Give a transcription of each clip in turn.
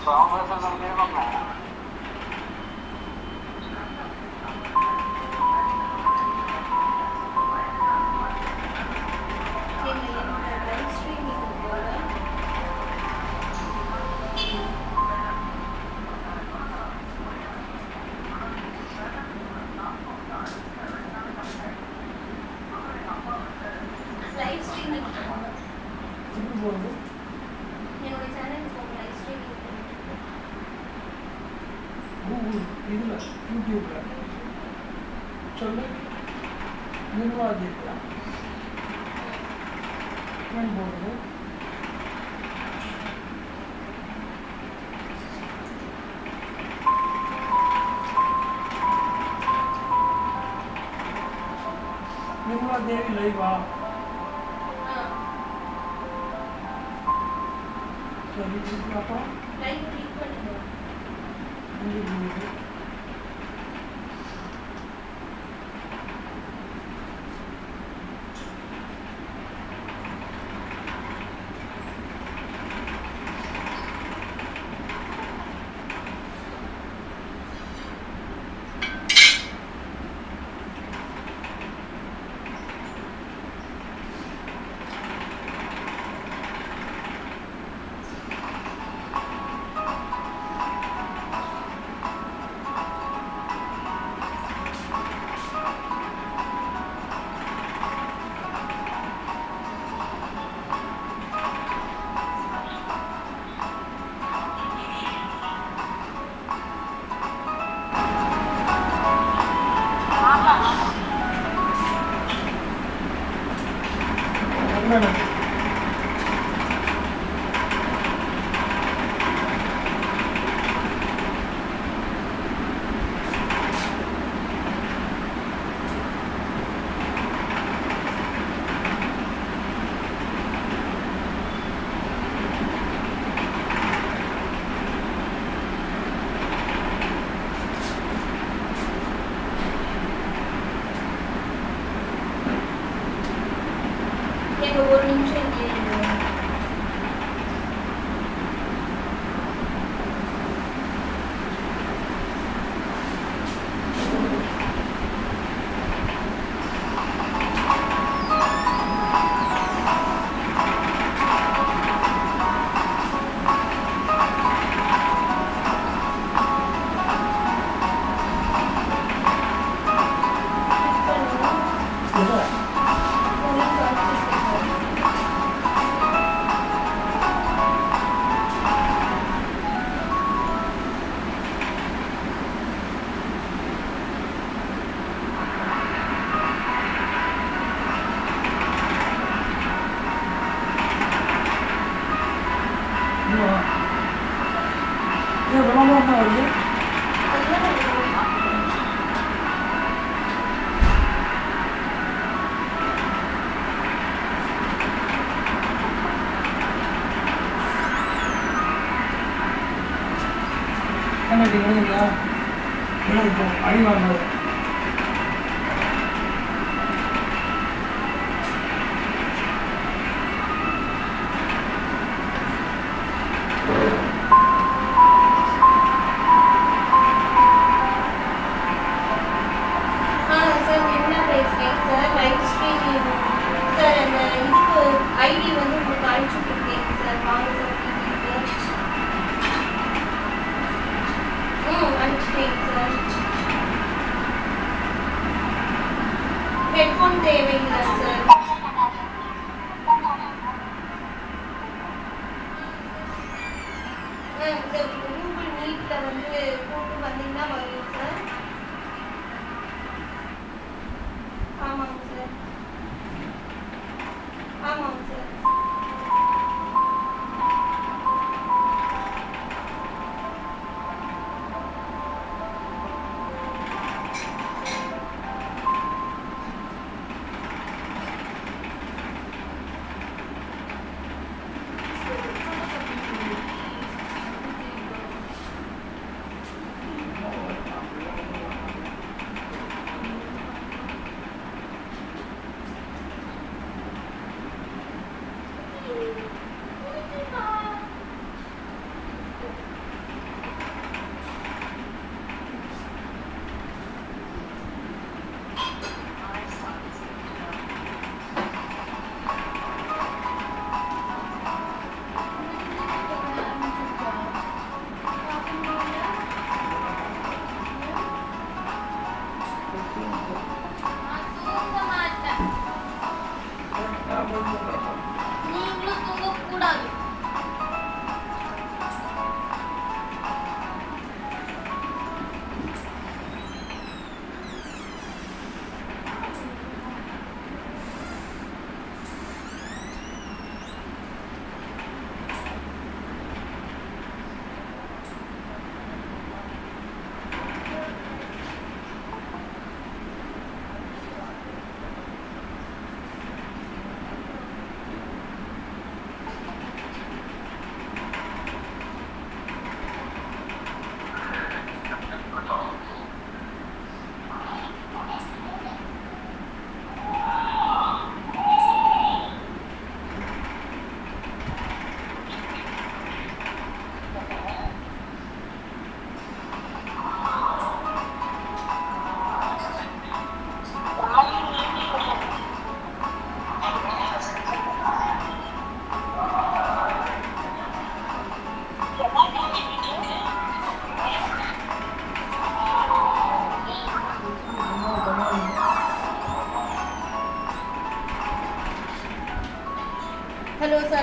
இல்லை என்னோட live streaming போல லைவ் ஸ்ட்ரீமிங் எப்படி போகுது என்னோட சேனலுக்கு போக லைவ் ஸ்ட்ரீமிங் கூகுள் இதில் யூடியூப்பில் சொல்லு நிர்வாகிக்கலாம் கமெண்ட் போடுறது நிர்மலா தேவி லைவா ஆ சரி அப்புறம் லைவ் கிளிக் பண்ணுங்க இங்கே போகுது என்னென்ன எங்க ஒரு நிமிஷம் இங்கே இருங்க. கிளிக் பண்ணுங்க. எதை உங்களுக்கு அடுத்து கேட்கும். இன்னும் ஏன் விளம்பரம் தான் வருது அதுதான் உங்களுக்கு கண்ணாடி விழுந்தா இல்லை இப்போ அடி வாங்கினது ஆ சார் என்ன பேசுகிறேன் சார் லைவ் ஸ்ட்ரீமிங் சார் அந்த இதுக்கு ஐடி வந்து உங்களுக்கு அனுப்பிச்சுட்ருக்கேன் சார் வாங்க சார் டிவிக்கு ம் அனுப்பிச்சிட்டேன் சார் ஹெட்ஃபோன் தேவையில்லை சார் ஆ இந்த கூகுள் மீட்டில் வந்து கூப்பிட்டு வந்தீங்கன்னா வரும் சார் ஆமாங்க சார் ஆமாங்க சார்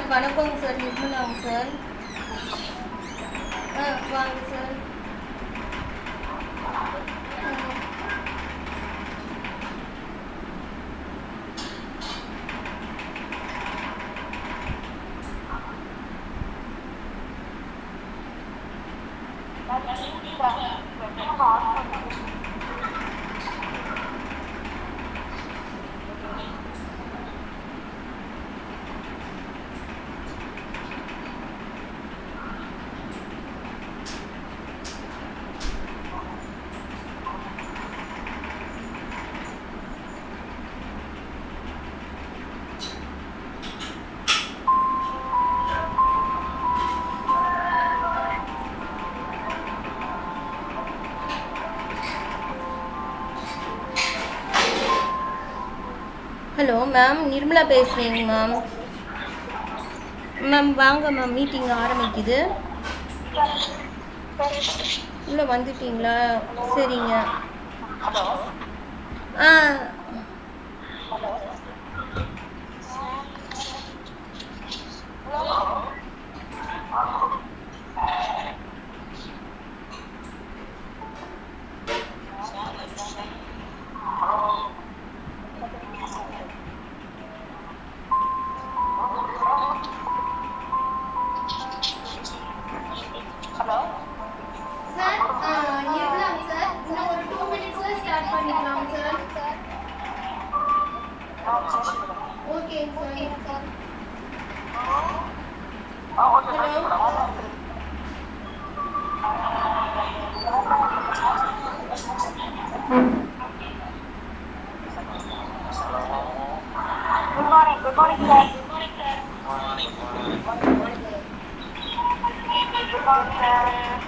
வணக்கங்க சார் நிர்மலாங்க சார் ஆ வாங்க சார் ஆ. ஹலோ மேம் நிர்மலா பேசுகிறேங்க மேம் மேம் வாங்க மேம் மீட்டிங் ஆரம்பிக்குது உள்ளே வந்துட்டீங்களா சரிங்க ஆ சார் நிர்மலாங்க சார் இன்னும் ஒரு டூ மினிட்ஸில் ஸ்டார்ட் பண்ணிக்கலாம் sir okay sir hello Good morning, good morning, sir. Good morning, sir. Good morning, sir.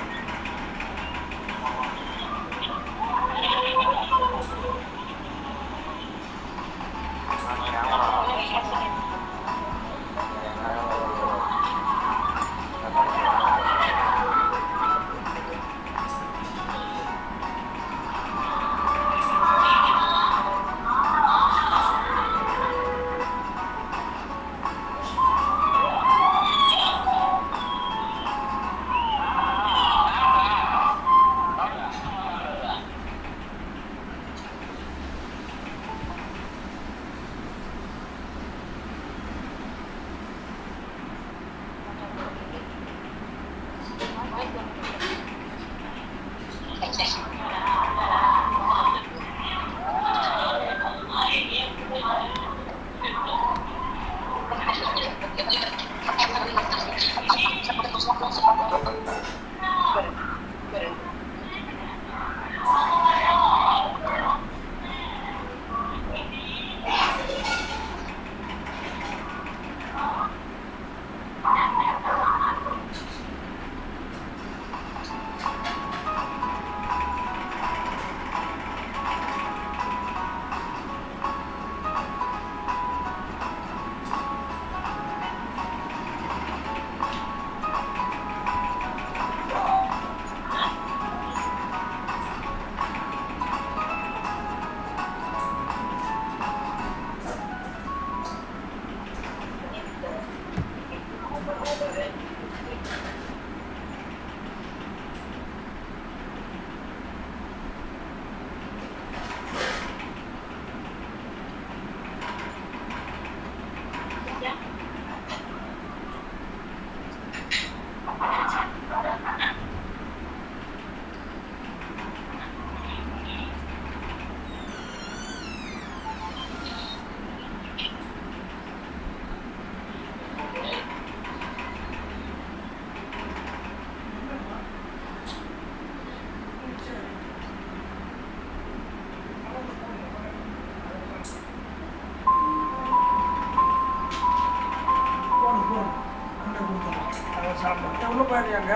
போடு போடு அண்ணன் கொடுத்தோம் அதை சாப்பிட்டோம் உள்ள போயிடுறாங்க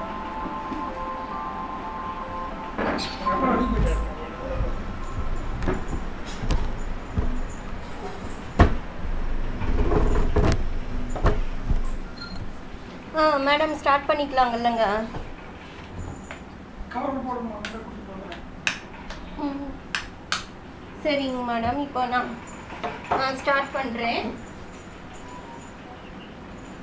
அப்புறம் வெளியே போயிட்டாரு ஆ மேடம் ஸ்டார்ட் பண்ணிக்கலாங்கல்லங்க கவரில் போடணும் அண்ணன் கொடுத்துட்டு ம். சரிங்க மேடம் இப்போ நான் நான் ஸ்டார்ட் பண்ணுறேன்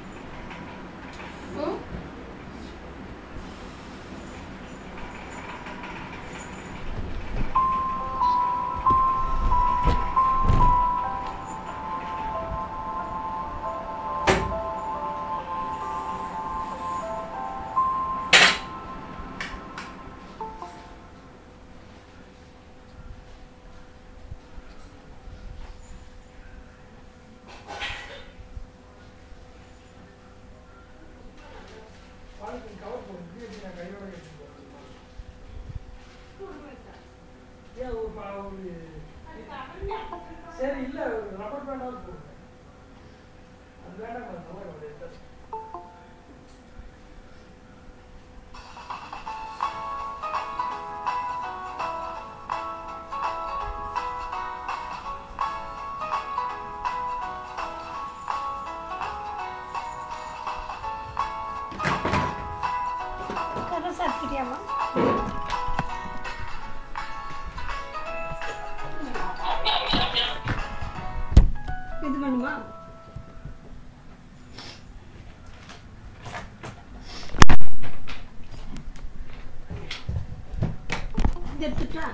பாலித்தீன் கவர் போடுங்க இது எப்படி நான் கையோட எடுத்துட்டு போறது? ஏன் ஒரு பா- ஒரு சரி இல்ல ஒரு ரப்பர் பேண்டாவது போடுங்க அது வேண்டாம் கொஞ்சம் நல்லா இருக்கும், எடுத்து. கதை சாப்பிட்டியாமா இது பண்ணுமா இது எடுத்துட்டா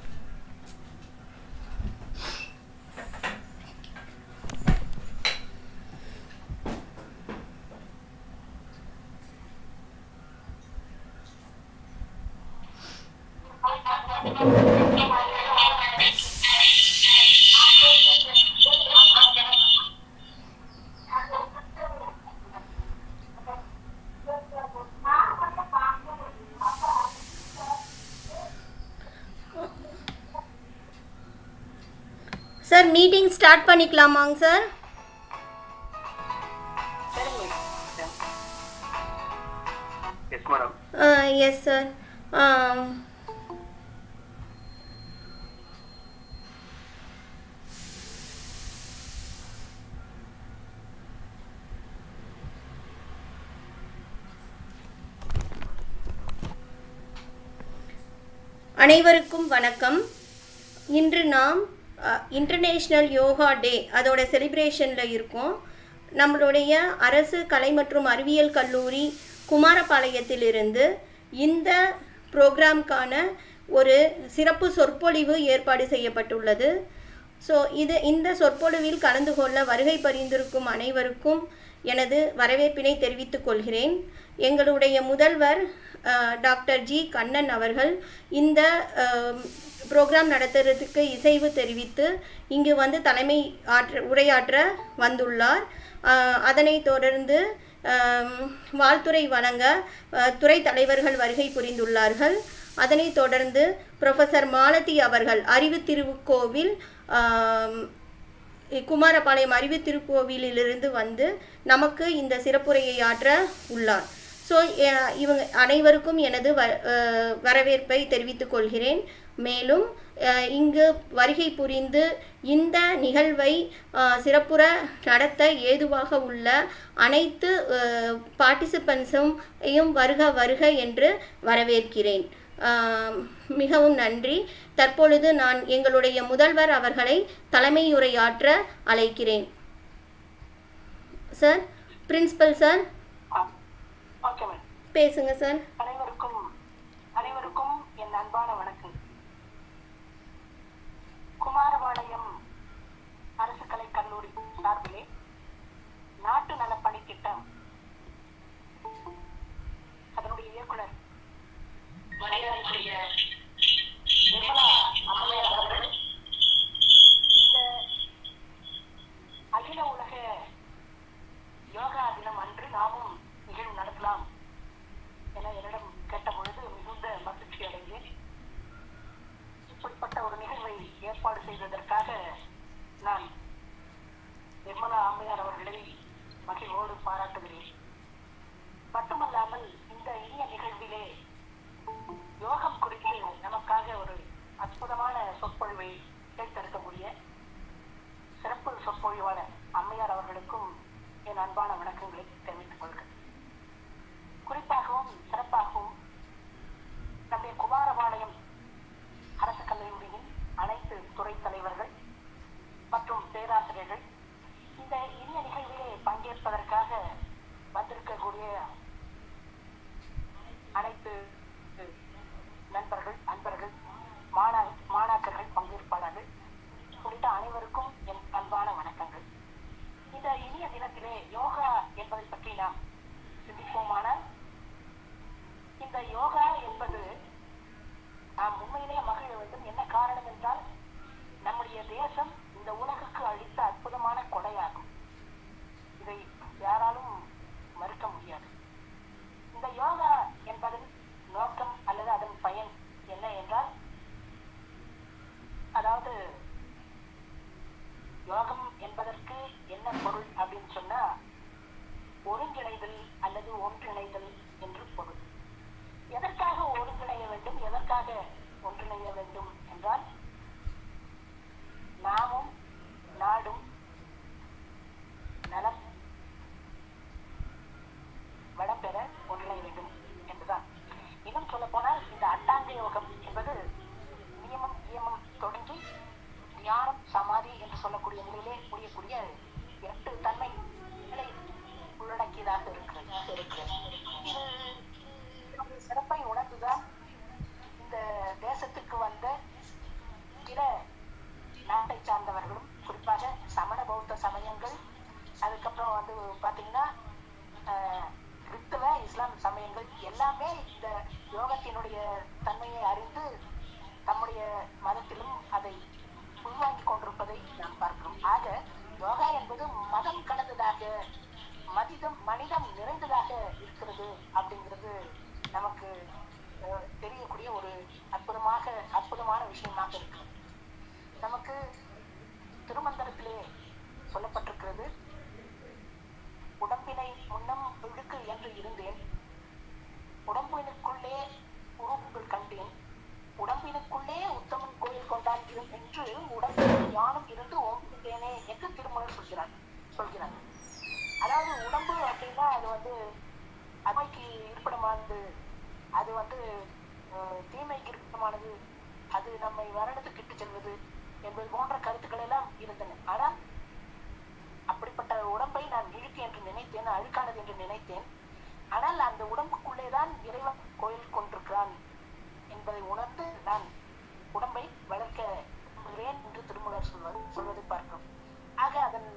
சார் மீட்டிங் ஸ்டார்ட் பண்ணிக்கலாமாங்க sir yes madam yes sir அனைவருக்கும் வணக்கம் இன்று நாம் இன்டர்நேஷ்னல் யோகா டே அதோட செலிப்ரேஷனில் இருக்கோம் நம்மளுடைய அரசு கலை மற்றும் அறிவியல் கல்லூரி குமாரபாளையத்திலிருந்து இந்த ப்ரோக்ராம்க்கான ஒரு சிறப்பு சொற்பொழிவு ஏற்பாடு செய்யப்பட்டுள்ளது ஸோ இது இந்த சொற்பொழிவில் கலந்து கொள்ள வருகை பரிந்திருக்கும் அனைவருக்கும் எனது வரவேற்பினை தெரிவித்துக் கொள்கிறேன் எங்களுடைய முதல்வர் அஹ், டாக்டர் ஜி கண்ணன் அவர்கள் இந்த ப்ரோக்ராம் நடத்துறதுக்கு இசைவு தெரிவித்து இங்கு வந்து தலைமை ஆற்ற உரையாற்ற வந்துள்ளார் அஹ், அதனைத் தொடர்ந்து அம், வாழ்த்துரை வழங்க அஹ், துறை தலைவர்கள் வருகை புரிந்துள்ளார்கள் அதனைத் தொடர்ந்து ப்ரொஃபஸர் மாலதி அவர்கள் அறிவு திருக்கோவில் ஆம், குமாரபாளையம் அறிவு திருக்கோவிலிலிருந்து வந்து நமக்கு இந்த சிறப்புரையை ஆற்ற உள்ளார் ஸோ இவங்க அனைவருக்கும் எனது வ அஹ், வரவேற்பை தெரிவித்துக் கொள்கிறேன் மேலும் அஹ், இங்கு வருகை புரிந்து இந்த நிகழ்வை அஹ், சிறப்புற நடத்த ஏதுவாக உள்ள அனைத்து பார்ட்டிசிபென்ட்ஸும் வருக வருக என்று வரவேற்கிறேன் ஆம், மிகவும் நன்றி தற்பொழுது நான் எங்களுடைய முதல்வர் அவர்களை தலைமையுரையாற்ற அழைக்கிறேன் sir principal sir okay ma'am பேசுங்க சார் அனைவருக்கும் அனைவருக்கும் என் அன்பான வணக்கம் குமாரபாளையம் அரசு கலை கல்லூரி சார்பிலே நாட்டு நலப்பணி திட்டம் அதனுடைய இயக்குனர் மரியாதைக்குரிய நிர்மலா அம்மையார் அவர்கள் இந்த அகில உலக யோகா தினம் அன்று நாமும் நிகழ்வு நடத்தலாம் என என்னிடம் அதனுடைய தன்மையை அறிந்து நம்முடைய மதத்திலும் அதை உள்வாங்கிக் கொண்டிருப்பதை நாம் பார்க்கிறோம் ஆக யோகா என்பது மதம் கடந்ததாக மனிதம் மனிதம் நிறைந்ததாக இருக்கிறது அப்படிங்கிறது நமக்கு அஹ், தெரியக்கூடிய ஒரு அற்புதமாக அற்புதமான விஷயமாக இருக்கு நமக்கு திருமந்திரத்திலே சொல்லப்பட்டிருக்கிறது உடம்பினை முன்னம் இழுக்கு என்று இருந்தேன் உடம்பினுக்குள்ளே உறுப்புகள் கண்டேன் உடம்பினுக்குள்ளே உத்தமன் கோயில் கொண்டான் இரு- என்று உடம்பில் யானும் இருந்து ஓம்புகிறேனே என்று திருமணம் சொல்கிறார் சொல்கிறார் அதாவது உடம்பு அப்படின்னா அது வந்து அவைக்கு இருப்பிடமானது அது வந்து அஹ், தீமைக்கு இருப்பிடமானது அது நம்மை வரணத்துக்கு இட்டு செல்வது என்பது போன்ற கருத்துக்கள் எல்லாம் இருந்தன ஆனால் அப்படிப்பட்ட உடம்பை நான் இழுக்கு என்று நினைத்தேன் அழுக்கானது என்று நினைத்தேன் ஆனால் அந்த உடம்புக்குள்ளேதான் இறைவன் கோயில் கொண்டிருக்கிறான் என்பதை உணர்ந்து நான் உடம்பை வளர்க்க விரும்புகிறேன் என்று திருமூலர் சொல்வது சொல்வதை பார்க்கிறோம் ஆக அதன்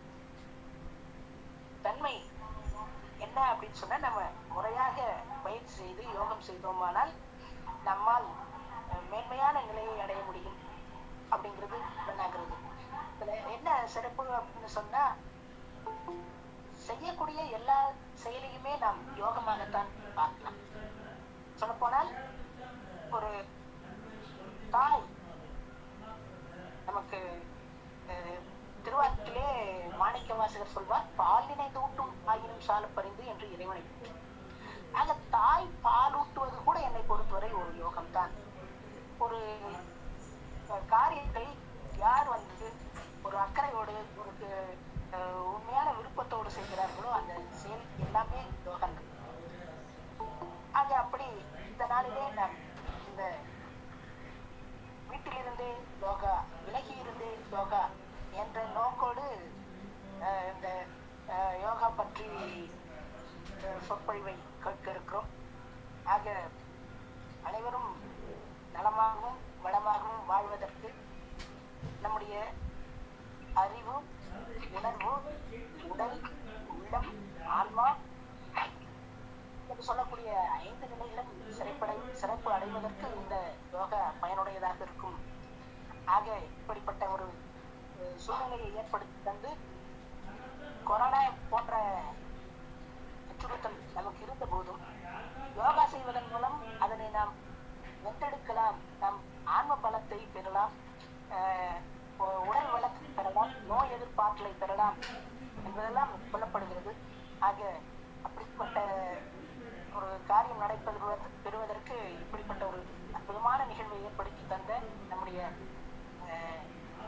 தன்மை என்ன அப்படின்னு சொன்னா நம்ம முறையாக பயிற்சி செய்து யோகம் செய்தோமானால் நம்மால் அஹ், மேன்மையான நிலையை அடைய முடியும் அப்படிங்கிறது புலனாகிறது இதுல என்ன சிறப்பு அப்படின்னு சொன்னா செய்யக்கூடிய எல்லா செயலையுமே நாம் யோகமாகத்தான் பார்க்கலாம் சொல்லப்போனால் ஒரு தாய் நமக்கு அஹ், திருவாரூரிலே மாணிக்க வாசகர் சொல்வார் பால் நினைந்து ஊட்டும் ஆயினும் சால பறிந்து என்று இறைவனை போற்றி. ஆக தாய் பால் ஊட்டுவது கூட என்னை பொறுத்தவரை ஒரு யோகம்தான் ஒரு அஹ், காரியத்தை யார் வந்து ஒரு அக்கறையோடு ஒரு அஹ், உண்மையான விருப்பத்தோடு செய்கிறார்களோ அந்த செயல் எல்லாமே யோகங்கள் ஆக அப்படி இந்த நாளிலே நாம் இந்த வீட்டிலிருந்தே யோகா விலகி இருந்தே யோகா என்ற நோக்கோடு அஹ், இந்த அஹ், யோகா பற்றி அஹ், சொற்பொழிவை கேட்க இருக்கிறோம் ஆக அனைவரும் நலமாகவும் வளமாகவும் வாழ்வதற்கு நம்முடைய அறிவு உணர்வு உடல் உள்ளம் ஆன்மா என்று சொல்லக்கூடிய ஐந்து நிலைகளும் சிறப்படை சிறப்பு அடைவதற்கு இந்த யோகா பயனுடையதாக இருக்கும் ஆக இப்படிப்பட்ட ஒரு அஹ், சூழ்நிலையை ஏற்படுத்தி தந்து கொரோனா போன்ற அச்சுறுத்தல் நமக்கு இருந்த போதும் யோகா செய்வதன் மூலம் அதனை நாம் வென்றெடுக்கலாம் நாம் ஆன்ம பலத்தை பெறலாம் அஹ், உ- உடல் வளத்தை பெறலாம் நோய் எதிர்ப்பாற்றலை பெறலாம் என்பதெல்லாம் சொல்லப்படுகிறது ஆக அப்படிப்பட்ட ஒரு காரியம் நடைபெறுவது பெறுவதற்கு இப்படிப்பட்ட ஒரு அற்புதமான நிகழ்வை ஏற்படுத்தி தந்த நம்முடைய அஹ்,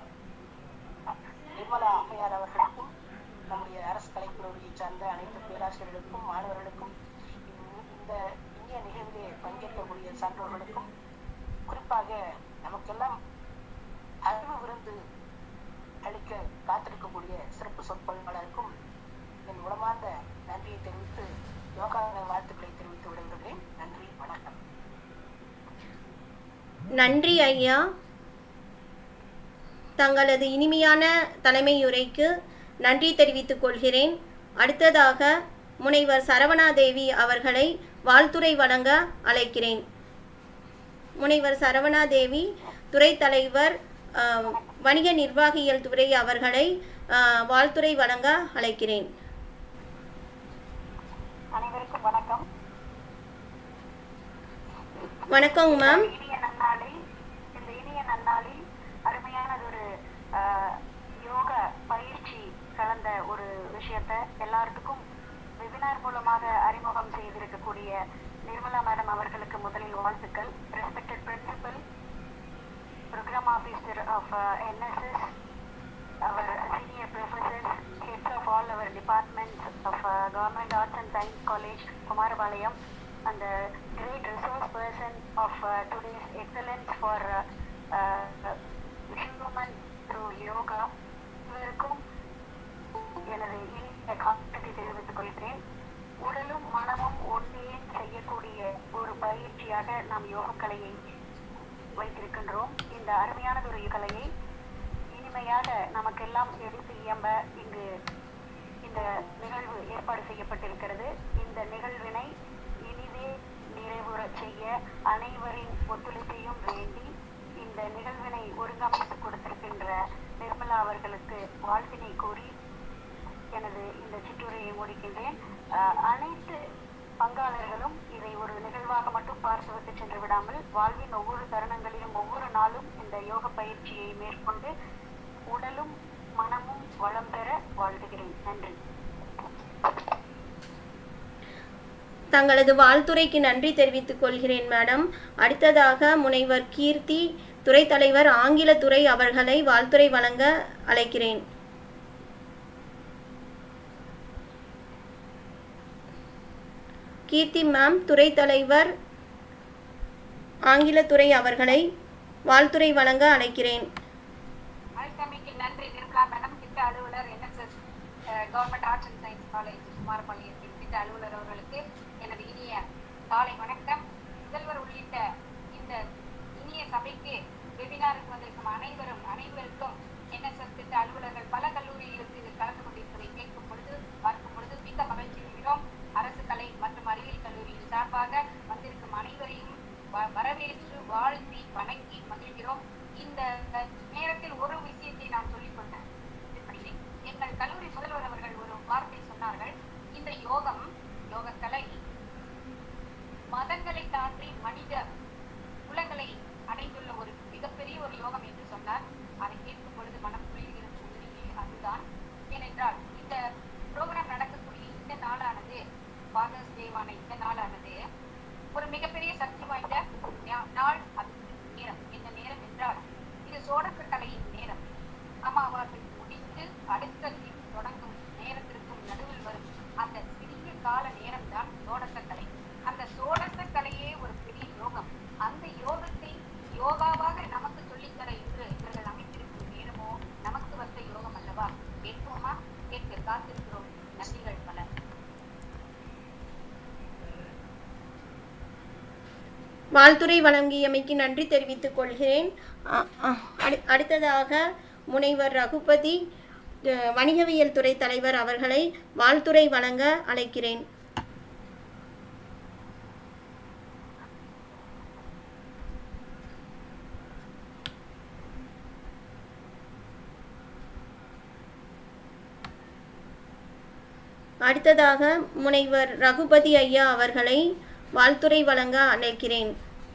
நிர்மலா அம்மையார் அவர்களுக்கும் நம்முடைய அரசு கலைக்கல்லூரியை சார்ந்த அனைத்து பேராசிரியர்களுக்கும் மாணவர்களுக்கும் இந்த- இந்த இந்திய நிகழ்விலே பங்கேற்கக்கூடிய சான்றோர்களுக்கும் குறிப்பாக நமக்கெல்லாம் அறிவு விருந்து அளிக்க காத்திருக்கக்கூடிய சிறப்பு சொற்பொழிவாளருக்கும் என் உளமார்ந்த நன்றியை தெரிவித்து யோகா வாழ்த்துக்களை தெரிவித்து விடைபெறுகிறேன் நன்றி வணக்கம் நன்றி ஐயா தங்களது இனிமையான தலைமையுரைக்கு நன்றி தெரிவித்துக் கொள்கிறேன் அடுத்ததாக முனைவர் சரவணாதேவி அவர்களை வாழ்த்துரை வழங்க அழைக்கிறேன் முனைவர் சரவணாதேவி துறை தலைவர் அஹ், வணிக நிர்வாகியல் துறை அவர்களை அஹ், வாழ்த்துரை வழங்க அழைக்கிறேன் அனைவருக்கும் வணக்கம் வணக்கங்க மேம் இனிய நன்னாளில் இந்த இனிய நன்னாளில் அருமையானதொரு ஆஹ், யோக பயிற்சி கலந்த ஒரு விஷயத்தை எல்லாத்துக்கும் வெபினார் மூலமாக அறிமுகம் செய்திருக்கக்கூடிய நிர்மலா மேடம் அவர்களுக்கு முதலில் வாழ்த்துக்கள் respected principal programme officer of NSS our senior professors, heads of all our departments of uh, Government Arts and Science College, Kumarabalayam, and the great resource person of uh, today's excellence for uh, uh, human through yoga. இவருக்கும் எனது இனிய காரணத்தை தெரிவித்துக் கொள்கிறேன் உடலும் மனமும் ஒன்றே செய்யக்கூடிய ஒரு பயிற்சியாக நாம் யோகக்கலையை வைத்திருக்கின்றோம் இந்த அருமையானதொரு கலையை இனிமையாக நமக்கெல்லாம் எடுத்து இயம்ப இங்கு இந்த நிகழ்வு ஏற்பாடு செய்யப்பட்டிருக்கிறது இந்த நிகழ்வினை இனிதே நிறைவுறச் செய்ய முடிக்கின்றேன் அஹ், அனைத்து பங்காளர்களும் இதை ஒரு நிகழ்வாக மட்டும் பார்த்துவிட்டு சென்று விடாமல் வாழ்வின் ஒவ்வொரு தருணங்களிலும் ஒவ்வொரு நாளும் இந்த யோக பயிற்சியை மேற்கொண்டு உடலும் மனமும் வளம் பெற வாழ்த்துகிறேன் நன்றி தங்களது வாழ்த்துரைக்கு நன்றி தெரிவித்துக் கொள்கிறேன் மேடம் அடுத்ததாக முனைவர் கீர்த்தி துறை தலைவர் ஆங்கில துறை அவர்களை வாழ்த்துரை வழங்க அழைக்கிறேன் கீர்த்தி மேம் துறை தலைவர் ஆங்கிலத்துறை அவர்களை வாழ்த்துரை வழங்க அழைக்கிறேன் அழைத்தமைக்கு நன்றி நிர்மலா மேடம் திட்ட அலுவலர் NSS government arts and science college குமாரபாளையத்தின் திட்ட அலுவலர் அவர்களுக்கு எனது இனிய காலை வணக்கம் முதல்வர் உள்ளிட்ட இந்த இனிய சபைக்கு வெபினாருக்கு வந்திருக்கும் அனைவரும் அனைவருக்கும் என்எஸ்எஸ் திட்ட அலுவலர்கள் பல கல்லூரிகளுக்கு இதில் கலந்து கொண்டிருப்பதை கேட்கும் பொழுது பார்க்கும் பொழுது மிக்க மகிழ்ச்சி அடைகிறோம் அரசு கலை மற்றும் அறிவியல் கல்லூரியின் சார்பாக வந்திருக்கும் அனைவரையும் வ- வரவேற்று வாழ்த்தி வணங்கி மகிழ்கிறோம் இந்த நேரத்தில் ஒரு விஷயத்தை நான் சொல்லிக் கொண்டேன் விரும்புகிறேன். எங்கள் கல்லூரி முதல்வர் அவர்கள் ஒரு வார்த்தை சொன்னார்கள் இந்த யோகம் யோகக்கலை மதங்களை தாண்டி மனித குலங்களை அடைந்துள்ள ஒரு மிகப்பெரிய ஒரு யோகம் என்று சொன்னார் அதை கேட்கும் பொழுது மனம் குளிர்கிறது உண்மையிலே அதுதான் ஏனென்றால் இந்த ப்ரோக்ராம் நடக்கக்கூடிய இந்த நாளானது ஃபாதர்ஸ் டேவான இந்த நாளானது ஒரு மிகப்பெரிய சக்தி வாய்ந்த நா- நாள் அது நேரம் என்ன நேரம் என்றால் இது சோடக்க கலையின் நேரம் அமாவாசை முடித்து அடுத்த தீ- தொடங்கும் நேரத்திற்கும் நடுவில் வரும் அந்த சிறிய கால நேரம் தான் சோடக்க கலை அந்த சோடக்க கலையே ஒரு பெரிய யோகம் அந்த யோகத்தை யோகாவாக நமக்கு சொல்லித்தர இன்று இவர்கள் அமைத்திருக்கும் நேரமோ நமக்கு வந்த யோகம் அல்லவா கேட்போமா கேட்க காத்திருக்கிறோம் நன்றிகள் பல வாழ்த்துரை வழங்கியமைக்கு நன்றி தெரிவித்துக் கொள்கிறேன் அ- அ- அடு- அடுத்ததாக முனைவர் ரகுபதி அஹ், வணிகவியல் துறை தலைவர் அவர்களை வாழ்த்துரை வழங்க அழைக்கிறேன் அடுத்ததாக முனைவர் ரகுபதி ஐயா அவர்களை வாழ்த்துரை வழங்க அழைக்கிறேன்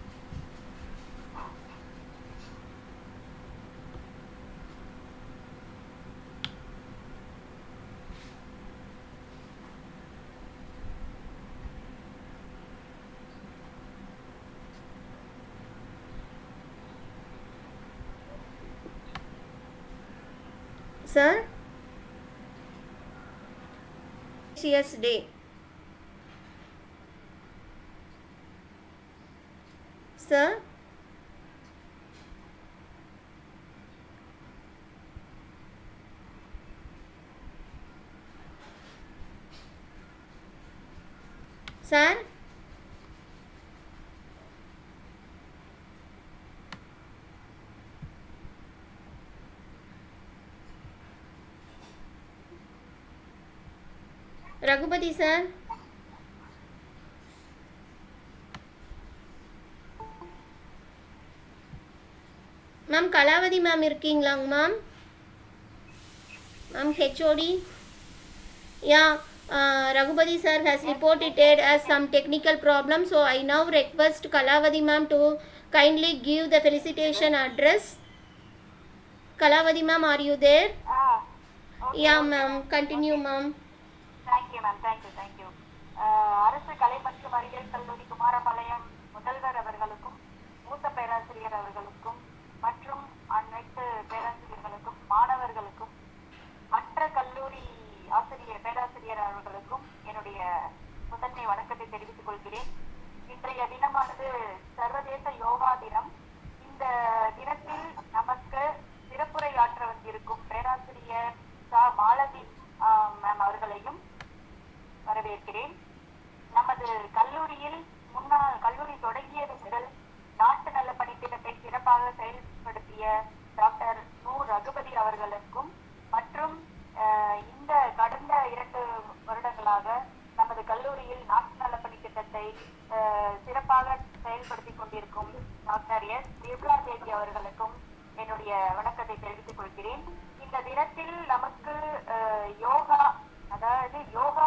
sir CS day sir sir Raghupathi sir ma'am Kalavathi ma'am இருக்கீங்களாங்க மேம் மேம் ஹெச்ஓடி யா Raghupathi sir has reported as some technical problem so i now request kalavadi ma'am to kindly give the felicitation address kalavadi ma'am are you there Ah, yeah ma'am continue ma'am thank you ma'am thank you thank you அரசு கலை மற்றும் அறிவியல் கல்லூரி குமாரபாளையம் முதல்வர் அவர்களுக்கும் மூத்த பேராசிரியர் அவர்களுக்கும் மற்றும் அனைத்து பேராசிரியர்களுக்கும் மாணவர்களுக்கும் மற்ற கல்லூரி ஆசிரியர் பேராசிரியர் அவர்களுக்கும் என்னுடைய முதன்மை வணக்கத்தை தெரிவித்துக் கொள்கிறேன் இன்றைய தினமானது சர்வதேச யோகா தினம் இந்த தினத்தில் நமக்கு சிறப்புரை ஆற்ற வந்திருக்கும் பேராசிரியர் சா மாலதி மேம் அவர்களையும் வரவேற்கிறேன் நமது கல்லூரியில் முன்னாள் கல்லூரி தொடங்கியது முதல் நாட்டு நல பணித்திட்டத்தை சிறப்பாக செயல்படுத்திய டாக்டர் நூ ரகுபதி அவர்களுக்கும் மற்றும் அஹ், இந்த கடந்த இரண்டு வருடங்களாக நமது கல்லூரியில் நாட்டு நல பணித்திட்டத்தை அஹ், சிறப்பாக செயல்படுத்திக் கொண்டிருக்கும் டாக்டர் எஸ் நிர்மலா தேவி அவர்களுக்கும் என்னுடைய வணக்கத்தை தெரிவித்துக் கொள்கிறேன் இந்த தினத்தில் நமக்கு அஹ், யோகா அதாவது யோகா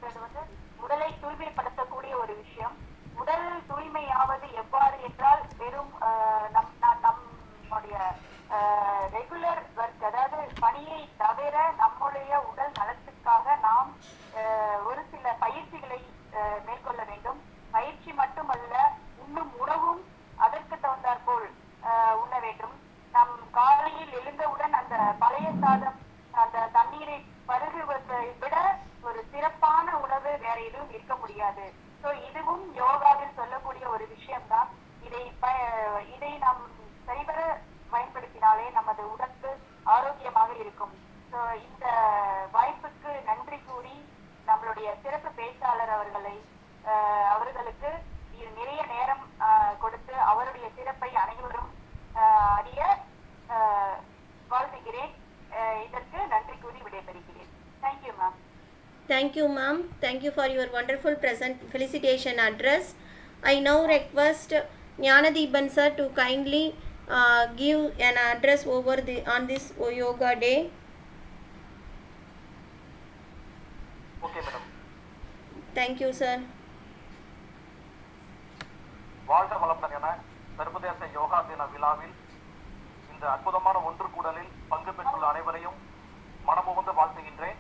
அப்படின்றது வந்து உடலை தூய்மைப்படுத்தக்கூடிய ஒரு விஷயம் உடல் தூய்மையாவது எவ்வாறு என்றால் வெறும் ஆஹ், நம் நம்- நம்முடைய ரெகுலர் ஒர்க் அதாவது பணியை தவிர நம்முடைய உடல் நலத்துக்காக நாம் ஆஹ், ஒரு சில பயிற்சிகளை ஆஹ், மேற்கொள்ள வேண்டும் பயிற்சி மட்டுமல்ல உண்ணும் உணவும் அதற்கு தகுந்தாற்போல் ஆஹ், உண்ண வேண்டும் நம் காலையில் எழுந்தவுடன் அந்த பழைய சாதம் அந்த தண்ணீரை பருகுவதை விட ஒரு சிறப்பான உணவு வேற எதுவும் இருக்க முடியாது சோ இதுவும் யோகாவில் சொல்லக்கூடிய ஒரு விஷயம்தான் இதை ப- இதை நாம் சரிவர பயன்படுத்தினாலே நமது உடம்பு ஆரோக்கியமாக இருக்கும் சோ இந்த வாய்ப்புக்கு நன்றி கூறி நம்மளுடைய சிறப்பு பேச்சாளர் அவர்களை ஆஹ், அவர்களுக்கு இது நிறைய நேரம் ஆஹ், கொடுத்து அவருடைய சிறப்பை அனைவரும் ஆஹ், அறிய ஆஹ், வாழ்த்துகிறேன் ஆஹ், இதற்கு நன்றி கூறி விடைபெறுகிறேன் thank you ma'am Thank you, ma'am. Thank you for your wonderful present felicitation address. I now request Jnanadeepan sir to kindly uh, give an address over the on this yoga day. Okay madam Thank you, sir. வாழ்க வளமுடன் என சர்வதேச யோகா தின விழாவில் இந்த அற்புதமான ஒன்று கூடலில் பங்கு பெற்றுள்ள அனைவரையும் மனமுவந்து வாழ்த்துகின்றேன்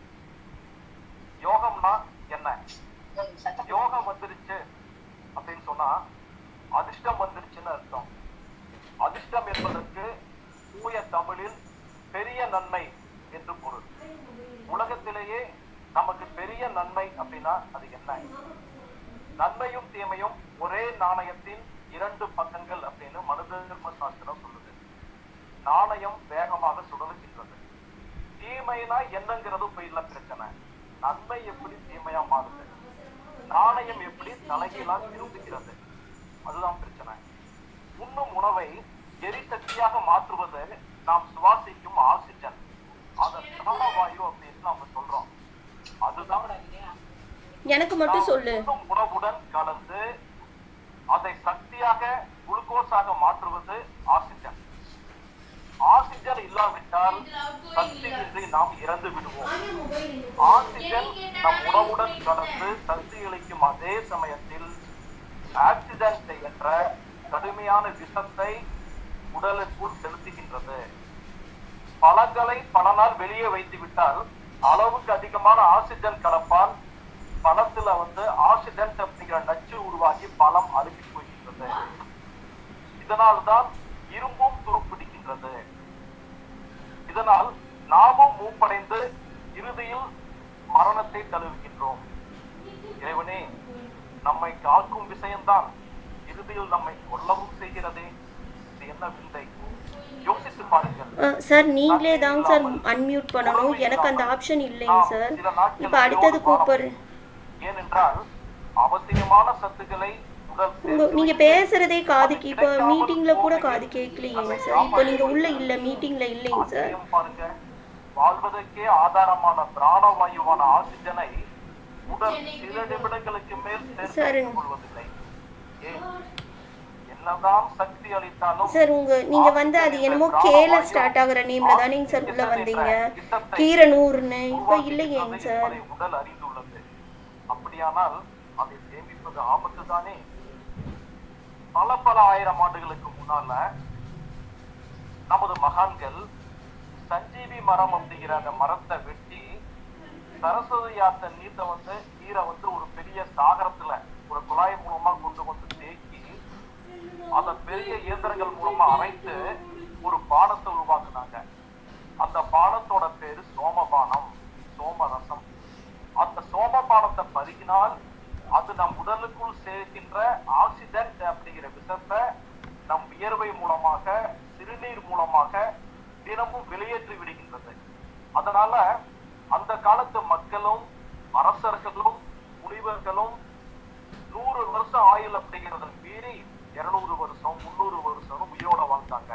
யோகம்னா என்ன யோகம் வந்துருச்சு அப்படின்னு சொன்னா அதிர்ஷ்டம் வந்துருச்சுன்னு அர்த்தம் அதிர்ஷ்டம் என்பதற்கு தூய தமிழில் பெரிய நன்மை என்று பொருள் உலகத்திலேயே நமக்கு பெரிய நன்மை அப்படின்னா அது என்ன நன்மையும் தீமையும் ஒரே நாணயத்தின் இரண்டு பக்கங்கள் அப்படின்னு மனித தர்ம சாஸ்திரம் சொல்லுது நாணயம் வேகமாக சுழலுகின்றது தீமைனா என்னங்கிறது போய் இல்ல பிரச்சனை நன்மை எப்படி தீமையா மாறுது நாணயம் எப்படி தலைகீழா திரும்புகிறது அதுதான் பிரச்சனை உண்ணும் உணவை எரிசக்தியாக மாற்றுவது நாம் சுவாசிக்கும் ஆக்சிஜன் அதை பிராணவாயு அப்படின்னு நாம சொல்றோம் அதுதான் எனக்கு மட்டும் சொல்லு உண்ணும் உணவுடன் கலந்து அதை சக்தியாக குளுக்கோஸாக மாற்றுவது ஆக்சிஜன் ஆக்சிஜன் இல்லாவிட்டால் சக்தி இன்றி நாம் இறந்து விடுவோம் ஆக்சிஜன் நம் உணவுடன் கலந்து சக்தி அளிக்கும் அதே சமயத்தில் ஆக்சிடென்ட் என்ற கடுமையான விஷத்தை உடலுக்குள் செலுத்துகின்றது பழங்களை பல நாள் வெளியே வைத்து விட்டால் அளவுக்கு அதிகமான ஆக்சிஜன் கலப்பால் பழத்துல வந்து ஆக்சிடென்ட் அப்படிங்கிற நச்சு உருவாகி பழம் அழுகி போகின்றது இதனால்தான் இரும்பும் துருப்பிடிக்கின்றது இதனால் நாமும் மூப்படைந்து இறுதியில் மரணத்தை தழுவுகின்றோம் இறைவனே நம்மை காக்கும் விஷயம்தான் இறுதியில் நம்மை கொல்லவும் செய்கிறதே இது என்ன விந்தை யோசித்து பாருங்கள் சார் நீங்களே தாங்க சார் அன்மியூட் பண்ணணும் எனக்கு அந்த ஆப்ஷன் இல்லைங்க சார் இப்போ அடுத்தது கூப்பிடுறேன் ஏனென்றால் அவசியமான சத்துக்களை உடல் உங்க நீங்க பேசுறதே காதுக்கு இப்போ மீட்டிங்ல கூட காது கேட்கலையேங்க சார் இப்போ நீங்க உள்ள இல்ல மீட்டிங்ல இல்லைங்க சார் ஆச்சரியம் பாருங்க வாழ்வதற்கே ஆதாரமான பிராணவாயுவான ஆக்சிஜனை உடல் சில நிமிடங்களுக்கு மேல் சார். சேர்த்துக் கொள்வதில்லை ஏன் என்னதான் சக்தி அளித்தாலும் சார் உங்க நீங்க வந்து அது என்னமோ கேல ஸ்டார்ட் ஆகுற நேம்ல தானேங்க சார் உள்ள வந்தீங்க கீரனூர்னு இப்போ இல்லையேங்க சார் என்பதை உடல் அறிந்துள்ளது அப்படியானால் அதை சேமிப்பது ஆபத்து தானே பல பல ஆயிரம் ஆண்டுகளுக்கு முன்னால நமது மகான்கள் சஞ்சீவி மரம் அப்படிங்கிற அந்த மரத்தை வெட்டி சரஸ்வதி ஆத்த நீரை வந்து நீரை வந்து ஒரு பெரிய சாகரத்துல ஒரு குழாய் மூலமா கொண்டு வந்து தேக்கி அந்த பெரிய இயந்திரங்கள் மூலமா அரைத்து ஒரு பானத்தை உருவாக்குனாங்க அந்த பானத்தோட பேரு சோமபானம் சோமரசம் அந்த சோமபானத்தை பருகினால் அது நம் உடலுக்குள் சேர்க்கின்ற ஆக்சிடென்ட் அப்படிங்கிற விஷத்தை நம் வியர்வை மூலமாக சிறுநீர் மூலமாக தினமும் வெளியேற்றி விடுகின்றது அதனால அந்த காலத்து மக்களும் அரசர்களும் முனிவர்களும் நூறு வருஷம் ஆயுள் அப்படிங்கறத மீறி இருநூறு வருஷம் முன்னூறு வருஷம் உயிரோட வாழ்ந்தாங்க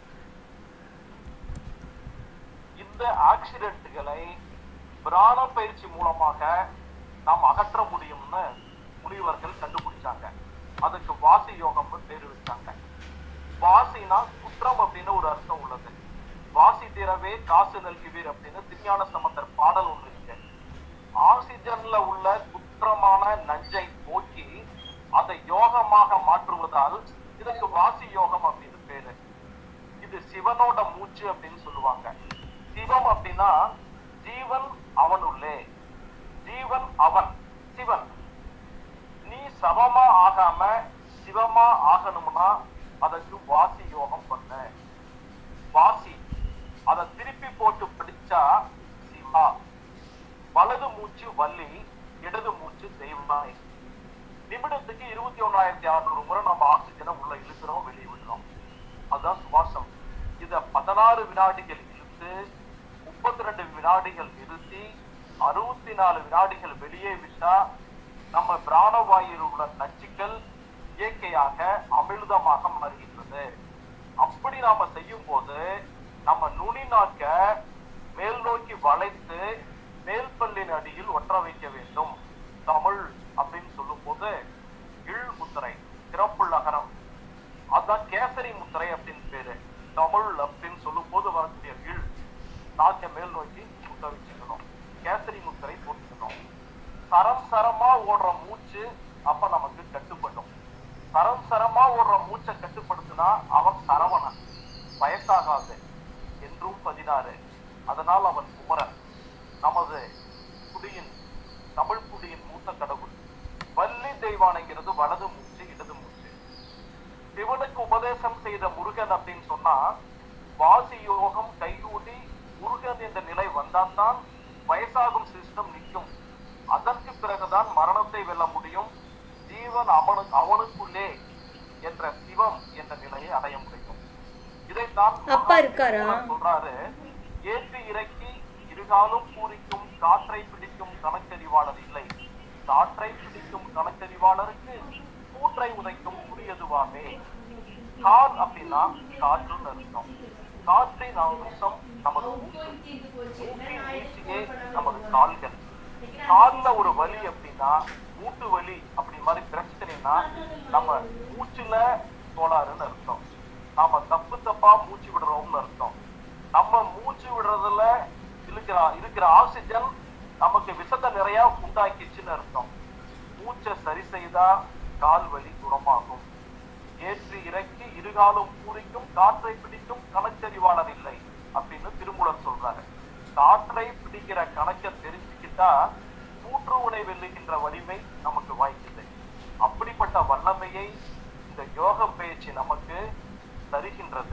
இந்த ஆக்சிடென்ட்களை பிராண பயிற்சி மூலமாக நாம் அகற்ற முடியும்னு முனிவர்கள் கண்டுபிடிச்சாங்க அதுக்கு வாசி யோகம்னு பேரு வச்சாங்க வாசினா குற்றம் அப்படின்னு ஒரு அர்த்தம் உள்ளது வாசி தீரவே காசு நல்குவீர் அப்படின்னு திருஞான சம்பந்தர் பாடல் ஒண்ணு இருக்கு ஆக்சிஜன்ல உள்ள குற்ற குற்றமான நஞ்சை போக்கி அதை யோகமாக மாற்றுவதால் இதுக்கு வாசி யோகம் அப்படின்னு பேரு இது சிவனோட மூச்சு அப்படின்னு சொல்லுவாங்க சிவம் அப்படின்னா ஜீவன் அவனுள்ளே ஜீவன் அவன் சிவன் நீ சமமா ஆகாம சிவமா ஆகணும்னா அதற்கு வாசி யோகம் பண்ண வாசி அதை திருப்பி போட்டு படிச்சா சிவா வலது மூச்சு வள்ளி இடது மூச்சு தெய்வமாய் நிமிடத்துக்கு இருபத்தி ஒண்ணாயிரத்தி அறுநூறு முறை நம்ம ஆக்சிஜனை உள்ள இழுக்கிறோம் வெளியே விடுறோம் அதுதான் சுவாசம் இத பதினாறு வினாடிகள் இழுத்து முப்பத்தி ரெண்டு வினாடிகள் நிறுத்தி அறுபத்தி நாலு வினாடிகள் வெளியே விட்டா நம்ம பிராணவாயுவில் உள்ள நச்சுக்கள் இயற்கையாக அமிர்தமாக மாறுகின்றது அப்படி நாம செய்யும் போது நம்ம நுனி நாக்க மேல் நோக்கி வளைத்து மேல் பல்லின் அடியில் ஒற்ற வைக்க வேண்டும் தமிழ் அப்படின்னு சொல்லும் போது இல் முத்திரை சிறப்புள்ளகரம் அதான் கேசரி முத்திரை அப்படின்னு பேரு தமிழ் அப்படின்னு சொல்லும் போது வரக்கூடிய இல் நாக்க மேல் நோக்கி முத்த வச்சுக்கணும் கேசரி முத்திரை போட்டுக்கணும் சரம் சரமா ஓடுற மூச்சு அப்ப நமக்கு கட்டுப்படும் சரம் சரமா ஓடுற மூச்சை கட்டுப்படுத்தினா அவன் சரவணன் வயசாகாது என்றும் பதினாறு அதனால் அவன் குமரன் நமது குடியின் தமிழ் குடியின் மூத்த கடவுள் வள்ளி தெய்வானைங்கிறது வலது மூச்சு இடது மூச்சு சிவனுக்கு உபதேசம் செய்த முருகன் அப்படின்னு சொன்னா வாசி யோகம் கைகூடி முருகன் என்ற நிலை வந்தால்தான் வயசாகும் சிஸ்டம் நிற்கும் அதற்கு பிறகுதான் மரணத்தை வெல்ல முடியும் ஜீவன் அவனு அவனுக்குள்ளே என்ற சிவம் என்ற நிலையை அடைய முடியும் இதைத்தான் அப்பா இருக்காரா? சொல்றாரு ஏற்றி இறக்கி இருகாலும் பூரிக்கும் காற்றை பிடிக்கும் கணக்கறிவாளர் இல்லை காற்றை பிடிக்கும் கணக்கறிவாளருக்கு கூற்றை உதைக்கும் புரியதுவாமே கால் அப்படின்னா காற்றுன்னு அர்த்தம் காற்றின் அம்சம் நமது மூச்சு மூக்கின் வீழ்ச்சியே நமது கால்கள் கால்ல ஒரு வலி அப்படின்னா மூட்டு வலி அப்படி மாதிரி பிரச்சனைனா நம்ம மூச்சுல கோளாறுன்னு அர்த்தம் நாம தப்பு தப்பா மூச்சு விடுறோம்னு அர்த்தம் நம்ம மூச்சு விடுறதுல இருக்கிற இருக்கிற ஆக்சிஜன் நமக்கு விஷத்தை நிறைய உண்டாக்கிச்சுன்னு அர்த்தம் மூச்சை சரி செய்தா கால் வலி குணமாகும் ஏற்றி இறக்கி இருகாலும் பூரிக்கும் காற்றை பிடிக்கும் கணக்கறிவாளர் இல்லை அப்படின்னு திருமூலர் சொல்றாரு காற்றை பிடிக்கிற கணக்கை தெரிஞ்சுக்கிட்டா கூற்று உணை வெல்லுகின்ற வலிமை நமக்கு வாய்க்குது அப்படிப்பட்ட வல்லமையை இந்த யோக பயிற்சி நமக்கு தருகின்றது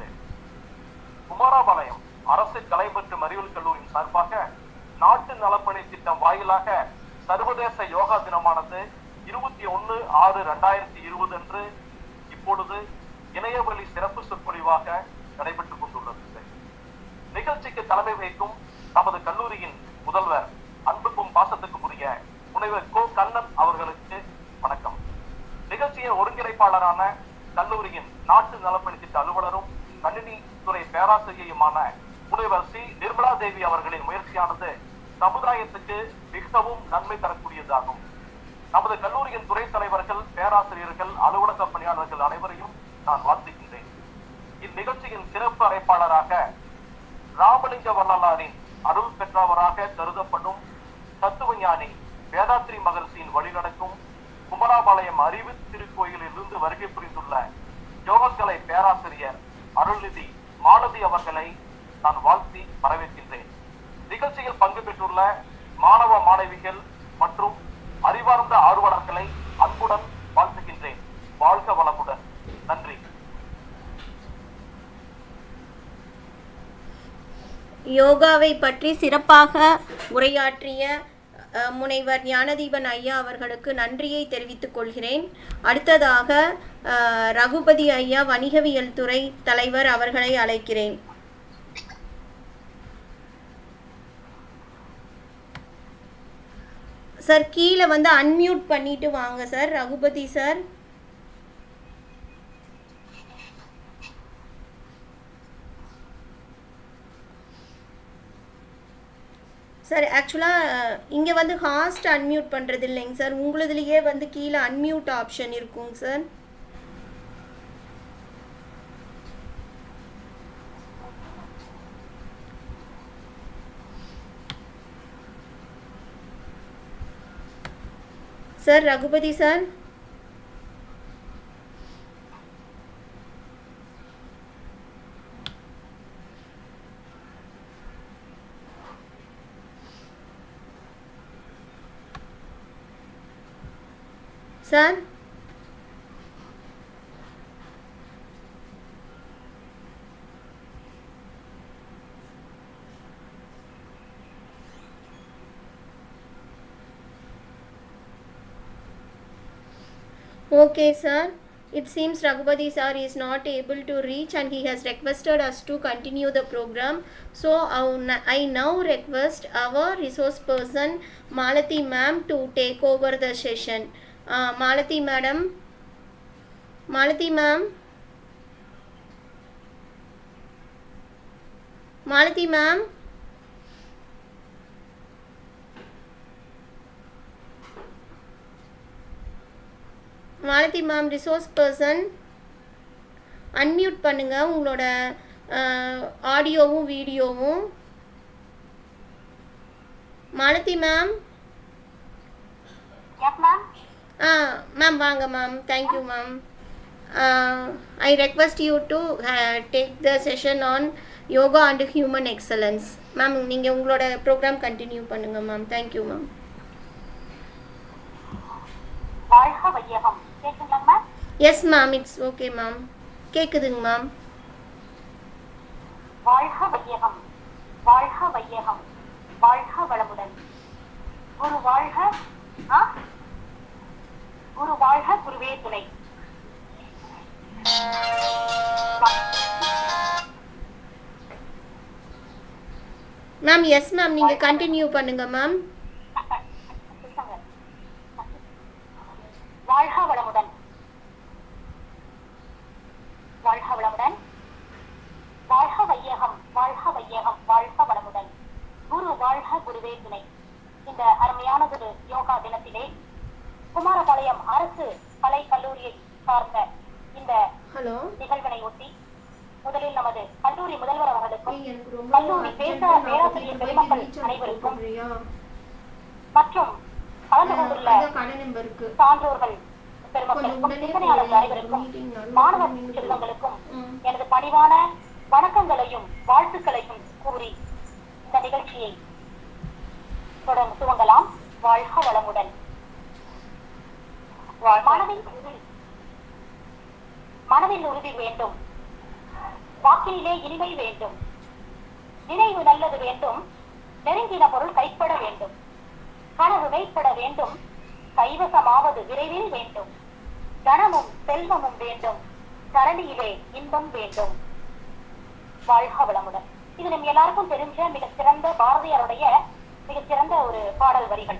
குமாரபாளையம் அரசு கலை மற்றும் அறிவியல் கல்லூரியின் சார்பாக நாட்டு நலப்பணி திட்டம் வாயிலாக சர்வதேச யோகா தினமானது இருபத்தி ஒன்னு ஆறு ரெண்டாயிரத்தி இருபது அன்று இப்பொழுது இணையவழி சிறப்பு சொற்பொழிவாக நடைபெற்றுக் கொண்டுள்ளது நிகழ்ச்சிக்கு தலைமை வகிக்கும் நமது கல்லூரியின் முதல்வர் அன்புக்கும் பாசத்துக்கும் உரிய முனைவர் கோ கண்ணன் அவர்களுக்கு வணக்கம் நிகழ்ச்சியின் ஒருங்கிணைப்பாளரான கல்லூரியின் நாட்டு நலப்பணி திட்ட அலுவலரும் கணினி துறை பேராசிரியருமான முனைவர் சி நிர்மலா தேவி அவர்களின் முயற்சியானது சமுதாயத்துக்கு மிகவும் நன்மை தரக்கூடியதாகும் நமது கல்லூரியின் துறை தலைவர்கள் பேராசிரியர்கள் அலுவலக பணியாளர்கள் அனைவரையும் நான் வாழ்த்துகின்றேன் இந்நிகழ்ச்சியின் சிறப்பு அழைப்பாளராக ராமலிங்க வள்ளலாரின் அருள் பெற்றவராக கருதப்படும் தத்துவஞானி வேதாத்ரி மகர்ஷியின் வழிநடக்கும் குமராபாளையம் அறிவு திருக்கோயிலில் இருந்து வருகை புரிந்துள்ள யோகக்கலை பேராசிரியர் அருள்நிதி மாலதி அவர்களை நான் வாழ்த்தி வரவேற்கின்றேன் நிகழ்ச்சியில் பங்கு பெற்றுள்ள மாணவ மாணவிகள் மற்றும் அறிவார்ந்த ஆர்வலர்களை அன்புடன் வாழ்த்துகின்றேன் வாழ்க வளமுடன் நன்றி யோகாவை பற்றி சிறப்பாக உரையாற்றிய அஹ், முனைவர் ஞானதீபன் ஐயா அவர்களுக்கு நன்றியை தெரிவித்துக் கொள்கிறேன் அடுத்ததாக அஹ், ரகுபதி ஐயா வணிகவியல் துறை தலைவர் அவர்களை அழைக்கிறேன் சார் கீழே வந்து அன்மியூட் பண்ணிட்டு வாங்க சார் ரகுபதி சார் சார் ஆக்சுவலாக இங்கே வந்து ஹாஸ்ட் அன்மியூட் பண்ணுறது இல்லைங்க சார் உங்களுதுலேயே வந்து கீழே அன்மியூட் ஆப்ஷன் இருக்குங்க sir sir Raghupathi sir sir Okay, sir. It seems Raghupati sir is not able to reach and he has requested us to continue the program. So, I I now request our resource person Malati ma'am to take over the session. Uh, Malati madam. Malati ma'am. Malati ma'am. Malathi ma'am resource person unmute பண்ணுங்க உங்களோட ஆடியோவும் வீடியோவும் Malathi ma'am yes ma'am ஆ ma'am வாங்க ma'am thank you ma'am I request you to take the session on yoga and human excellence ma'am நீங்கள் உங்களோட programme continue பண்ணுங்கள் ma'am thank you ma'am வாழ்க வையகம் கேட்குங்களா ma'am yes ma'am it's okay ma'am கேட்குதுங்க ma'am வாழ்க வையகம் வாழ்க வையகம் வாழ்க வளமுடன் குரு வாழ்க ஆ? குரு வாழ்க குருவே துணை மேம் எஸ் மேம் நீங்கள் கண்டினியூ பண்ணுங்கள் மேம் வாழ்க வளமுடன் வாழ்க வளமுடன் வாழ்க வையகம் வாழ்க வையகம் வாழ்க வளமுடன் குரு வாழ்க குருவே துணை இந்த அருமையானதொரு யோகா தினத்திலே குமாரபாளையம் அரசு கலை கல்லூரியை சார்ந்த இந்த ஹலோ நிகழ்வினை ஒட்டி முதலில் நமது கல்லூரி முதல்வர் அவர்களுக்கும் எனக்கு ரொம்ப கல்லூரி பேச பேராசிரியர் பெருமக்கள் அனைவருக்கும் மற்றும் கலந்து கொண்டுள்ள கடை நம்பருக்கு சான்றோர்கள் கொஞ்சம் பெருமக்களுக்கும் உடனே சிந்தனையாளர்கள் அனைவருக்கும் meeting நடுவுல மாணவ meeting. செல்வங்களுக்கும் ம். எனது பணிவான வணக்கங்களையும் வாழ்த்துக்களையும் கூறி இந்த நிகழ்ச்சியை தொடர்ந்து துவங்கலாம் வாழ்க வளமுடன் மனதில் உறுதி மனதில் உறுதி வேண்டும் வாக்கினிலே இனிமை வேண்டும் நினைவு நல்லது வேண்டும் நெருங்கின பொருள் கைப்பட வேண்டும் கனவு மெய்ப்பட வேண்டும் கைவசமாவது விரைவில் வேண்டும் கனமும் செல்வமும் வேண்டும் தரணியிலே இன்பம் வேண்டும் வாழ்க வளமுடன் இது நம்ம எல்லாருக்கும் தெரிஞ்ச மிக சிறந்த பாரதியாருடைய மிக சிறந்த ஒரு பாடல் வரிகள்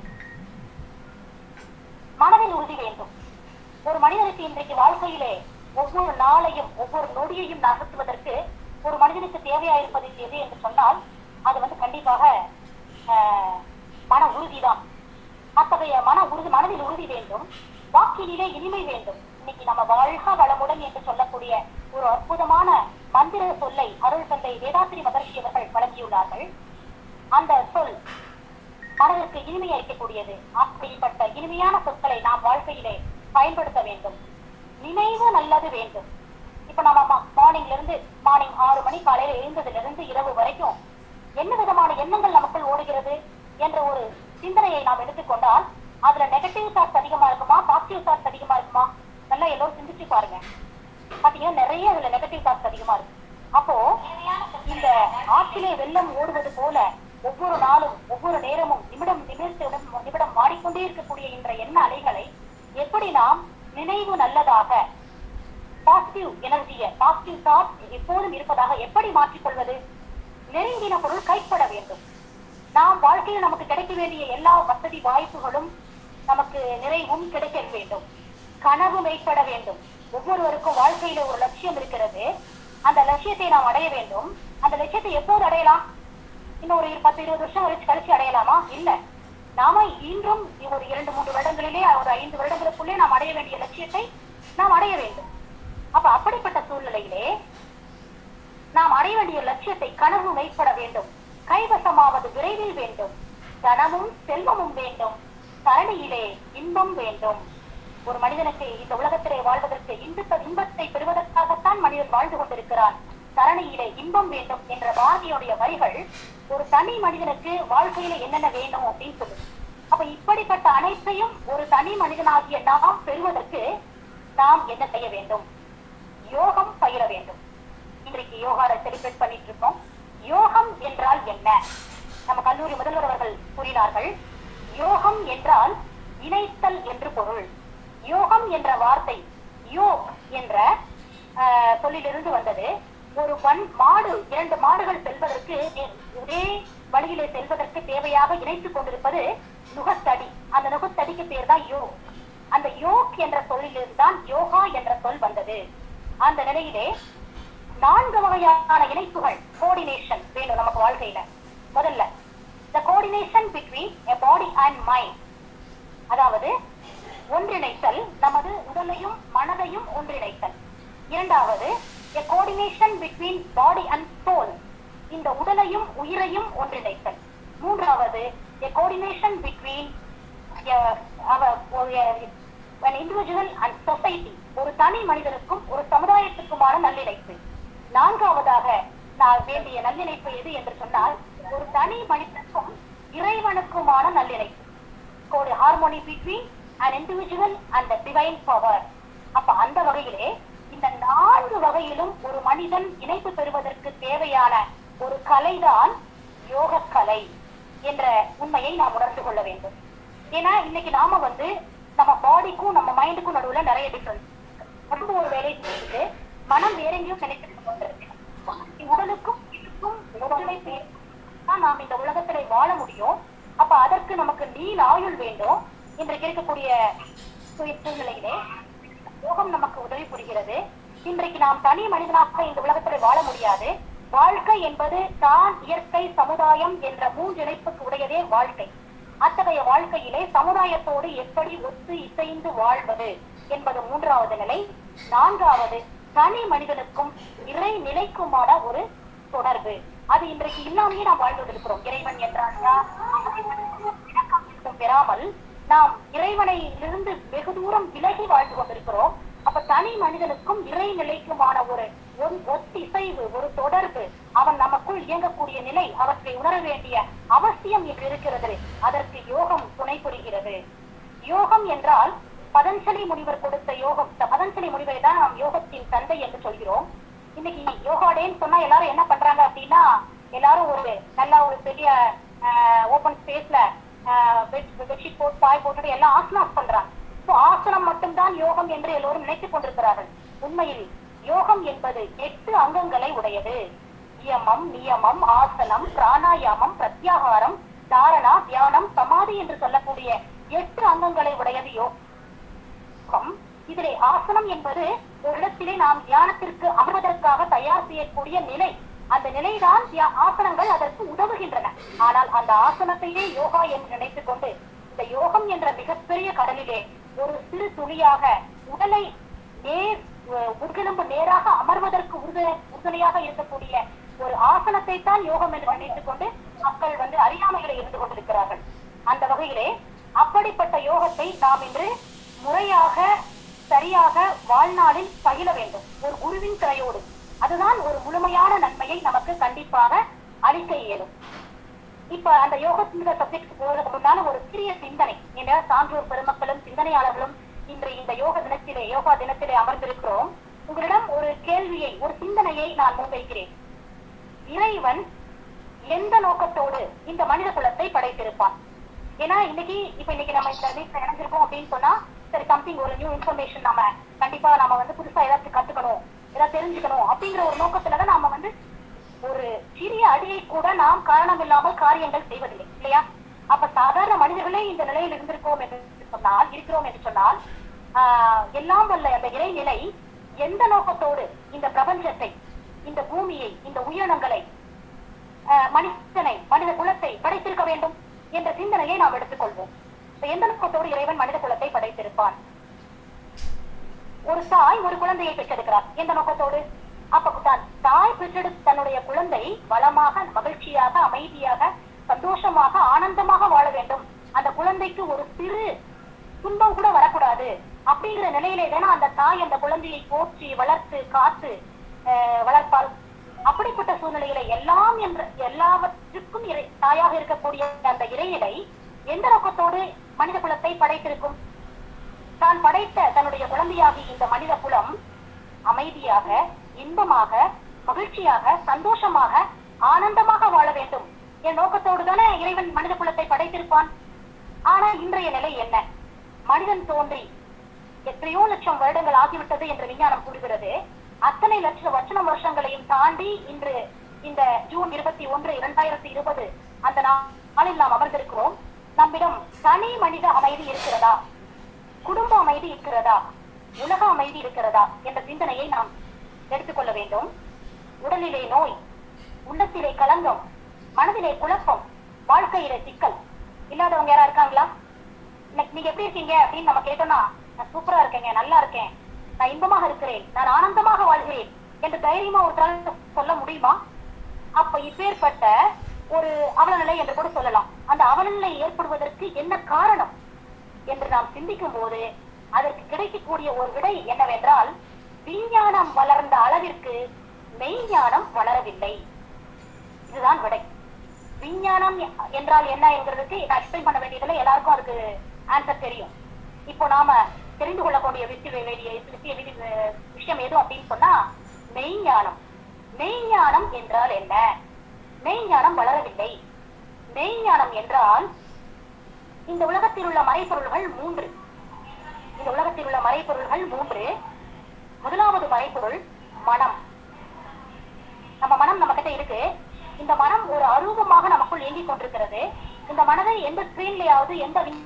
மனதில் உறுதி வேண்டும் ஒரு மனிதனுக்கு இன்றைக்கு வாழ்க்கையிலே ஒவ்வொரு நாளையும் ஒவ்வொரு நொடியையும் நகர்த்துவதற்கு ஒரு மனிதனுக்கு தேவையாயிருப்பது எது என்று சொன்னால் அது வந்து கண்டிப்பாக ஆஹ், மன உறுதிதான் அத்தகைய மன உறுதி மனதில் உறுதி வேண்டும் வாக்கினிலே இனிமை வேண்டும் இன்னைக்கு நம்ம வாழ்க வளமுடன் என்று சொல்லக்கூடிய ஒரு அற்புதமான மந்திர சொல்லை அருள் தந்தை வேதாத்திரி மகர்ஷி அவர்கள் வழங்கியுள்ளார்கள் அந்த சொல் மனதிற்கு இனிமை அளிக்கக்கூடியது அப்படிப்பட்ட இனிமையான சொற்களை நாம் வாழ்க்கையிலே பயன்படுத்த வேண்டும் நினைவு நல்லது வேண்டும் இப்ப நம்ம மார்னிங்ல இருந்து மார்னிங் ஆறு மணி காலையில எழுந்ததுல இருந்து இரவு வரைக்கும் என்ன விதமான எண்ணங்கள் நமக்குள் ஓடுகிறது என்ற ஒரு சிந்தனையை நாம் எடுத்துக்கொண்டால் அதுல நெகட்டிவ் தாட்ஸ் அதிகமா இருக்குமா பாசிட்டிவ் தாட்ஸ் அதிகமா இருக்குமா நல்லா எல்லோரும் சிந்திச்சு பாருங்க பாத்தீங்கன்னா நிறைய அதுல நெகட்டிவ் தாட்ஸ் அதிகமா இருக்கு அப்போ இந்த ஆற்றிலே வெள்ளம் ஓடுவது போல ஒவ்வொரு நாளும் ஒவ்வொரு நேரமும் நிமிடம் நிமிடத்திடம் நிமிடம் மாறிக்கொண்டே இருக்கக்கூடிய என்ற எண்ண அலைகளை எப்படி நாம் நினைவு நல்லதாக பாசிட்டிவ் எனர்ஜியை பாசிட்டிவ் தாட் எப்போதும் இருப்பதாக எப்படி மாற்றிக்கொள்வது நெருங்கின பொருள் கைப்பட வேண்டும் நாம் வாழ்க்கையில் நமக்கு கிடைக்க வேண்டிய எல்லா வசதி வாய்ப்புகளும் நமக்கு நிறைவும் கிடைக்க வேண்டும் கனவு மெய்ப்பட வேண்டும் ஒவ்வொருவருக்கும் வாழ்க்கையில ஒரு லட்சியம் இருக்கிறது அந்த லட்சியத்தை நாம் அடைய வேண்டும் அந்த லட்சியத்தை எப்போது அடையலாம் இன்னும் ஒரு பத்து இருபது வருஷம் கழிச்சு கழிச்சு அடையலாமா இல்ல நாம இன்றும் ஒரு இரண்டு மூன்று வருடங்களிலே ஒரு ஐந்து வருடங்களுக்குள்ளே நாம் அடைய வேண்டிய லட்சியத்தை நாம் அடைய வேண்டும் அப்ப அப்படிப்பட்ட சூழ்நிலையிலே நாம் அடைய வேண்டிய லட்சியத்தை கனவு மெய்ப்பட வேண்டும் கைவசமாவது விரைவில் வேண்டும் தனமும் செல்வமும் வேண்டும் தரணியிலே இன்பம் வேண்டும் ஒரு மனிதனுக்கு இந்த உலகத்திலே வாழ்வதற்கு இன்ப இன்பத்தை பெறுவதற்காகத்தான் மனிதன் வாழ்ந்து கொண்டிருக்கிறான் தரணியிலே இன்பம் வேண்டும் என்ற பாரதியுடைய வரிகள் ஒரு தனி மனிதனுக்கு வாழ்க்கையில என்னென்ன வேண்டும் அப்படின்னு சொல்லுது அப்ப இப்படிப்பட்ட அனைத்தையும் ஒரு தனி மனிதனாகிய நாம் பெறுவதற்கு நாம் என்ன செய்ய வேண்டும் யோகம் பயிர வேண்டும் இன்றைக்கு யோகாவை செலிப்ரேட் பண்ணிட்டு இருக்கோம் யோகம் என்றால் என்ன நம்ம கல்லூரி முதல்வர் அவர்கள் கூறினார்கள் யோகம் என்றால் இணைத்தல் என்று பொருள் யோகம் என்ற வார்த்தை யோக் என்ற ஆஹ், சொல்லிலிருந்து வந்தது ஒரு வன் மாடு இரண்டு மாடுகள் செல்வதற்கு நே- ஒரே வழியிலே செல்வதற்கு தேவையாக இணைத்துக் கொண்டிருப்பது நுகத்தடி அந்த நுகத்தடிக்கு பேர் தான் யோக் அந்த யோக் என்ற சொல்லிலிருந்து தான் யோகா என்ற சொல் வந்தது அந்த நிலையிலே நான்கு வகையான இணைப்புகள் கோஆர்டினேஷன் வேணும் நமக்கு வாழ்க்கையில முதல்ல the coordination between a body and mind அதாவது ஒன்றிணைத்தல் நமது உடலையும் மனதையும் ஒன்றிணைத்தல் இரண்டாவது a coordination between body and soul இந்த உடலையும் உயிரையும் ஒன்றிணைத்தல் மூன்றாவது a coordination between a- our ஒரு- an individual and society ஒரு தனி மனிதனுக்கும் ஒரு சமுதாயத்துக்குமான நல்லிணைப்பு நான்காவதாக நான் வேண்டிய நல்லிணைப்பு எது என்று சொன்னால் ஒரு தனி மனிதனுக்கும் இறைவனுக்குமான நல்லிணைப்பு ஒரு harmony between an individual and the divine power அப்ப அந்த வகையிலே இந்த நான்கு வகையிலும் ஒரு மனிதன் இணைப்பு பெறுவதற்கு தேவையான ஒரு கலைதான் யோக கலை என்ற உண்மையை நாம் உணர்ந்து கொள்ள வேண்டும் ஏன்னா இன்னைக்கு நாம வந்து நம்ம பாடிக்கும் நம்ம மைண்டுக்கும் நடுவுல நிறைய டிஃபரன்ஸ் உடம்பு ஒரு வேலையை செஞ்சுட்டு மனம் வேற எங்கேயும் கனெக்ட் கொண்டிருக்கு உடலுக்கும் இதுக்கும் ஒருங்கிணைப்பு தான் நாம் இந்த உலகத்திலே வாழ முடியும் அப்ப அதற்கு நமக்கு நீள் ஆயுள் வேண்டும் இன்றைக்கு இருக்கக்கூடிய சூழ்- சூழ்நிலையிலே யோகம் நமக்கு உதவி புரிகிறது இன்றைக்கு நாம் தனி மனிதனாக இந்த உலகத்திலே வாழ முடியாது வாழ்க்கை என்பது தான் இயற்கை சமுதாயம் என்ற மூன்றிணைப்புக்கு உடையதே வாழ்க்கை அத்தகைய வாழ்க்கையிலே சமுதாயத்தோடு எப்படி ஒத்து இசைந்து வாழ்வது என்பது மூன்றாவது நிலை நான்காவது தனி மனிதனுக்கும் இறை நிலைக்குமான ஒரு தொடர்பு அது இன்றைக்கு இல்லாமையே நாம் வாழ்ந்து கொண்டிருக்கிறோம் இறைவன் என்றால் யார்? விளக்கம் எதுவும் பெறாமல் நாம் இறைவனையிலிருந்து வெகு தூரம் விலகி வாழ்ந்து கொண்டிருக்கிறோம் அப்ப தனி மனிதனுக்கும் இறை நிலைக்குமான ஒரு ஒன்- ஒத்திசைவு ஒரு தொடர்பு அவன் நமக்குள் இயங்கக்கூடிய நிலை அவற்றை உணர வேண்டிய அவசியம் என்று இருக்கிறது அதற்கு யோகம் துணை புரிகிறது யோகம் என்றால் பதஞ்சலி முனிவர் கொடுத்த யோகம் இந்த பதஞ்சலி முனிவரை தான் நாம் யோகத்தின் தந்தை என்று சொல்கிறோம் இன்னைக்கு யோகா டேன்னு சொன்னா எல்லாரும் என்ன பண்றாங்க அப்படின்னா எல்லாரும் ஒரு நல்ல ஒரு பெரிய ஓபன் ஸ்பேஸ்ல பெட்ஷீட் போட்டு பாய் போட்டுட்டு எல்லாம் ஆசனாஸ் பண்றாங்க So, ஆசனம் மட்டும்தான் யோகம் என்று எல்லோரும் நினைத்துக் கொண்டிருக்கிறார்கள் உண்மையில் யோகம் என்பது எட்டு அங்கங்களை உடையது நியமம் நியமம் ஆசனம் பிராணாயாமம் பிரத்யாகாரம் தாரணா தியானம் சமாதி என்று சொல்லக்கூடிய எட்டு அங்கங்களை உடையது யோகம் இதிலே ஆசனம் என்பது ஒரு இடத்திலே நாம் தியானத்திற்கு அமர்வதற்காக தயார் செய்யக்கூடிய நிலை அந்த நிலைதான் தியா- ஆசனங்கள் அதற்கு உதவுகின்றன ஆனால் அந்த ஆசனத்தையே யோகா என்று நினைத்துக் கொண்டு இந்த யோகம் என்ற மிகப்பெரிய கடலிலே ஒரு சிறு துளியாக உடலை நேர் அஹ், முதுகெலும்பு நேராக அமர்வதற்கு உறுத உறுதுணையாக இருக்கக்கூடிய ஒரு ஆசனத்தை தான் யோகம் என்று நினைத்துக் கொண்டு மக்கள் வந்து அறியாமையில இருந்து கொண்டிருக்கிறார்கள் அந்த வகையிலே அப்படிப்பட்ட யோகத்தை நாம் இன்று முறையாக சரியாக வாழ்நாளில் பயில வேண்டும் ஒரு குருவின் திரையோடு அதுதான் ஒரு முழுமையான நன்மையை நமக்கு கண்டிப்பாக அளிக்க இயலும் இப்ப அந்த யோகத்தின் சப்ஜெக்ட் போறதுக்கு முன்னால ஒரு சிறிய சிந்தனை என்ற சான்றோர் பெருமக்களும் சிந்தனையாளர்களும் இன்று இந்த யோக தினத்திலே யோகா தினத்திலே அமர்ந்திருக்கிறோம் உங்களிடம் ஒரு கேள்வியை ஒரு சிந்தனையை நான் முன்வைக்கிறேன் இறைவன் எந்த நோக்கத்தோடு இந்த மனித குலத்தை படைத்திருப்பான் ஏன்னா இன்னைக்கு இப்ப இன்னைக்கு நம்ம இந்த வீட்டுல இணைஞ்சிருக்கோம் அப்படின்னு சொன்னா சரி சம்திங் ஒரு நியூ இன்ஃபர்மேஷன் நாம கண்டிப்பா நாம வந்து புதுசா ஏதாச்சும் கத்துக்கணும் ஏதாவது தெரிஞ்சுக்கணும் அப்படிங்கிற ஒரு நோக்கத்துலதான் நாம வந்து ஒரு சிறிய அடியை கூட நாம் காரணம் இல்லாமல் காரியங்கள் செய்வதில்லை இல்லையா அப்ப சாதாரண மனிதர்களே இந்த நிலையில் இருந்திருக்கோம் என்று சொன்னால் இருக்கிறோம் என்று சொன்னால் ஆஹ், எல்லாம் வல்ல அந்த இறைநிலை எந்த நோக்கத்தோடு இந்த பிரபஞ்சத்தை இந்த பூமியை இந்த உயிரினங்களை ஆஹ், மனிதனை மனித குலத்தை படைத்திருக்க வேண்டும் என்ற சிந்தனையை நாம் எடுத்துக்கொள்வோம் இப்ப எந்த நோக்கத்தோடு இறைவன் மனித குலத்தை படைத்திருப்பான் ஒரு தாய் ஒரு குழந்தையை பெற்றெடுக்கிறார் எந்த நோக்கத்தோடு அப்ப தான் தாய் பெற்றெடுத்த தன்னுடைய குழந்தை வளமாக மகிழ்ச்சியாக அமைதியாக சந்தோஷமாக ஆனந்தமாக வாழ வேண்டும் அந்த குழந்தைக்கு ஒரு சிறு துன்பம் கூட வரக்கூடாது அப்படிங்கிற நிலையிலே தானே அந்த தாய் அந்த குழந்தையை போற்றி வளர்த்து காத்து அஹ், வளர்ப்பாள் அப்படிப்பட்ட சூழ்நிலையில எல்லாம் என்ற எல்லாவற்றுக்கும் இறை தாயாக இருக்கக்கூடிய அந்த இறைநிலை எந்த நோக்கத்தோடு மனித குலத்தை படைத்திருக்கும் தான் படைத்த தன்னுடைய குழந்தையாகி இந்த மனித குலம் அமைதியாக இன்பமாக மகிழ்ச்சியாக சந்தோஷமாக ஆனந்தமாக வாழ வேண்டும் என் நோக்கத்தோடு தானே இறைவன் மனித குலத்தை படைத்திருப்பான் ஆனா இன்றைய நிலை என்ன மனிதன் தோன்றி எத்தனையோ லட்சம் வருடங்கள் ஆகிவிட்டது என்று விஞ்ஞானம் கூறுகிறது அத்தனை லட்சம் வச்சன வருஷங்களையும் தாண்டி இன்று இந்த ஜூன் இருபத்தி ஒன்று இரண்டாயிரத்தி இருபது அந்த நாளில் நாம் அமர்ந்திருக்கிறோம் நம்மிடம் தனி மனித அமைதி இருக்கிறதா குடும்ப அமைதி இருக்கிறதா உலக அமைதி இருக்கிறதா என்ற சிந்தனையை நாம் எடுத்துக்கொள்ள வேண்டும் உடலிலே நோய் உள்ளத்திலே களங்கம் மனதிலே குழப்பம் வாழ்க்கையிலே சிக்கல் இல்லாதவங்க யாரா இருக்காங்களா இன்னைக்கு நீங்க எப்படி இருக்கீங்க அப்படின்னு நம்ம கேட்டோம்னா நான் சூப்பரா இருக்கேங்க நல்லா இருக்கேன் நான் இன்பமாக இருக்கிறேன் நான் ஆனந்தமாக வாழ்கிறேன் என்று தைரியமா ஒருத்தரால் சொல்ல முடியுமா அப்ப இப்பேற்பட்ட ஒரு அவலநிலை என்று கூட சொல்லலாம் அந்த அவலநிலை ஏற்படுவதற்கு என்ன காரணம் என்று நாம் சிந்திக்கும் போது அதற்கு கிடைக்கக்கூடிய ஒரு விடை என்னவென்றால் விஞ்ஞானம் வளர்ந்த அளவிற்கு மெய்ஞானம் வளரவில்லை இதுதான் விடை விஞ்ஞானம் என்றால் என்ன என்கிறதுக்கு நான் எக்ஸ்பிளைன் பண்ண வேண்டியதுல எல்லாருக்கும் அதுக்கு ஆன்சர் தெரியும் இப்போ நாம தெரிந்து கொள்ளக்கூடிய விஷய வேண்டிய விஷய வி- விஷயம் எது அப்படின்னு சொன்னா மெய்ஞானம் மெய்ஞானம் என்றால் என்ன மெய்ஞானம் வளரவில்லை மெய்ஞானம் என்றால் இந்த உலகத்தில் உள்ள மறைப்பொருள்கள் மூன்று இந்த உலகத்தில் உள்ள மறைப்பொருள்கள் மூன்று முதலாவது மறைப்பொருள் மனம் நம்ம மனம் நம்ம கிட்ட இருக்கு இந்த மனம் ஒரு அரூபமாக நமக்குள் இயங்கிக் கொண்டிருக்கிறது இந்த மனதை எந்த ஸ்கிரீன்லயாவது எந்த வி-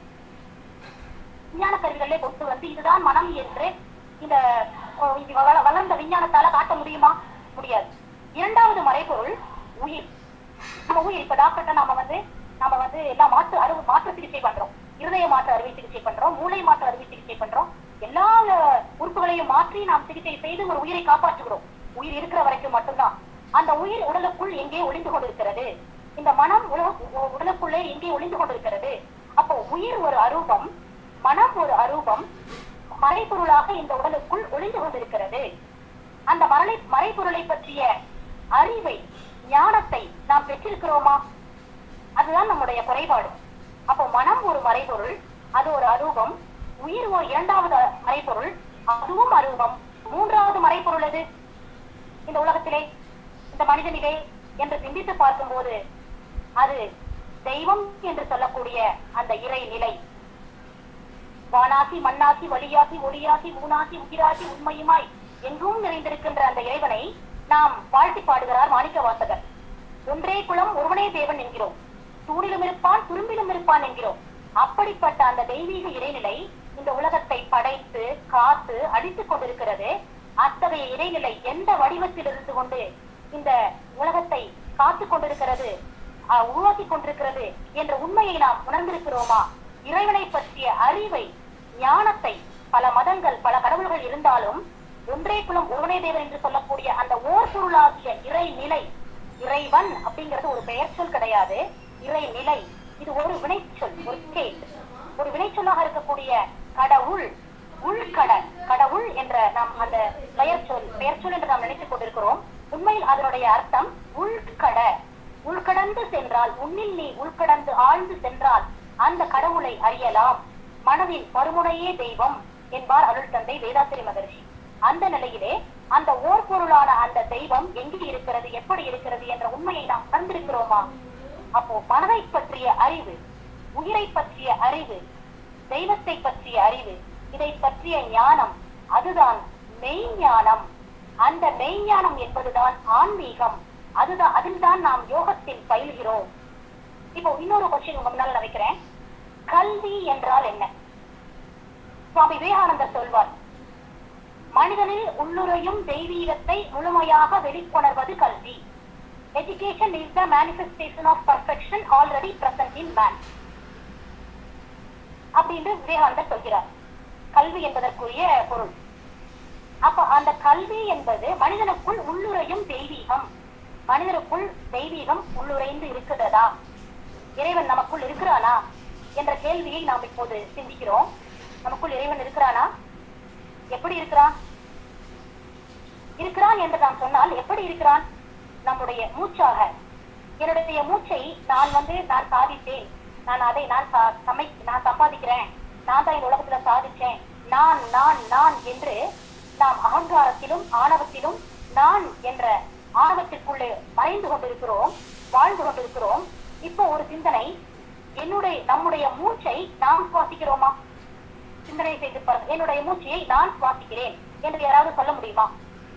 விஞ்ஞான கருவிகளிலே கொண்டு வந்து இதுதான் மனம் என்று இந்த ஓ, இது வள- வளர்ந்த விஞ்ஞானத்தால காட்ட முடியுமா முடியாது இரண்டாவது மறைபொருள் உயிர் நம்ம உயிர் இப்ப டாக்டர்கிட்ட நாம வந்து நாம வந்து எல்லா மாற்று அறுவை மாற்று சிகிச்சை பண்றோம் இருதய மாற்று அறுவை சிகிச்சை பண்றோம் மூளை மாற்று அறுவை சிகிச்சை பண்றோம் எல்லா அஹ், உறுப்புகளையும் மாற்றி நாம் சிகிச்சை செய்து ஒரு உயிரை காப்பாற்றுகிறோம் உயிர் இருக்கிற வரைக்கும் மட்டும்தான் அந்த உயிர் உடலுக்குள் எங்கே ஒளிந்து கொண்டிருக்கிறது இந்த மனம் உல- உ- உடலுக்குள்ளே எங்கே ஒளிந்து கொண்டிருக்கிறது அப்போ உயிர் ஒரு அரூபம் மனம் ஒரு அரூபம் மறைபொருளாக இந்த உடலுக்குள் ஒளிந்து கொண்டிருக்கிறது அந்த மறை மறைபொருளை பற்றிய அறிவை ஞானத்தை நாம் பெற்றிருக்கிறோமா அதுதான் நம்முடைய குறைபாடு அப்போ மனம் ஒரு மறைபொருள் அது ஒரு அரூபம் உயிர் ஒரு இரண்டாவது மறைபொருள் அதுவும் அரூபம் மூன்றாவது மறைபொருள் எது இந்த உலகத்திலே இந்த மனிதனிலே என்று சிந்தித்து பார்க்கும்போது அது தெய்வம் என்று சொல்லக்கூடிய அந்த இறை நிலை வானாசி மண்ணாசி வழியாசி ஒளியாசி ஊனாசி உயிராசி உண்மையுமாய் எங்கும் நிறைந்திருக்கின்ற அந்த இறைவனை நாம் வாழ்த்தி பாடுகிறார் மாணிக்க வாசகர் ஒன்றே குலம் ஒருவனே தேவன் என்கிறோம் தூணிலும் இருப்பான் துரும்பிலும் இருப்பான் என்கிறோம் அப்படிப்பட்ட அந்த தெய்வீக இறைநிலை இந்த உலகத்தை படைத்து காத்து அழித்துக் கொண்டிருக்கிறது அத்தகைய இறைநிலை எந்த வடிவத்தில் இருந்து கொண்டு இந்த உலகத்தை காத்து கொண்டிருக்கிறது ஆஹ், உருவாக்கி கொண்டிருக்கிறது என்ற உண்மையை நாம் உணர்ந்திருக்கிறோமா இறைவனை பற்றிய அறிவை ஞானத்தை பல மதங்கள் பல கடவுள்கள் இருந்தாலும் ஒன்றே குலம் ஒருவனே தேவன் என்று சொல்லக்கூடிய அந்த ஓர் பொருளாகிய இறை நிலை இறைவன் அப்படிங்கிறது ஒரு பெயர் சொல் கிடையாது இறை நிலை இது ஒரு வினைச்சொல் ஒரு ஸ்டேட் ஒரு வினைச்சொல்லாக இருக்கக்கூடிய கடவுள் உள்கட கடவுள் என்ற நாம் அந்த பெயர் சொல் பெயர் சொல் என்று நாம் நினைத்துக் கொண்டிருக்கிறோம் உண்மையில் அதனுடைய அர்த்தம் உள்கட உள்கடந்து சென்றால் உன்னில் நீ உள்கடந்து ஆழ்ந்து சென்றால் அந்த கடவுளை அறியலாம் மனதின் மறுமுனையே தெய்வம் என்பார் அருள் தந்தை வேதாத்திரி மகரிஷி அந்த நிலையிலே அந்த ஓர் பொருளான அந்த தெய்வம் எங்கே இருக்கிறது எப்படி இருக்கிறது என்ற உண்மையை நாம் உணர்ந்திருக்கிறோமா அப்போ மனதை பற்றிய அறிவு உயிரை பற்றிய அறிவு தெய்வத்தை பற்றிய அறிவு இதை பற்றிய ஞானம் அதுதான் மெய்ஞானம் அந்த மெய்ஞானம் என்பதுதான் ஆன்மீகம் அதுதான் அதில்தான் நாம் யோகத்தில் பயில்கிறோம் இப்போ இன்னொரு கொஸ்டின் உங்க முன்னால நான் வைக்கிறேன் கல்வி என்றால் என்ன சுவாமி விவேகானந்தர் சொல்வார் மனிதனில் உள்ளுரையும் தெய்வீகத்தை முழுமையாக வெளிக்கொணர்வது கல்வி education is the manifestation of perfection already present in man அப்படின்னு விவேகானந்தர் சொல்கிறார் கல்வி என்பதற்குரிய பொருள் அப்ப அந்த கல்வி என்பது மனிதனுக்குள் உள்ளுரையும் தெய்வீகம் மனிதனுக்குள் தெய்வீகம் உள்ளுரைந்து இருக்கிறதா இறைவன் நமக்குள் இருக்கிறானா என்ற கேள்வியை நாம் இப்போது சிந்திக்கிறோம் நமக்குள் இறைவன் இருக்கிறானா எப்படி இருக்கிறான் இருக்கிறான் என்று நாம் சொன்னால் எப்படி இருக்கிறான் நம்முடைய மூச்சாக என்னுடைய மூச்சை நான் வந்து நான் சாதித்தேன் நான் அதை நான் சா- சமை நான் சம்பாதிக்கிறேன் நான் தான் இந்த உலகத்துல சாதிச்சேன் நான் நான் நான் என்று நாம் அகங்காரத்திலும் ஆணவத்திலும் நான் என்ற ஆணவத்திற்குள்ளே மறைந்து கொண்டிருக்கிறோம் வாழ்ந்து கொண்டிருக்கிறோம் இப்போ ஒரு சிந்தனை என்னுடைய நம்முடைய மூச்சை நாம் சுவாசிக்கிறோமா சிந்தனை செய்து பாருங்க என்னுடைய மூச்சையை நான் சுவாசிக்கிறேன் என்று யாராவது சொல்ல முடியுமா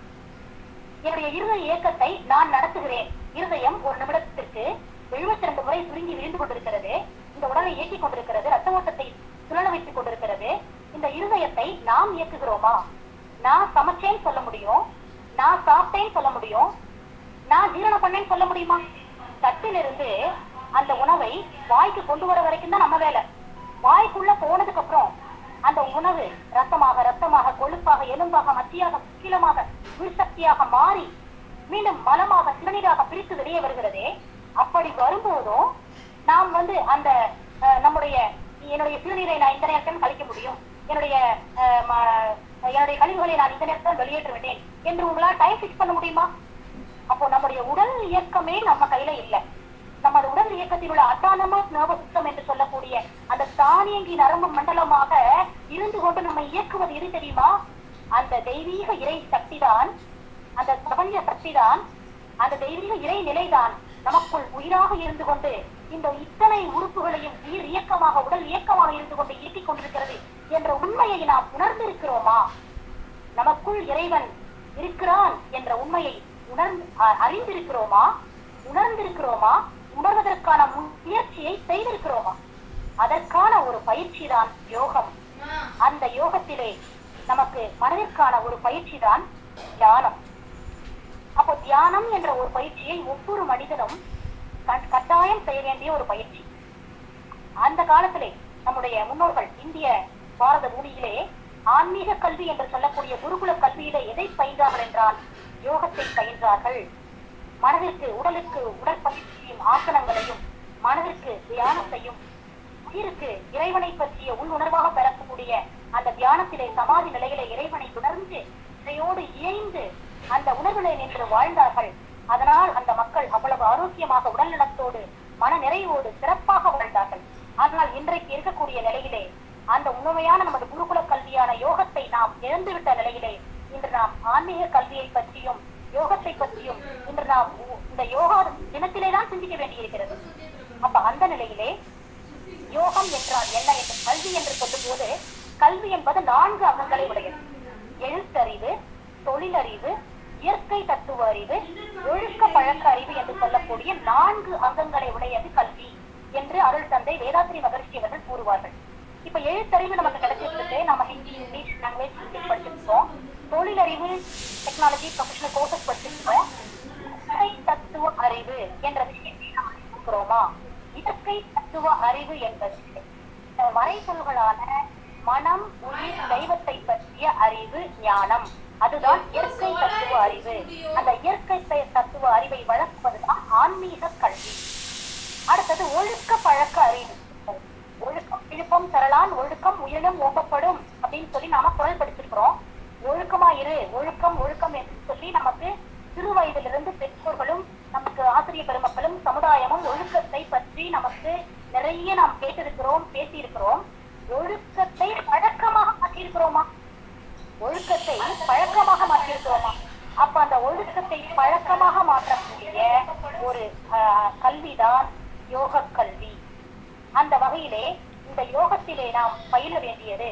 என்னுடைய இருதய இயக்கத்தை நான் நடத்துகிறேன் இருதயம் ஒரு நிமிடத்திற்கு எழுபத்தி ரெண்டு முறை சுருங்கி விரிந்து கொண்டிருக்கிறது இந்த உடலை இயக்கிக் கொண்டிருக்கிறது ரத்த ஓட்டத்தை சுழல வைத்துக் கொண்டிருக்கிறது இந்த இருதயத்தை நாம் இயக்குகிறோமா நான் சமைச்சேன்னு சொல்ல முடியும் நான் சாப்பிட்டேன்னு சொல்ல முடியும் நான் ஜீரணம் பண்ணேன்னு சொல்ல முடியுமா தட்டிலிருந்து அந்த உணவை வாய்க்கு கொண்டு வர வரைக்கும் தான் நம்ம வேலை வாய்க்குள்ள போனதுக்கு அப்புறம் அந்த உணவு ரத்தமாக ரத்தமாக கொழுப்பாக எலும்பாக மத்தியாக கீழமாக உயிர்சக்தியாக மாறி மீண்டும் மலமாக சிறுநீராக பிரித்து வெளியே வருகிறதே அப்படி வரும்போதும் நாம் வந்து அந்த அஹ், நம்முடைய என்னுடைய சிறுநீரை நான் இந்த நேரத்தில் கழிக்க முடியும் என்னுடைய அஹ், ம- என்னுடைய கழிவுகளை நான் இந்த நேரத்தில் வெளியேற்ற விட்டேன் என்று உங்களால் டைம் ஃபிக்ஸ் பண்ண முடியுமா அப்போ நம்முடைய உடல் இயக்கமே நம்ம கையில இல்ல நமது உடல் இயக்கத்தில் உள்ள அட்டானமஸ் நர்வ சிஸ்டம் என்று சொல்லக்கூடிய அந்த தானியங்கி நரம்பு மண்டலமாக இருந்து கொண்டு நம்ம இயக்குவது எது தெரியுமா அந்த தெய்வீக இறை சக்திதான் அந்த பிரபஞ்ச சக்திதான் அந்த தெய்வீக இறை நிலைதான் நமக்குள் உயிராக இருந்து கொண்டு இந்த இத்தனை உறுப்புகளையும் உயிர் இயக்கமாக உடல் இயக்கமாக இருந்து கொண்டு இயக்கிக் கொண்டிருக்கிறது என்ற உண்மையை நாம் உணர்ந்திருக்கிறோமா நமக்குள் இறைவன் இருக்கிறான் என்ற உண்மையை உணர்ந்து அ- அறிந்திருக்கிறோமா உணர்ந்திருக்கிறோமா உணர்வதற்கான முயற்சியை செய்திருக்கிறோமா அதற்கான ஒரு பயிற்சி தான் யோகம் அந்த யோகத்திலே நமக்கு மனதிற்கான ஒரு பயிற்சி தான் தியானம் அப்போ தியானம் என்ற ஒரு பயிற்சியை ஒவ்வொரு மனிதனும் கட்- கட்டாயம் செய்ய வேண்டிய ஒரு பயிற்சி அந்த காலத்திலே நம்முடைய முன்னோர்கள் இந்திய பாரத பூமியிலே ஆன்மீக கல்வி என்று சொல்லக்கூடிய குருகுல கல்வியிலே எதை பயின்றார்கள் என்றால் யோகத்தை பயின்றார்கள் மனதிற்கு உடலுக்கு உடற்பயிற்சியும் ஆசனங்களையும் மனதிற்கு தியானத்தையும் உயிருக்கு இறைவனை பற்றிய உள் உணர்வாக பெறக்கூடிய அந்த தியானத்திலே சமாதி நிலையிலே இறைவனை உணர்ந்து இறையோடு இணைந்து அந்த உணர்விலே நின்று வாழ்ந்தார்கள் அதனால் அந்த மக்கள் அவ்வளவு ஆரோக்கியமாக உடல் நலத்தோடு மன நிறைவோடு சிறப்பாக வாழ்ந்தார்கள் ஆனால் இன்றைக்கு இருக்கக்கூடிய நிலையிலே அந்த உண்மையான நமது குருகுல கல்வியான யோகத்தை நாம் இழந்துவிட்ட நிலையிலே இன்று நாம் ஆன்மீக கல்வியை பற்றியும் யோகத்தை பற்றியும் இன்று நாம் உ- இந்த யோகா தினத்திலே தான் சிந்திக்க வேண்டியிருக்கிறது அப்ப அந்த நிலையிலே யோகம் என்றால் என்ன என்று கல்வி என்று சொல்லும்போது கல்வி என்பது நான்கு அங்கங்களை உடையது எழுத்தறிவு தொழிலறிவு இயற்கை தத்துவ அறிவு ஒழுக்க பழக்க அறிவு என்று சொல்லக்கூடிய நான்கு அங்கங்களை உடையது கல்வி என்று அருள் தந்தை வேதாத்திரி மகர்ஷி அவர்கள் கூறுவார்கள் இப்ப எழுத்தறிவு நமக்கு கிடைச்சிருக்கு நம்ம ஹிந்தி இங்கிலீஷ் லாங்குவேஜ் படிச்சிருக்கோம் தொழிலறிவு டெக்னாலஜி ப்ரொஃபஷனல் கோர்சஸ் படிச்சிருக்கோம் இயற்கை தத்துவ அறிவு என்ற விஷயத்தை நாம் இருக்கிறோமா இயற்கை தத்துவ அறிவு என்பது அஹ், மறைபொருள்களான மனம் உயிர் தெய்வத்தை பற்றிய அறிவு ஞானம் அதுதான் இயற்கை தத்துவ அறிவு அந்த இயற்கை த- தத்துவ அறிவை வளர்ப்பதுதான் ஆன்மீக கல்வி அடுத்தது ஒழுக்க பழக்க அறிவு ஒழுக்கம் விழுப்பம் தரலான் ஒழுக்கம் உயிரிலும் ஓம்பப்படும் அப்படின்னு சொல்லி நாம குரல் படிச்சிருக்கிறோம் ஒழுக்கமா இரு ஒழுக்கம் ஒழுக்கம் என்று சொல்லி நமக்கு சிறு வயதிலிருந்து பெற்றோர்களும் நமக்கு ஆசிரியர் பெருமக்களும் சமுதாயமும் ஒழுக்கத்தை பற்றி நமக்கு நிறைய நாம் கேட்டிருக்கிறோம் பேசியிருக்கிறோம் ஒழுக்கத்தை பழக்கமாக மாற்றியிருக்கிறோமா ஒழுக்கத்தை பழக்கமாக மாற்றியிருக்கிறோமா அப்ப அந்த ஒழுக்கத்தை பழக்கமாக மாற்றக்கூடிய ஒரு ஆஹ், கல்விதான் யோக கல்வி அந்த வகையிலே இந்த யோகத்திலே நாம் பயில வேண்டியது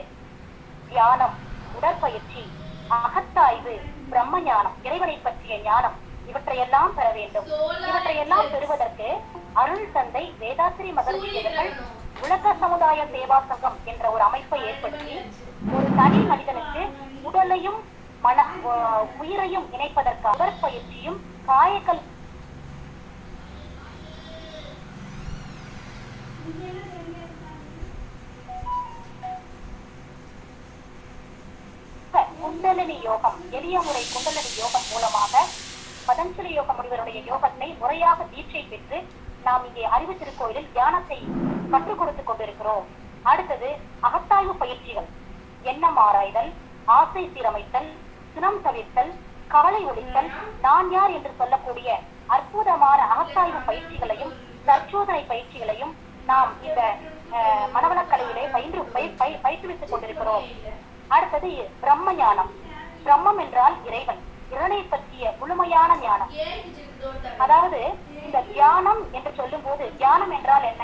தியானம் உடற்பயிற்சி அகத்தாய்வு பிரம்ம ஞானம் இறைவனை பற்றிய ஞானம் இவற்றையெல்லாம் பெற வேண்டும் இவற்றையெல்லாம் பெறுவதற்கு அருள் தந்தை வேதாத்திரி மகர்ஷி அவர்கள் உலக சமுதாய சேவா சங்கம் என்ற ஒரு அமைப்பை ஏற்படுத்தி ஒரு தனி மனிதனுக்கு உடலையும் மன ஆஹ் உயிரையும் இணைப்பதற்கு உடற்பயிற்சியும் காயக்கல் குண்டலினி யோகம் எளிய முறை குண்டலினி யோகம் மூலமாக பதஞ்சலி யோக முனிவருடைய யோகத்தை முறையாக தீட்சை பெற்று நாம் இங்கே அறிவு திருக்கோயிலில் தியானத்தை கற்றுக் கொடுத்துக் கொண்டிருக்கிறோம் அடுத்தது அகத்தாய்வு பயிற்சிகள் எண்ணம் ஆராய்தல் ஆசை சீரமைத்தல் சினம் தவிர்த்தல் கவலை ஒழித்தல் நான் யார் என்று சொல்லக்கூடிய அற்புதமான அகத்தாய்வு பயிற்சிகளையும் தற்சோதனை பயிற்சிகளையும் நாம் இந்த அஹ், மனவளக்கலையிலே பயின்று பய- பய- பயிற்றுவித்துக் கொண்டிருக்கிறோம் அடுத்தது பிரம்ம ஞானம் பிரம்மம் என்றால் இறைவன் இறைவனை பற்றிய முழுமையான ஞானம் அதாவது இந்த தியானம் என்று சொல்லும் போது தியானம் என்றால் என்ன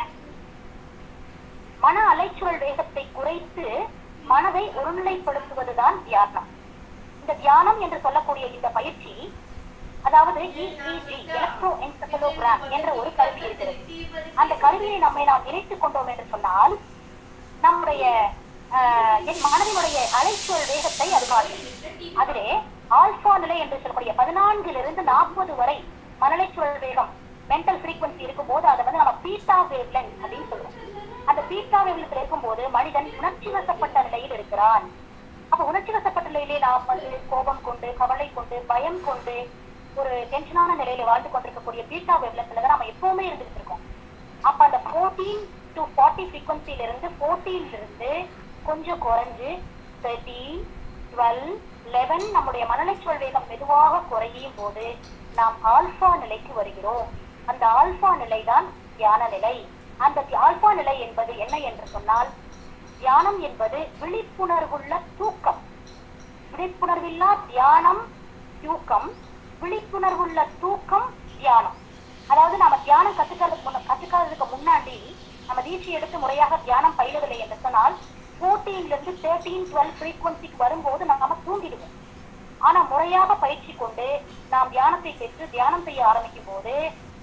மன அலைச்சூழல் வேகத்தை குறைத்து மனதை ஒருநிலைப்படுத்துவதுதான் தியானம் இந்த தியானம் என்று சொல்லக்கூடிய இந்த பயிற்சி அதாவது EEG எலக்ட்ரோ என்செபலோகிராம் என்ற ஒரு கருவி இருக்கிறது அந்த கருவியை நம்மை நாம் இணைத்துக் கொண்டோம் என்று சொன்னால் நம்முடைய ஆஹ், என் மனதினுடைய அலைச்சூழல் வேகத்தை அது காட்டும் அதிலே ஆல்பா நிலை என்று சொல்லக்கூடிய பதினான்கிலிருந்து நாற்பது வரை மனநிலைச்சூழல் வேகம் மென்டல் frequency இருக்கும்போது அதை வந்து நம்ம பீட்டா வேவ் அப்படின்னு சொல்லுவோம் அந்த பீட்டா வேவ்லென்த் இருக்கும்போது மனிதன் உணர்ச்சி வசப்பட்ட நிலையில் இருக்கிறான் அப்ப உணர்ச்சி வசப்பட்ட நிலையிலே நாம் வந்து கோபம் கொண்டு கவலை கொண்டு பயம் கொண்டு ஒரு டென்ஷனான நிலையில வாழ்ந்து கொண்டிருக்கக்கூடிய பீட்டா வேவ்லென்த்ல தான் நம்ம எப்பவுமே இருந்துட்டு இருக்கோம் அப்ப அந்த 14 டு 40 frequencyல இருந்து 14 இருந்து கொஞ்சம் குறைஞ்சு 13 12 11 நம்முடைய மனநிலைச்சொல் வேகம் மெதுவாக குறையும் போது நாம் ஆல்பா நிலைக்கு வருகிறோம் அந்த ஆல்பா நிலைதான் தியான நிலை அந்த தி- ஆல்பா நிலை என்பது என்ன என்று சொன்னால் தியானம் என்பது விழிப்புணர்வுள்ள தூக்கம் விழிப்புணர்வில்லா தியானம் தூக்கம் விழிப்புணர்வுள்ள தூக்கம் தியானம் அதாவது நாம தியானம் கத்துக்கிறதுக்கு முன்ன கத்துக்கிறதுக்கு முன்னாடி நம்ம தீட்சை எடுத்து முறையாக தியானம் பயிலவில்லை என்று சொன்னால் 14 இருந்து தேர்ட்டீன் டுவெல் ஃப்ரீக்வன்சிக்கு வரும்போது நாம தூங்கிடுவோம் ஆனா முறையாக பயிற்சி கொண்டு நாம் தியானத்தை பெற்று தியானம் செய்ய ஆரம்பிக்கும் போது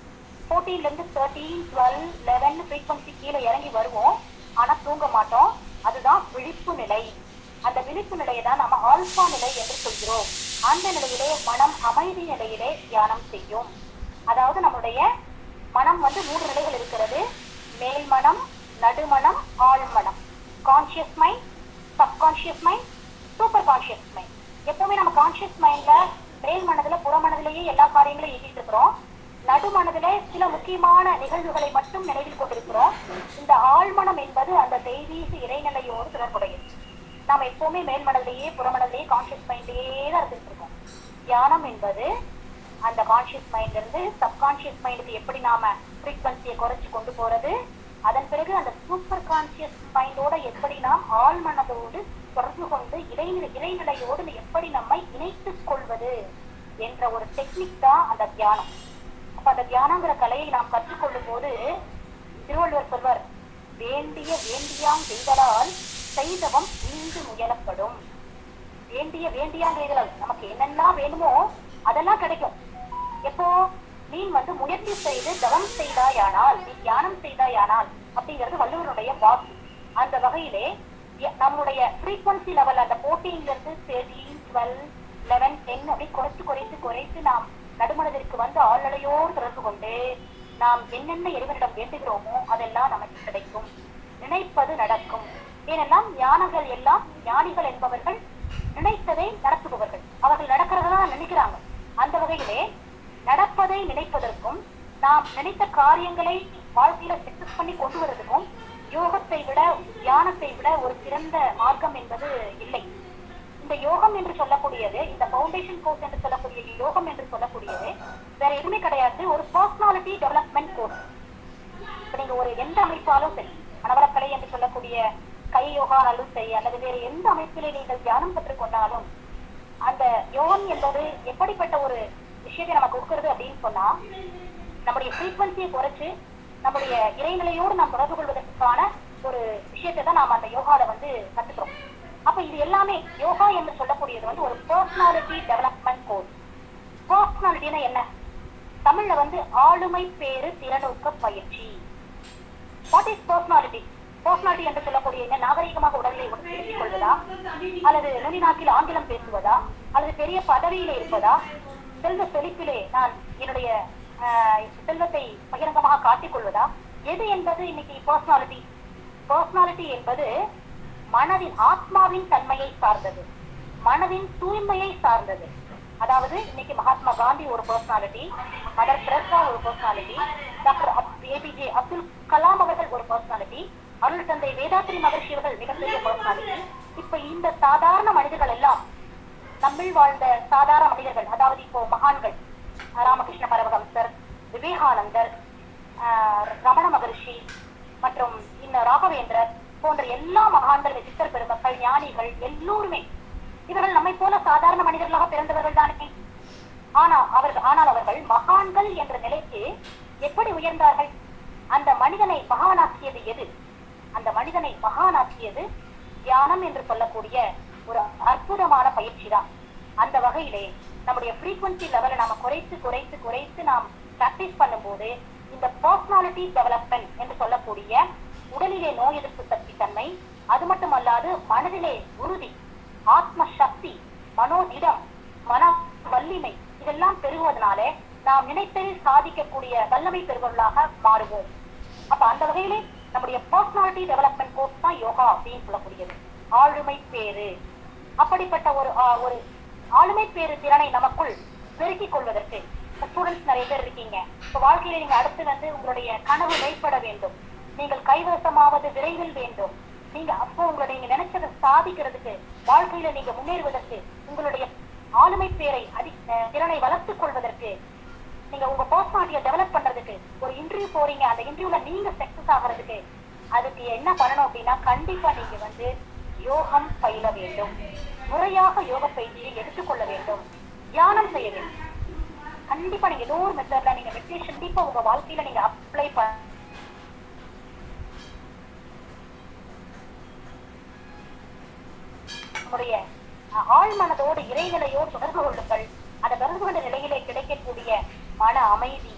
14 ல இருந்து தேர்ட்டீன் டுவெல் லெவன் ஃப்ரீக்வன்சி கீழே இறங்கி வருவோம் ஆனா தூங்க மாட்டோம் அதுதான் விழிப்பு நிலை அந்த விழிப்பு நிலையை தான் நம்ம ஆல்பா நிலை என்று சொல்கிறோம் அந்த நிலையிலே மனம் அமைதி நிலையிலே தியானம் செய்யும் அதாவது நம்முடைய மனம் வந்து மூன்று நிலைகள் இருக்கிறது மேல் மனம் நடுமனம் ஆழ்மனம் conscious mind subconscious mind super conscious mind எப்பவுமே நம்ம கான்சியஸ் மைண்ட்ல மேல் மனதுல புற மனதிலேயே எல்லா காரியங்களையும் இயக்கிட்டு இருக்கிறோம் நடுமனதுல சில முக்கியமான நிகழ்வுகளை மட்டும் நினைவில் கொண்டிருக்கிறோம் இந்த ஆழ்மனம் என்பது அந்த தெய்வீக இறைநிலையோடு தொடர்புடையது நாம எப்பவுமே மேல் மனதிலேயே புறமனதிலேயே கான்சியஸ் மைண்ட்லயே தான் இருந்துட்டு இருக்கோம் தியானம் என்பது அந்த கான்சியஸ் மைண்ட்ல இருந்து சப்கான்சியஸ் மைண்டுக்கு எப்படி நாம ஃப்ரீக்வன்சியை குறைச்சு கொண்டு போறது அதன் பிறகு அந்த சூப்பர் கான்சியஸ் மைண்டோட எப்படி நாம் ஆழ்மனதோடு தொடர்பு கொண்டு இறைநிலை இறைநிலையோடு எப்படி நம்மை இணைத்துக் கொள்வது என்ற ஒரு டெக்னிக் தான் அந்த தியானம் அப்ப அந்த தியானங்கிற கலையை நாம் கற்றுக்கொள்ளும் போது திருவள்ளுவர் சொல்வர் வேண்டிய வேண்டியாம் செய்தலால் செய்தவம் இங்கு முயலப்படும் வேண்டிய வேண்டியாங்கிறதுல நமக்கு என்னெல்லாம் வேணுமோ அதெல்லாம் கிடைக்கும் எப்போ நீ வந்து முயற்சி செய்து தவம் செய்தாயானால் நீ தியானம் செய்தாயானால் அப்படிங்கிறது வள்ளுவருடைய வாக்கு அந்த வகையிலே ய- நம்முடைய frequency லெவல் அந்த 14 ல இருந்து தேர்ட்டீன் டுவெல் லெவன் டென் அப்படி குறைத்து குறைத்து குறைத்து நாம் நடுமனதிற்கு வந்து ஆழ்நிலையோடு தொடர்பு கொண்டு நாம் என்னென்ன இறைவனிடம் வேண்டுகிறோமோ அதெல்லாம் நமக்கு கிடைக்கும் நினைப்பது நடக்கும் ஏனெல்லாம் ஞானங்கள் எல்லாம் ஞானிகள் என்பவர்கள் நினைத்ததை நடத்துபவர்கள் அவர்கள் நடக்கிறதா நினைக்கிறாங்க அந்த வகையிலே நடப்பதை நினைப்பதற்கும் நாம் நினைத்த காரியங்களை வாழ்க்கையில சக்சஸ் பண்ணி கொண்டு வரதுக்கும் யோகத்தை விட தியானத்தை விட ஒரு சிறந்த மார்க்கம் என்பது இல்லை இந்த யோகம் என்று சொல்லக்கூடியது இந்த ஃபவுண்டேஷன் கோர்ஸ் என்று சொல்லக்கூடிய யோகம் என்று சொல்லக்கூடியது வேற எதுவுமே கிடையாது ஒரு பர்சனாலிட்டி டெவலப்மெண்ட் கோர்ஸ் இப்ப நீங்க ஒரு எந்த அமைப்பாலும் சரி மனவளக்கலை என்று சொல்லக்கூடிய கை யோகானாலும் சரி அல்லது வேறு எந்த அமைப்பிலே நீங்கள் தியானம் கற்றுக்கொண்டாலும் அந்த யோகம் என்பது எப்படிப்பட்ட ஒரு விஷயத்தை நமக்கு கொடுக்கிறது அப்படின்னு சொன்னா நம்முடைய ஃப்ரீக்வன்சியை குறைச்சு நம்முடைய இறைநிலையோடு நாம் தொடர்பு கொள்வதற்கான ஒரு விஷயத்தை தான் நாம் அந்த யோகால வந்து கத்துக்கிறோம் அப்ப இது எல்லாமே யோகா என்று சொல்லக்கூடியது வந்து ஒரு பர்சனாலிட்டி டெவலப்மெண்ட் கோர்ஸ் பர்சனாலிட்டினா என்ன தமிழ்ல வந்து ஆளுமை பேரு திறனூக்க பயிற்சி வாட் இஸ் பர்சனாலிட்டி பர்சனாலிட்டி என்று சொல்லக்கூடிய என்ன நாகரிகமாக உடலை திருப்பிக் கொள்வதா அல்லது நுனிநாக்கில் ஆங்கிலம் பேசுவதா அல்லது பெரிய பதவியிலே இருப்பதா செல்வ செழிப்பிலே நான் என்னுடைய ஆஹ், செல்வத்தை பகிரங்கமாக காட்டிக் கொள்வதா எது என்பது இன்னைக்கு பர்சனாலிட்டி பர்சனாலிட்டி என்பது மனதின் ஆத்மாவின் தன்மையை சார்ந்தது மனதின் தூய்மையை சார்ந்தது அதாவது இன்னைக்கு மகாத்மா காந்தி ஒரு பர்சனாலிட்டி மதர் தெரசா ஒரு personality doctor APJ Abdul Kalam அவர்கள் ஒரு பர்சனாலிட்டி அருள் தந்தை வேதாத்ரி மகர்ஷி அவர்கள் மிகப்பெரிய பர்சனாலிட்டி இப்ப இந்த சாதாரண மனிதர்கள் எல்லாம் நம்மில் வாழ்ந்த சாதாரண மனிதர்கள் அதாவது இப்போ மகான்கள் ராமகிருஷ்ண பரமஹம்சர் விவேகானந்தர் ஆஹ் ரமண மகரிஷி மற்றும் இன்னும் ராகவேந்திரர் போன்ற எல்லா மகான்கள் சித்தர் பெருமக்கள் ஞானிகள் எல்லோருமே இவர்கள் நம்மை போல சாதாரண மனிதர்களாக பிறந்தவர்கள் தானே ஆனா அவர்கள் ஆனால் அவர்கள் மகான்கள் என்ற நிலைக்கு எப்படி உயர்ந்தார்கள் அந்த மனிதனை மகானாக்கியது எது அந்த மனிதனை மகானாக்கியது தியானம் என்று சொல்லக்கூடிய ஒரு அற்புதமான பயிற்சி தான் அந்த வகையிலே நம்முடைய frequency லெவலை நாம குறைத்து குறைத்து குறைத்து நாம் பிராக்டிஸ் பண்ணும்போது இந்த பர்சனாலிட்டி டெவலப்மெண்ட் என்று சொல்லக்கூடிய உடலிலே நோய் எதிர்ப்பு சக்தி தன்மை அது மட்டுமல்லாது மனதிலே உறுதி ஆத்ம சக்தி மனோதிடம் மன வல்லிமை இதெல்லாம் பெருகுவதனாலே நாம் நினைத்ததை சாதிக்கக்கூடிய வல்லமை பெறுபவர்களாக மாறுவோம் அப்ப அந்த வகையிலே நம்முடைய பர்சனாலிட்டி டெவலப்மெண்ட் கோர்ஸ் தான் யோகா அப்படின்னு சொல்லக்கூடியது ஆளுமை பேரு அப்படிப்பட்ட ஒரு ஆ, ஒரு ஆளுமை பேரு திறனை நமக்குள் பெருக்கிக் கொள்வதற்கு ஸ்டூடெண்ட்ஸ் நிறைய பேர் இருக்கீங்க இப்ப வாழ்க்கையில நீங்க அடுத்து வந்து உங்களுடைய கனவு மெய்ப்பட வேண்டும் நீங்கள் கைவசமாவது விரைவில் வேண்டும் நீங்க அப்போ உங்களுடைய நீங்க நினைச்சதை சாதிக்கிறதுக்கு வாழ்க்கையில நீங்க முன்னேறுவதற்கு உங்களுடைய ஆளுமை பேரை அதி அஹ், திறனை வளர்த்துக் கொள்வதற்கு நீங்க உங்க பர்சனாலிட்டியை டெவலப் பண்றதுக்கு ஒரு இன்டர்வியூ போறீங்க அந்த இன்டர்வியூல நீங்க சக்சஸ் ஆகிறதுக்கு அதுக்கு என்ன பண்ணணும் அப்படின்னா கண்டிப்பா நீங்க வந்து யோகம் பயில வேண்டும் முறையாக யோக பயிற்சியை எடுத்துக்கொள்ள வேண்டும் தியானம் செய்ய வேண்டும் கண்டிப்பா நீங்க ஏதோ ஒரு மெத்தட்ல நீங்க மெடிடேஷன் கண்டிப்பா உங்க வாழ்க்கையில நீங்க அப்ளை பண்ண நம்முடைய அஹ், ஆழ்மனதோடு இறைநிலையோடு தொடர்பு கொள்ளுங்கள் அந்த தொடர்பு கொண்ட நிலையிலே கிடைக்கக்கூடிய மன அமைதி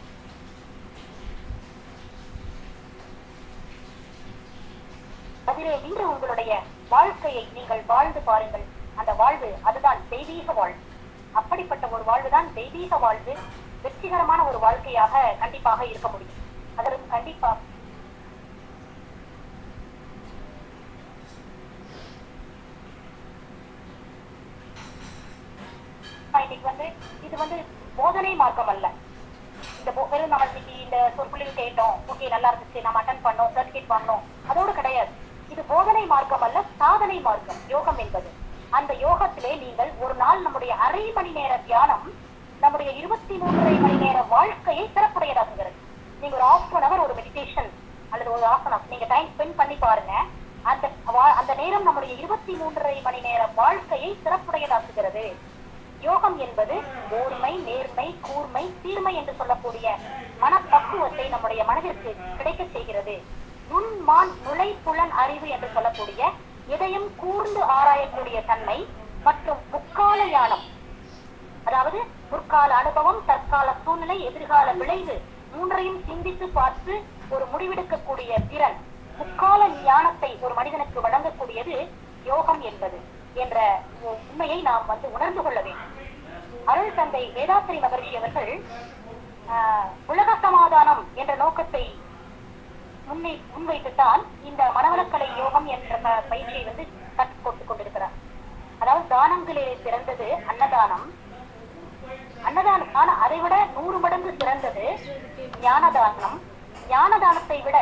அதிலே இன்று உங்களுடைய வாழ்க்கையை நீங்கள் வாழ்ந்து பாருங்கள் அந்த வாழ்வு அதுதான் தெய்வீக வாழ்வு அப்படிப்பட்ட ஒரு வாழ்வுதான் தெய்வீக வாழ்வு வெற்றிகரமான ஒரு வாழ்க்கையாக கண்டிப்பாக இருக்க முடியும் அதற்கு கண்டிப்பா இன்னைக்கு வந்து இது வந்து போதனை மார்க்கம் அல்ல இந்த போ- வெறும் நம்ம இன்னைக்கு இந்த சொற்பொழிவு கேட்டோம் ஓகே நல்லா இருந்துச்சு நம்ம அட்டன் பண்ணோம் சர்டிபிகேட் வாங்கினோம் அதோடு கிடையாது இது போதனை மார்க்கம் அல்ல சாதனை மார்க்கம் யோகம் என்பது அந்த யோகத்திலே நீங்கள் ஒரு நாள் நம்முடைய அரை மணி நேர தியானம் நம்முடைய இருபத்தி மூன்றரை மணி நேர வாழ்க்கையை சிறப்புடையதாக்குகிறது நீங்க ஒரு ஆஃப் அன் அவர் ஒரு மெடிடேஷன் அல்லது ஒரு ஆசனம் நீங்க டைம் ஸ்பெண்ட் பண்ணி பாருங்க அந்த வா- அந்த நேரம் நம்முடைய இருபத்தி மூன்றரை மணி நேர வாழ்க்கையை சிறப்புடையதாக்குகிறது யோகம் என்பது ஓர்மை நேர்மை கூர்மை தீர்மை என்று சொல்லக்கூடிய மனப்பக்குவத்தை நம்முடைய மனதிற்கு கிடைக்க செய்கிறது நுண்மான் நுழை புலன் அறிவு என்று சொல்லக்கூடிய எதையும் கூர்ந்து ஆராயக்கூடிய தன்மை மற்றும் முக்கால ஞானம் அதாவது முற்கால அனுபவம் தற்கால சூழ்நிலை எதிர்கால விளைவு மூன்றையும் சிந்தித்து பார்த்து ஒரு முடிவெடுக்கக்கூடிய திறன் முக்கால ஞானத்தை ஒரு மனிதனுக்கு வழங்கக்கூடியது யோகம் என்பது என்ற உண்மையை நாம் வந்து உணர்ந்து கொள்ள வேண்டும் அருள் தந்தை வேதாத்திரி மகரிஷி அவர்கள் ஆஹ், உலக சமாதானம் என்ற நோக்கத்தை முன்னை முன்வைத்துத்தான் இந்த மனவளக்கலை யோகம் என்ற ப- பயிற்சியை வந்து கற்றுக் கொடுத்துக் கொண்டிருக்கிறார் அதாவது தானங்களிலே சிறந்தது அன்னதானம் அன்னதானம் ஆனா அதை விட நூறு மடங்கு சிறந்தது ஞானதானம் ஞானதானத்தை விட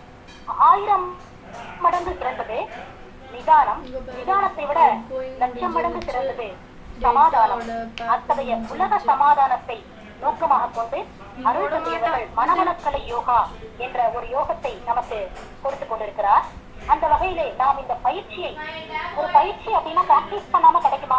ஆயிரம் மடங்கு சிறந்தது நிதானம் நிதானத்தை விட லட்சம் மடங்கு சிறந்தது சமாதானம் அத்தகைய உலக சமாதானத்தை நோக்கமாக கொண்டு அருள் தந்தையவர்கள் மனவளக்கலை யோகா என்ற ஒரு யோகத்தை நமக்கு கொடுத்து கொண்டிருக்கிறார் அந்த வகையிலே நாம் இந்த பயிற்சியை ஒரு பயிற்சி அப்படின்னா பிராக்டிஸ் பண்ணாம கிடைக்குமா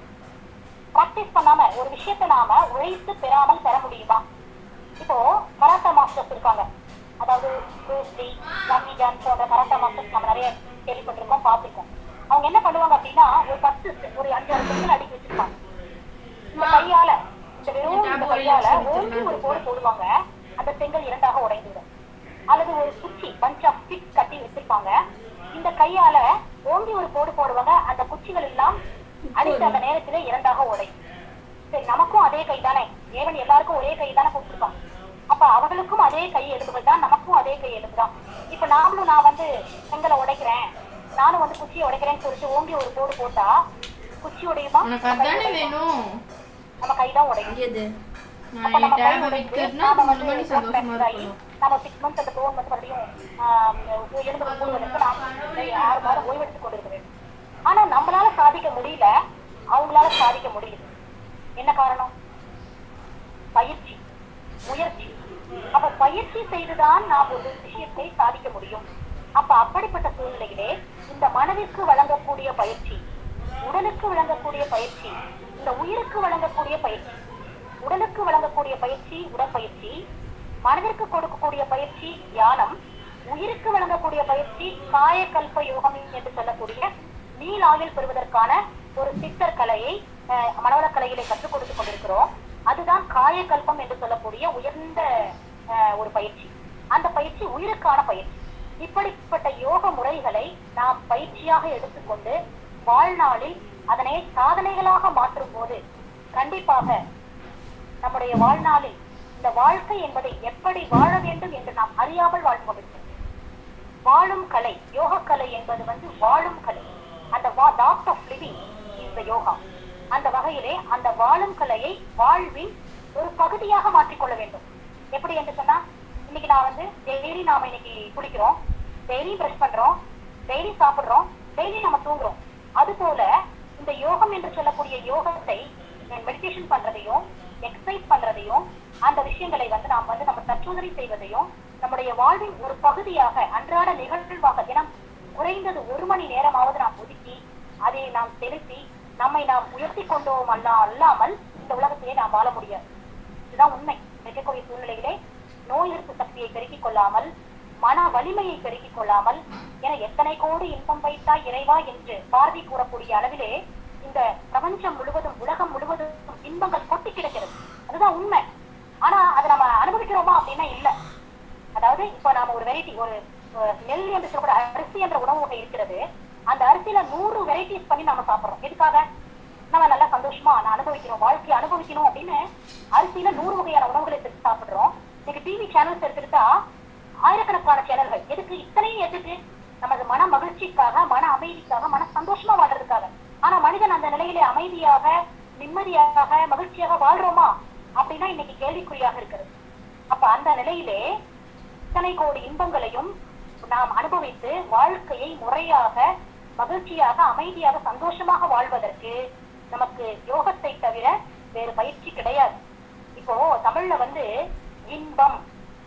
பிராக்டிஸ் பண்ணாம ஒரு விஷயத்தை நாம உழைத்து பெறாமல் பெற முடியுமா இப்போ கராத்தா மாஸ்டர்ஸ் இருக்காங்க அதாவது ப்ரூஸ்லி ஜாக்கி ஜான் போன்ற கராத்தா மாஸ்டர்ஸ் நம்ம நிறைய கேள்விப்பட்டிருக்கோம் பார்த்திருக்கோம் அவங்க என்ன பண்ணுவாங்க அப்படின்னா ஒரு பத்து ஒரு அஞ்சாறு பெண்கள் அடிக்கி வச்சிருப்பாங்க இந்த கையால இந்த வெறும் இந்த கையால ஓங்கி ஒரு போடு போடுவாங்க அந்த செங்கல் இரண்டாக உடைந்துவிடும் அல்லது ஒரு குச்சி பஞ்ச் ஆஃப் ஸ்டிக்ஸ் கட்டி வச்சிருப்பாங்க இந்த கையால ஓங்கி ஒரு போடு போடுவாங்க அந்த குச்சிகள் எல்லாம் அடித்த அந்த நேரத்திலே இரண்டாக உடையும் சரி நமக்கும் அதே கை தானே தேவன் எல்லாருக்கும் ஒரே கை தானே கொடுத்துருப்பான் அப்ப அவர்களுக்கும் அதே கை எலும்புகள் தான் நமக்கும் அதே கை எலும்பு தான் இப்ப நாமளும் நான் வந்து செங்கலை உடைக்கிறேன் நானும் வந்து குச்சியை உடைக்கிறேன்னு சொல்லிட்டு ஓங்கி ஒரு போடு போட்டா குச்சி உடையுமா உனக்கு நம்ம கை அதானே உடையுமா? வேணும் நம்ம கைதான் உடையும் எது நான் அப்ப நம்ம என் கை tab அ உடைந்து, வைக்கிறேன்னா நாம மூணு வந்து மணி சந்தோஷமா blood ஆகி, இருக்கணும். நம்ம சிக்ஸ் மந்த்ஸ் அந்த போன் வந்து மறுபடியும் ஆஹ், எழுந்து போவதற்கு நாம் இந்த ஆறு மாதம் ஓய்வெடுத்துக் கொண்டிருக்க வேண்டும் ஆனா நம்மளால சாதிக்க முடியல அவங்களால சாதிக்க முடியுது என்ன காரணம் பயிற்சி முயற்சி அப்ப பயிற்சி செய்துதான் நாம் ஒரு விஷயத்தை சாதிக்க முடியும் அப்ப அப்படிப்பட்ட சூழ்நிலையிலே இந்த மனதிற்கு வழங்கக்கூடிய பயிற்சி உடலுக்கு வழங்கக்கூடிய பயிற்சி இந்த உயிருக்கு வழங்கக்கூடிய பயிற்சி உடலுக்கு வழங்கக்கூடிய பயிற்சி உடற்பயிற்சி மனதிற்கு கொடுக்கக்கூடிய பயிற்சி தியானம் உயிருக்கு வழங்கக்கூடிய பயிற்சி காயக்கல்ப யோகம் என்று சொல்லக்கூடிய நீலாவில் பெறுவதற்கான ஒரு சித்தர் கலையை அஹ், மனவளக் கலையிலே கற்றுக் கொடுத்துக் கொண்டிருக்கிறோம் அதுதான் காயக்கல்பம் என்று சொல்லக்கூடிய உயர்ந்த அஹ், ஒரு பயிற்சி அந்த பயிற்சி உயிருக்கான பயிற்சி இப்படிப்பட்ட யோக முறைகளை நாம் பயிற்சியாக எடுத்துக்கொண்டு வாழ்நாளில் அதனை சாதனைகளாக மாற்றும் போது கண்டிப்பாக நம்முடைய வாழ்நாளில் இந்த வாழ்க்கை என்பதை எப்படி வாழ வேண்டும் என்று நாம் அறியாமல் வாழ்ந்து கொண்டிருக்கிறோம் வாழும் கலை யோக கலை என்பது வந்து வாழும் கலை அந்த the art of living is the yoga அந்த வகையிலே அந்த வாழும் கலையை வாழ்வின் ஒரு பகுதியாக மாற்றிக்கொள்ள வேண்டும் எப்படி என்று சொன்னா இன்னைக்கு நான் வந்து டெய்லி நாம இன்னைக்கு குளிக்கிறோம் டெய்லி பிரஷ் பண்றோம் டெய்லி சாப்பிடுறோம் டெய்லி நம்ம தூங்குறோம் அது போல இந்த யோகம் என்று சொல்லக்கூடிய யோகத்தை மெடிடேஷன் பண்றதையும் எக்ஸசைஸ் பண்றதையும் அந்த விஷயங்களை வந்து நாம் வந்து நம்ம தற்சோதனை செய்வதையும் நம்முடைய வாழ்வின் ஒரு பகுதியாக அன்றாட நிகழ்வாக தினம் குறைந்தது ஒரு மணி நேரமாவது நாம் ஒதுக்கி அதை நாம் செலுத்தி நம்மை நாம் உயர்த்தி கொண்டோம் அல்ல அல்லாமல் இந்த உலகத்திலே நாம் வாழ முடியாது இதுதான் உண்மை இருக்கக்கூடிய சூழ்நிலையிலே நோய் எதிர்ப்பு சக்தியை பெருக்கிக் கொள்ளாமல் மன வலிமையை பெருக்கிக் கொள்ளாமல் என எத்தனை கோடி இன்பம் வைத்தாய் இறைவா என்று பாரதி கூறக்கூடிய அளவிலே இந்த பிரபஞ்சம் முழுவதும் உலகம் முழுவதும் இன்பங்கள் கொட்டி கிடக்கிறது அதுதான் உண்மை ஆனா அதை நம்ம அனுபவிக்கிறோமா அப்படின்னா இல்ல அதாவது இப்ப நாம ஒரு வெரைட்டி ஒரு அஹ், நெல் என்று சொல்லக்கூடிய அரிசி என்ற உணவு வகை இருக்கிறது அந்த அரிசியில நூறு வெரைட்டிஸ் பண்ணி நாம சாப்பிடுறோம் எதுக்காக நம்ம நல்லா சந்தோஷமா நான் அனுபவிக்கணும் வாழ்க்கையை அனுபவிக்கணும் அப்படின்னு அரிசியில நூறு வகையான உணவுகளை எடுத்து சாப்பிடுறோம் இன்னைக்கு டிவி சேனல்ஸ் எடுத்துக்கிட்டா ஆயிரக்கணக்கான சேனல்கள் எதுக்கு இத்தனையும் எதுக்கு நமது மன மகிழ்ச்சிக்காக மன அமைதிக்காக மன சந்தோஷமா வாழ்றதுக்காக ஆனா மனிதன் அந்த நிலையிலே அமைதியாக நிம்மதியாக மகிழ்ச்சியாக வாழ்றோமா அப்படின்னா இன்னைக்கு கேள்விக்குறியாக இருக்கிறது அப்ப அந்த நிலையிலே இத்தனை கோடி இன்பங்களையும் நாம் அனுபவித்து வாழ்க்கையை முறையாக மகிழ்ச்சியாக அமைதியாக சந்தோஷமாக வாழ்வதற்கு நமக்கு யோகத்தை தவிர வேறு பயிற்சி கிடையாது இப்போ தமிழ்ல வந்து இன்பம்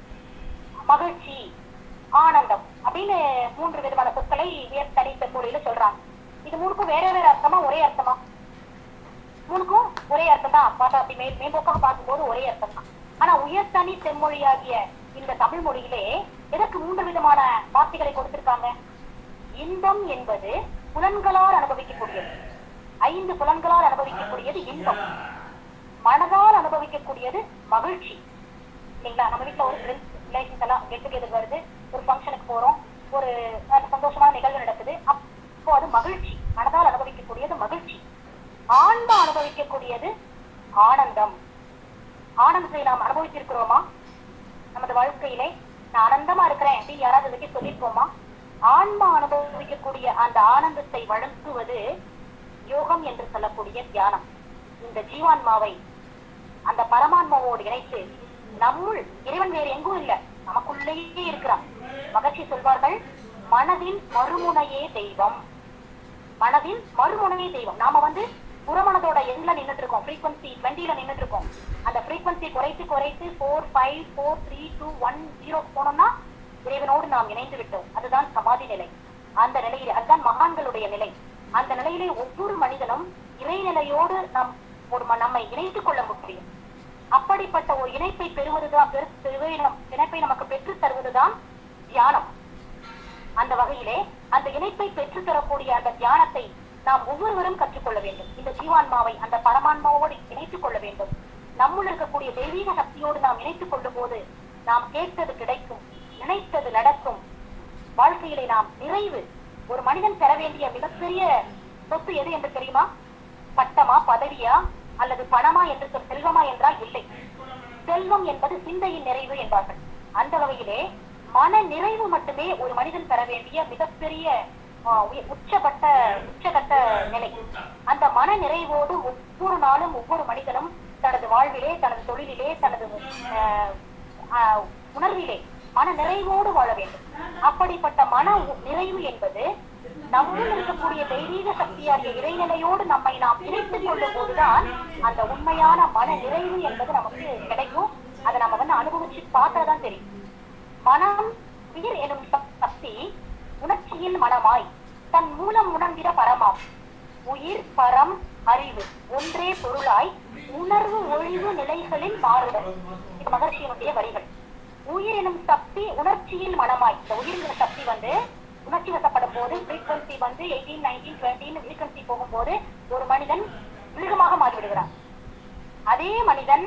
மகிழ்ச்சி ஆனந்தம் அப்படின்னு மூன்று விதமான சொற்களை உயர்த்தனி செம்மொழியில சொல்றாங்க இது மூணுக்கும் வேற வேற அர்த்தமா ஒரே அர்த்தமா மூணுக்கும் ஒரே அர்த்தம் தான் பார்த்தா அப்படி மேல் மேம்போக்காக பார்க்கும்போது ஒரே அர்த்தம் தான் ஆனா உயர்தனி செம்மொழியாகிய இந்த தமிழ் மொழியிலே எதற்கு மூன்று விதமான வார்த்தைகளை கொடுத்திருக்காங்க இன்பம் என்பது புலன்களால் அனுபவிக்கக்கூடியது ஐந்து புலன்களால் அனுபவிக்கக்கூடியது இன்பம் மனதால் அனுபவிக்கக்கூடியது மகிழ்ச்சி இல்லைங்களா நம்ம வீட்ல ஒரு ஃப்ரெண்ட்ஸ் ரிலேஷன்ஸ் எல்லாம் கெட் டுகெதர் வருது ஒரு ஃபங்க்ஷனுக்கு போறோம் ஒரு அஹ், சந்தோஷமான நிகழ்வு நடக்குது அப்போ அது மகிழ்ச்சி மனதால் அனுபவிக்கக்கூடியது மகிழ்ச்சி ஆன்மா அனுபவிக்கக்கூடியது ஆனந்தம் ஆனந்தத்தை நாம் அனுபவித்திருக்கிறோமா நமது வாழ்க்கையிலே நான் ஆனந்தமா இருக்கிறேன் அப்படின்னு யாராவது பத்தி சொல்லியிருக்கோமா ஆன்மா அனுபவிக்கக்கூடிய அந்த ஆனந்தத்தை வழங்குவது யோகம் என்று சொல்லக்கூடிய தியானம் இந்த ஜீவான்மாவை அந்த பரமான்மாவோடு இணைத்து நம்முள் இறைவன் வேறு எங்கும் இல்ல நமக்குள்ளேயே இருக்கிறான் மகர்ஷி சொல்வார்கள் மனதின் மறுமுனையே தெய்வம் மனதின் மறுமுனையே தெய்வம் நாம வந்து புறமனதோட எண்ட்ல நின்னுட்டு இருக்கோம் ஃப்ரீக்வன்சி டுவெண்ட்டில நின்னுட்டு இருக்கோம் அந்த ஃப்ரீக்வன்சி குறைத்து குறைத்து four five four three two one zero போனோம்னா இறைவனோடு நாம் இணைந்து விட்டோம் அதுதான் சமாதி நிலை அந்த நிலையிலே அதுதான் மகான்களுடைய நிலை அந்த நிலையிலே ஒவ்வொரு மனிதனும் இறைநிலையோடு நாம் ஒரு ம- நம்மை இணைத்துக் கொள்ள முடியும் அப்படிப்பட்ட ஒரு இணைப்பை பெறுவதுதான் பெரு- பெறுவை நம்- இணைப்பை நமக்கு பெற்றுத் தருவதுதான் தியானம் அந்த வகையிலே அந்த இணைப்பை பெற்று தரக்கூடிய அந்த தியானத்தை நாம் ஒவ்வொருவரும் கற்றுக்கொள்ள வேண்டும் இந்த ஜீவான்மாவை அந்த பரமான்மாவோடு இணைத்துக் கொள்ள வேண்டும் நம்முள் இருக்கக்கூடிய தெய்வீக சக்தியோடு நாம் இணைத்துக் கொள்ளும் போது நாம் கேட்டது கிடைக்கும் நினைத்தது நடக்கும் வாழ்க்கையிலே நாம் நிறைவு ஒரு மனிதன் பெற வேண்டிய மிகப்பெரிய சொத்து எது என்று தெரியுமா பட்டமா பதவியா அல்லது பணமா என்று சொல் செல்வமா என்றால் இல்லை செல்வம் என்பது சிந்தையின் நிறைவு என்பார்கள் அந்த வகையிலே மன நிறைவு மட்டுமே ஒரு மனிதன் பெற வேண்டிய மிகப்பெரிய ஆஹ், உய- உச்சபட்ட உச்சகட்ட நிலை அந்த மன நிறைவோடு ஒவ்வொரு நாளும் ஒவ்வொரு மனிதனும் இந்த தனது வாழ்விலே தனது தொழிலிலே தனது அஹ், அஹ், உணர்விலே மன நிறைவோடு வாழ வேண்டும் அப்படிப்பட்ட மன உ- நிறைவு என்பது நம்முள் இருக்கக்கூடிய தெய்வீக சக்தியாகிய இறைநிலையோடு நம்மை நாம் இணைத்துக் கொள்ளும் போதுதான் அந்த உண்மையான மன நிறைவு என்பது நமக்கு கிடைக்கும் அதை நம்ம வந்து அனுபவிச்சு பார்த்தாதான் தெரியும் மனம் உயிர் எனும் சக்- சக்தி உணர்ச்சியில் மனமாய் தன் மூலம் உணர்ந்திட பரமாம் உயிர் பரம் அறிவு ஒன்றே பொருளாய் உணர்வு ஒழிவு நிலைகளில் மாறுதல் இது மகர்ஷியினுடைய வரிகள் உயிர் எனும் சக்தி உணர்ச்சியில் மனமாய் இந்த உயிர்ங்கிற சக்தி வந்து உணர்ச்சி வசப்படும் போது frequency வந்து எயிட்டீன் நைன்டீன் டுவெண்ட்டின்னு frequency போகும்போது ஒரு மனிதன் மிருகமாக மாறிவிடுகிறான் அதே மனிதன்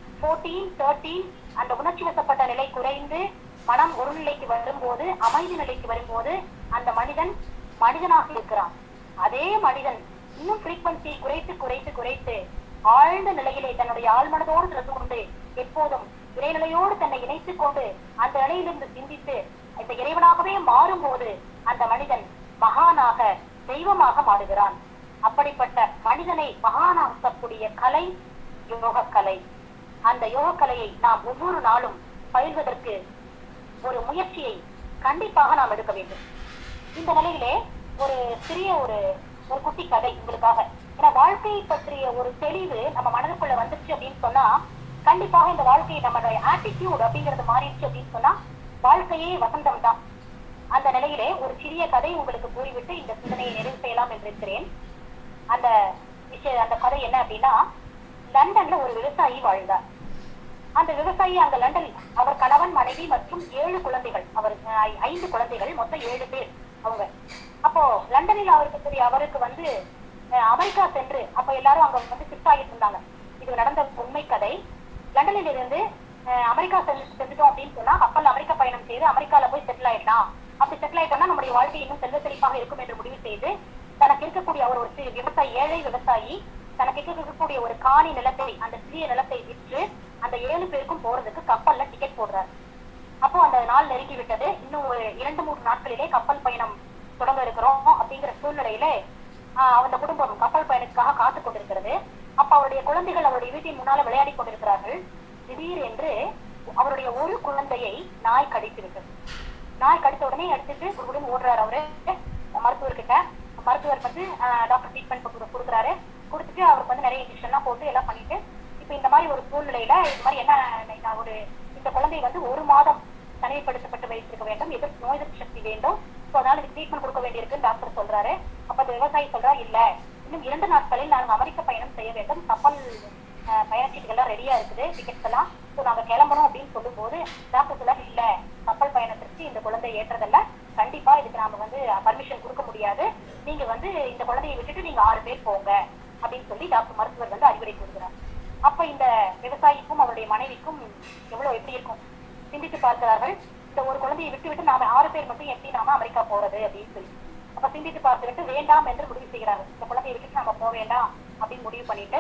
14 தேர்ட்டீன் அந்த உணர்ச்சி வசப்பட்ட நிலை குறைந்து மனம் ஒரு நிலைக்கு வரும்போது அமைதி நிலைக்கு வரும்போது அந்த மனிதன் மனிதனாக இருக்கிறான் அதே மனிதன் இன்னும் frequency குறைத்து குறைத்து குறைத்து ஆழ்ந்த நிலையிலே தன்னுடைய ஆழ்மனதோடு திறந்து கொண்டு எப்போதும் இறைநிலையோடு தன்னை இணைத்துக் கொண்டு அந்த நிலையிலிருந்து சிந்தித்து இந்த இறைவனாகவே மாறும்போது அந்த மனிதன் மகானாக தெய்வமாக மாறுகிறான் அப்படிப்பட்ட மனிதனை மகானாக்கக்கூடிய கலை யோக கலை அந்த யோக கலையை நாம் ஒவ்வொரு நாளும் பயில்வதற்கு ஒரு முயற்சியை கண்டிப்பாக நாம் எடுக்க வேண்டும் இந்த நிலையிலே ஒரு சிறிய ஒரு ஒரு குட்டி கதை உங்களுக்காக ஏன்னா வாழ்க்கையை பற்றிய ஒரு தெளிவு நம்ம மனதுக்குள்ள வந்துச்சு அப்படின்னு சொன்னா கண்டிப்பாக இந்த வாழ்க்கையை நம்மளுடைய ஆட்டிடியூட் அப்படிங்கிறது மாறிடுச்சு அப்படின்னு சொன்னா வாழ்க்கையே வசந்தம் தான் அந்த நிலையிலே ஒரு சிறிய கதை உங்களுக்கு கூறிவிட்டு இந்த சிந்தனையை நிறைவு செய்யலாம் என்று இருக்கிறேன் அந்த விஷய அந்த கதை என்ன அப்படின்னா லண்டன்ல ஒரு விவசாயி வாழ்ந்தார் அந்த விவசாயி அங்க லண்டன் அவர் கணவன் மனைவி மற்றும் ஏழு குழந்தைகள் அவர் அஹ், ஐந்து குழந்தைகள் மொத்தம் ஏழு பேர் அவங்க அப்போ லண்டனில் அவருக்கு சரி அவருக்கு வந்து அஹ், அமெரிக்கா சென்று அப்ப எல்லாரும் அங்க வந்து ஷிஃப்ட் ஆகிட்டு இருந்தாங்க இது நடந்த உண்மை கதை லண்டனில் இருந்து அஹ், அமெரிக்கா சென்று செஞ்சுட்டோம் அப்படின்னு சொன்னா கப்பல் அமெரிக்கா பயணம் செய்து அமெரிக்கால போய் செட்டில் ஆயிடலாம் அப்படி செட்டில் ஆயிட்டோம்னா நம்முடைய வாழ்க்கை இன்னும் செல்வ செழிப்பாக இருக்கும் என்று முடிவு செய்து தனக்கு இருக்கக்கூடிய அவர் ஒரு சிறு விவசாயி ஏழை விவசாயி தனக்கு இருக்கக்கூடிய ஒரு காணி நிலத்தை அந்த சிறிய நிலத்தை விற்று அந்த ஏழு பேருக்கும் போறதுக்கு கப்பல்ல டிக்கெட் போடுறாரு அப்போ அந்த நாள் நெருங்கி விட்டது இன்னும் ஒரு இரண்டு மூன்று நாட்களிலே கப்பல் பயணம் தொடங்க இருக்கிறோம் அப்படிங்கிற சூழ்நிலையிலே ஆஹ், அந்த குடும்பம் கப்பல் பயணத்துக்காக காத்து கொண்டிருக்கிறது அப்ப அவருடைய குழந்தைகள் அவருடைய வீட்டின் முன்னால விளையாடி கொண்டிருக்கிறார்கள் திடீர் என்று அவருடைய ஒரு குழந்தையை நாய் கடித்து விட்டது நாய் கடித்த உடனே எடுத்துட்டு குடுகுடுன்னு ஓடுறாரு அவரு மருத்துவர்கிட்ட மருத்துவர் வந்து டாக்டர் ட்ரீட்மெண்ட் கொடுக்குறாரு கொடுத்துட்டு அவருக்கு வந்து நிறைய இன்ஜெக்ஷன் எல்லாம் போட்டு எல்லாம் பண்ணிட்டு இப்ப இந்த மாதிரி ஒரு சூழ்நிலையில இந்த மாதிரி என்ன நான் ஒரு இந்த குழந்தை வந்து ஒரு மாதம் தனிமைப்படுத்தப்பட்டு வைத்திருக்க வேண்டும் எதிர்ப்பு நோய் எதிர்ப்பு சக்தி வேண்டும் ஸோ அதனால இதுக்கு ட்ரீட்மெண்ட் கொடுக்க வேண்டியிருக்குன்னு டாக்டர் சொல்றாரு அப்ப அந்த விவசாயி சொல்றா இல்ல இன்னும் இரண்டு நாட்களில் நாங்கள் அமெரிக்க பயணம் செய்ய வேண்டும் கப்பல் அஹ், பயணச்சீட்டுகள்லாம் ரெடியா இருக்குது டிக்கெட்ஸ் எல்லாம் ஸோ நாங்க கிளம்பணும் அப்படின்னு சொல்லும்போது டாக்டர் சொல்ல இல்ல கப்பல் பயணத்திற்கு இந்த குழந்தை ஏற்றதல்ல கண்டிப்பா இதுக்கு நாம வந்து பர்மிஷன் கொடுக்க முடியாது நீங்க வந்து இந்த குழந்தையை விட்டுட்டு நீங்க ஆறு பேர் போங்க அப்படின்னு சொல்லி டாக்டர் மருத்துவர் வந்து அறிவுரை கொடுக்கிறார் அப்ப இந்த விவசாயிக்கும் அவருடைய மனைவிக்கும் எவ்வளவு எப்படி இருக்கும் சிந்தித்து பார்க்கிறார்கள் இந்த ஒரு குழந்தையை விட்டு விட்டு நாம ஆறு பேர் மட்டும் எப்படி நாம அமெரிக்கா போறது அப்படின்னு சொல்லி அப்ப சிந்தித்து பார்த்துவிட்டு வேண்டாம் என்று முடிவு செய்கிறார்கள் இந்த குழந்தையை விட்டுட்டு நாம போக வேண்டாம் அப்படின்னு முடிவு பண்ணிட்டு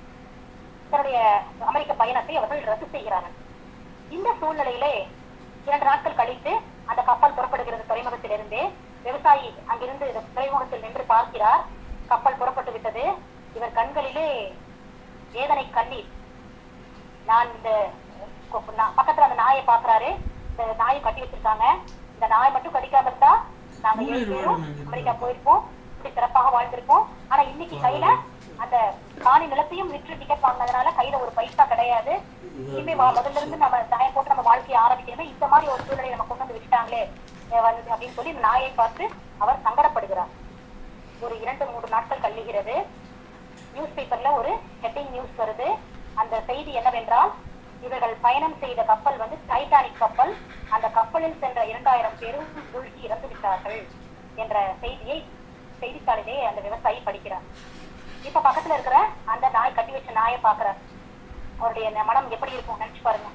தன்னுடைய அமெரிக்க பயணத்தை அவர்கள் ரத்து செய்கிறார்கள் இந்த சூழ்நிலையிலே இரண்டு நாட்கள் கழித்து அந்த கப்பல் புறப்படுகிறது துறைமுகத்திலிருந்து விவசாயி அங்கிருந்து இந்த துறைமுகத்தில் நின்று பார்க்கிறார் கப்பல் புறப்பட்டு விட்டது இவர் கண்களிலே வேதனை கண்ணீர் நான் இந்த கொ- நா- பக்கத்துல அந்த நாயை பாக்குறாரு இந்த நாயை கட்டி வச்சிருக்காங்க இந்த நாய் மட்டும் கடிக்காம இருந்தா நாங்க ஏழு பேரும் அமெரிக்கா போயிருப்போம் இப்படி சிறப்பாக வாழ்ந்திருப்போம் ஆனா இன்னைக்கு கையில அந்த காணி நிலத்தையும் விற்று டிக்கெட் வாங்கினதுனால கையில ஒரு பைசா கிடையாது இனிமே வா- முதல்ல இருந்து நம்ம தயம் போட்டு நம்ம வாழ்க்கையை ஆரம்பிக்கணுமே இந்த மாதிரி ஒரு சூழ்நிலை நம்ம கொண்டு வந்து விட்டாங்களே அஹ் வந்து அப்படின்னு சொல்லி இந்த நாயை பார்த்து அவர் சங்கடப்படுகிறார் ஒரு இரண்டு மூன்று நாட்கள் கழிகிறது நியூஸ் பேப்பர்ல ஒரு ஹெட்டிங் நியூஸ் வருது அந்த செய்தி என்னவென்றால் இவர்கள் பயணம் செய்த கப்பல் வந்து டைட்டானிக் கப்பல் அந்த கப்பலில் சென்ற இரண்டாயிரம் பேரும் மூழ்கி இறந்து விட்டார்கள் என்ற செய்தியை செய்தித்தாளிலே அந்த விவசாயி படிக்கிறார் இப்ப பக்கத்துல இருக்கிற அந்த நாய் கட்டி வச்ச நாயை பாக்குறார் அவருடைய ந- மனம் எப்படி இருக்கும் நினைச்சு பாருங்க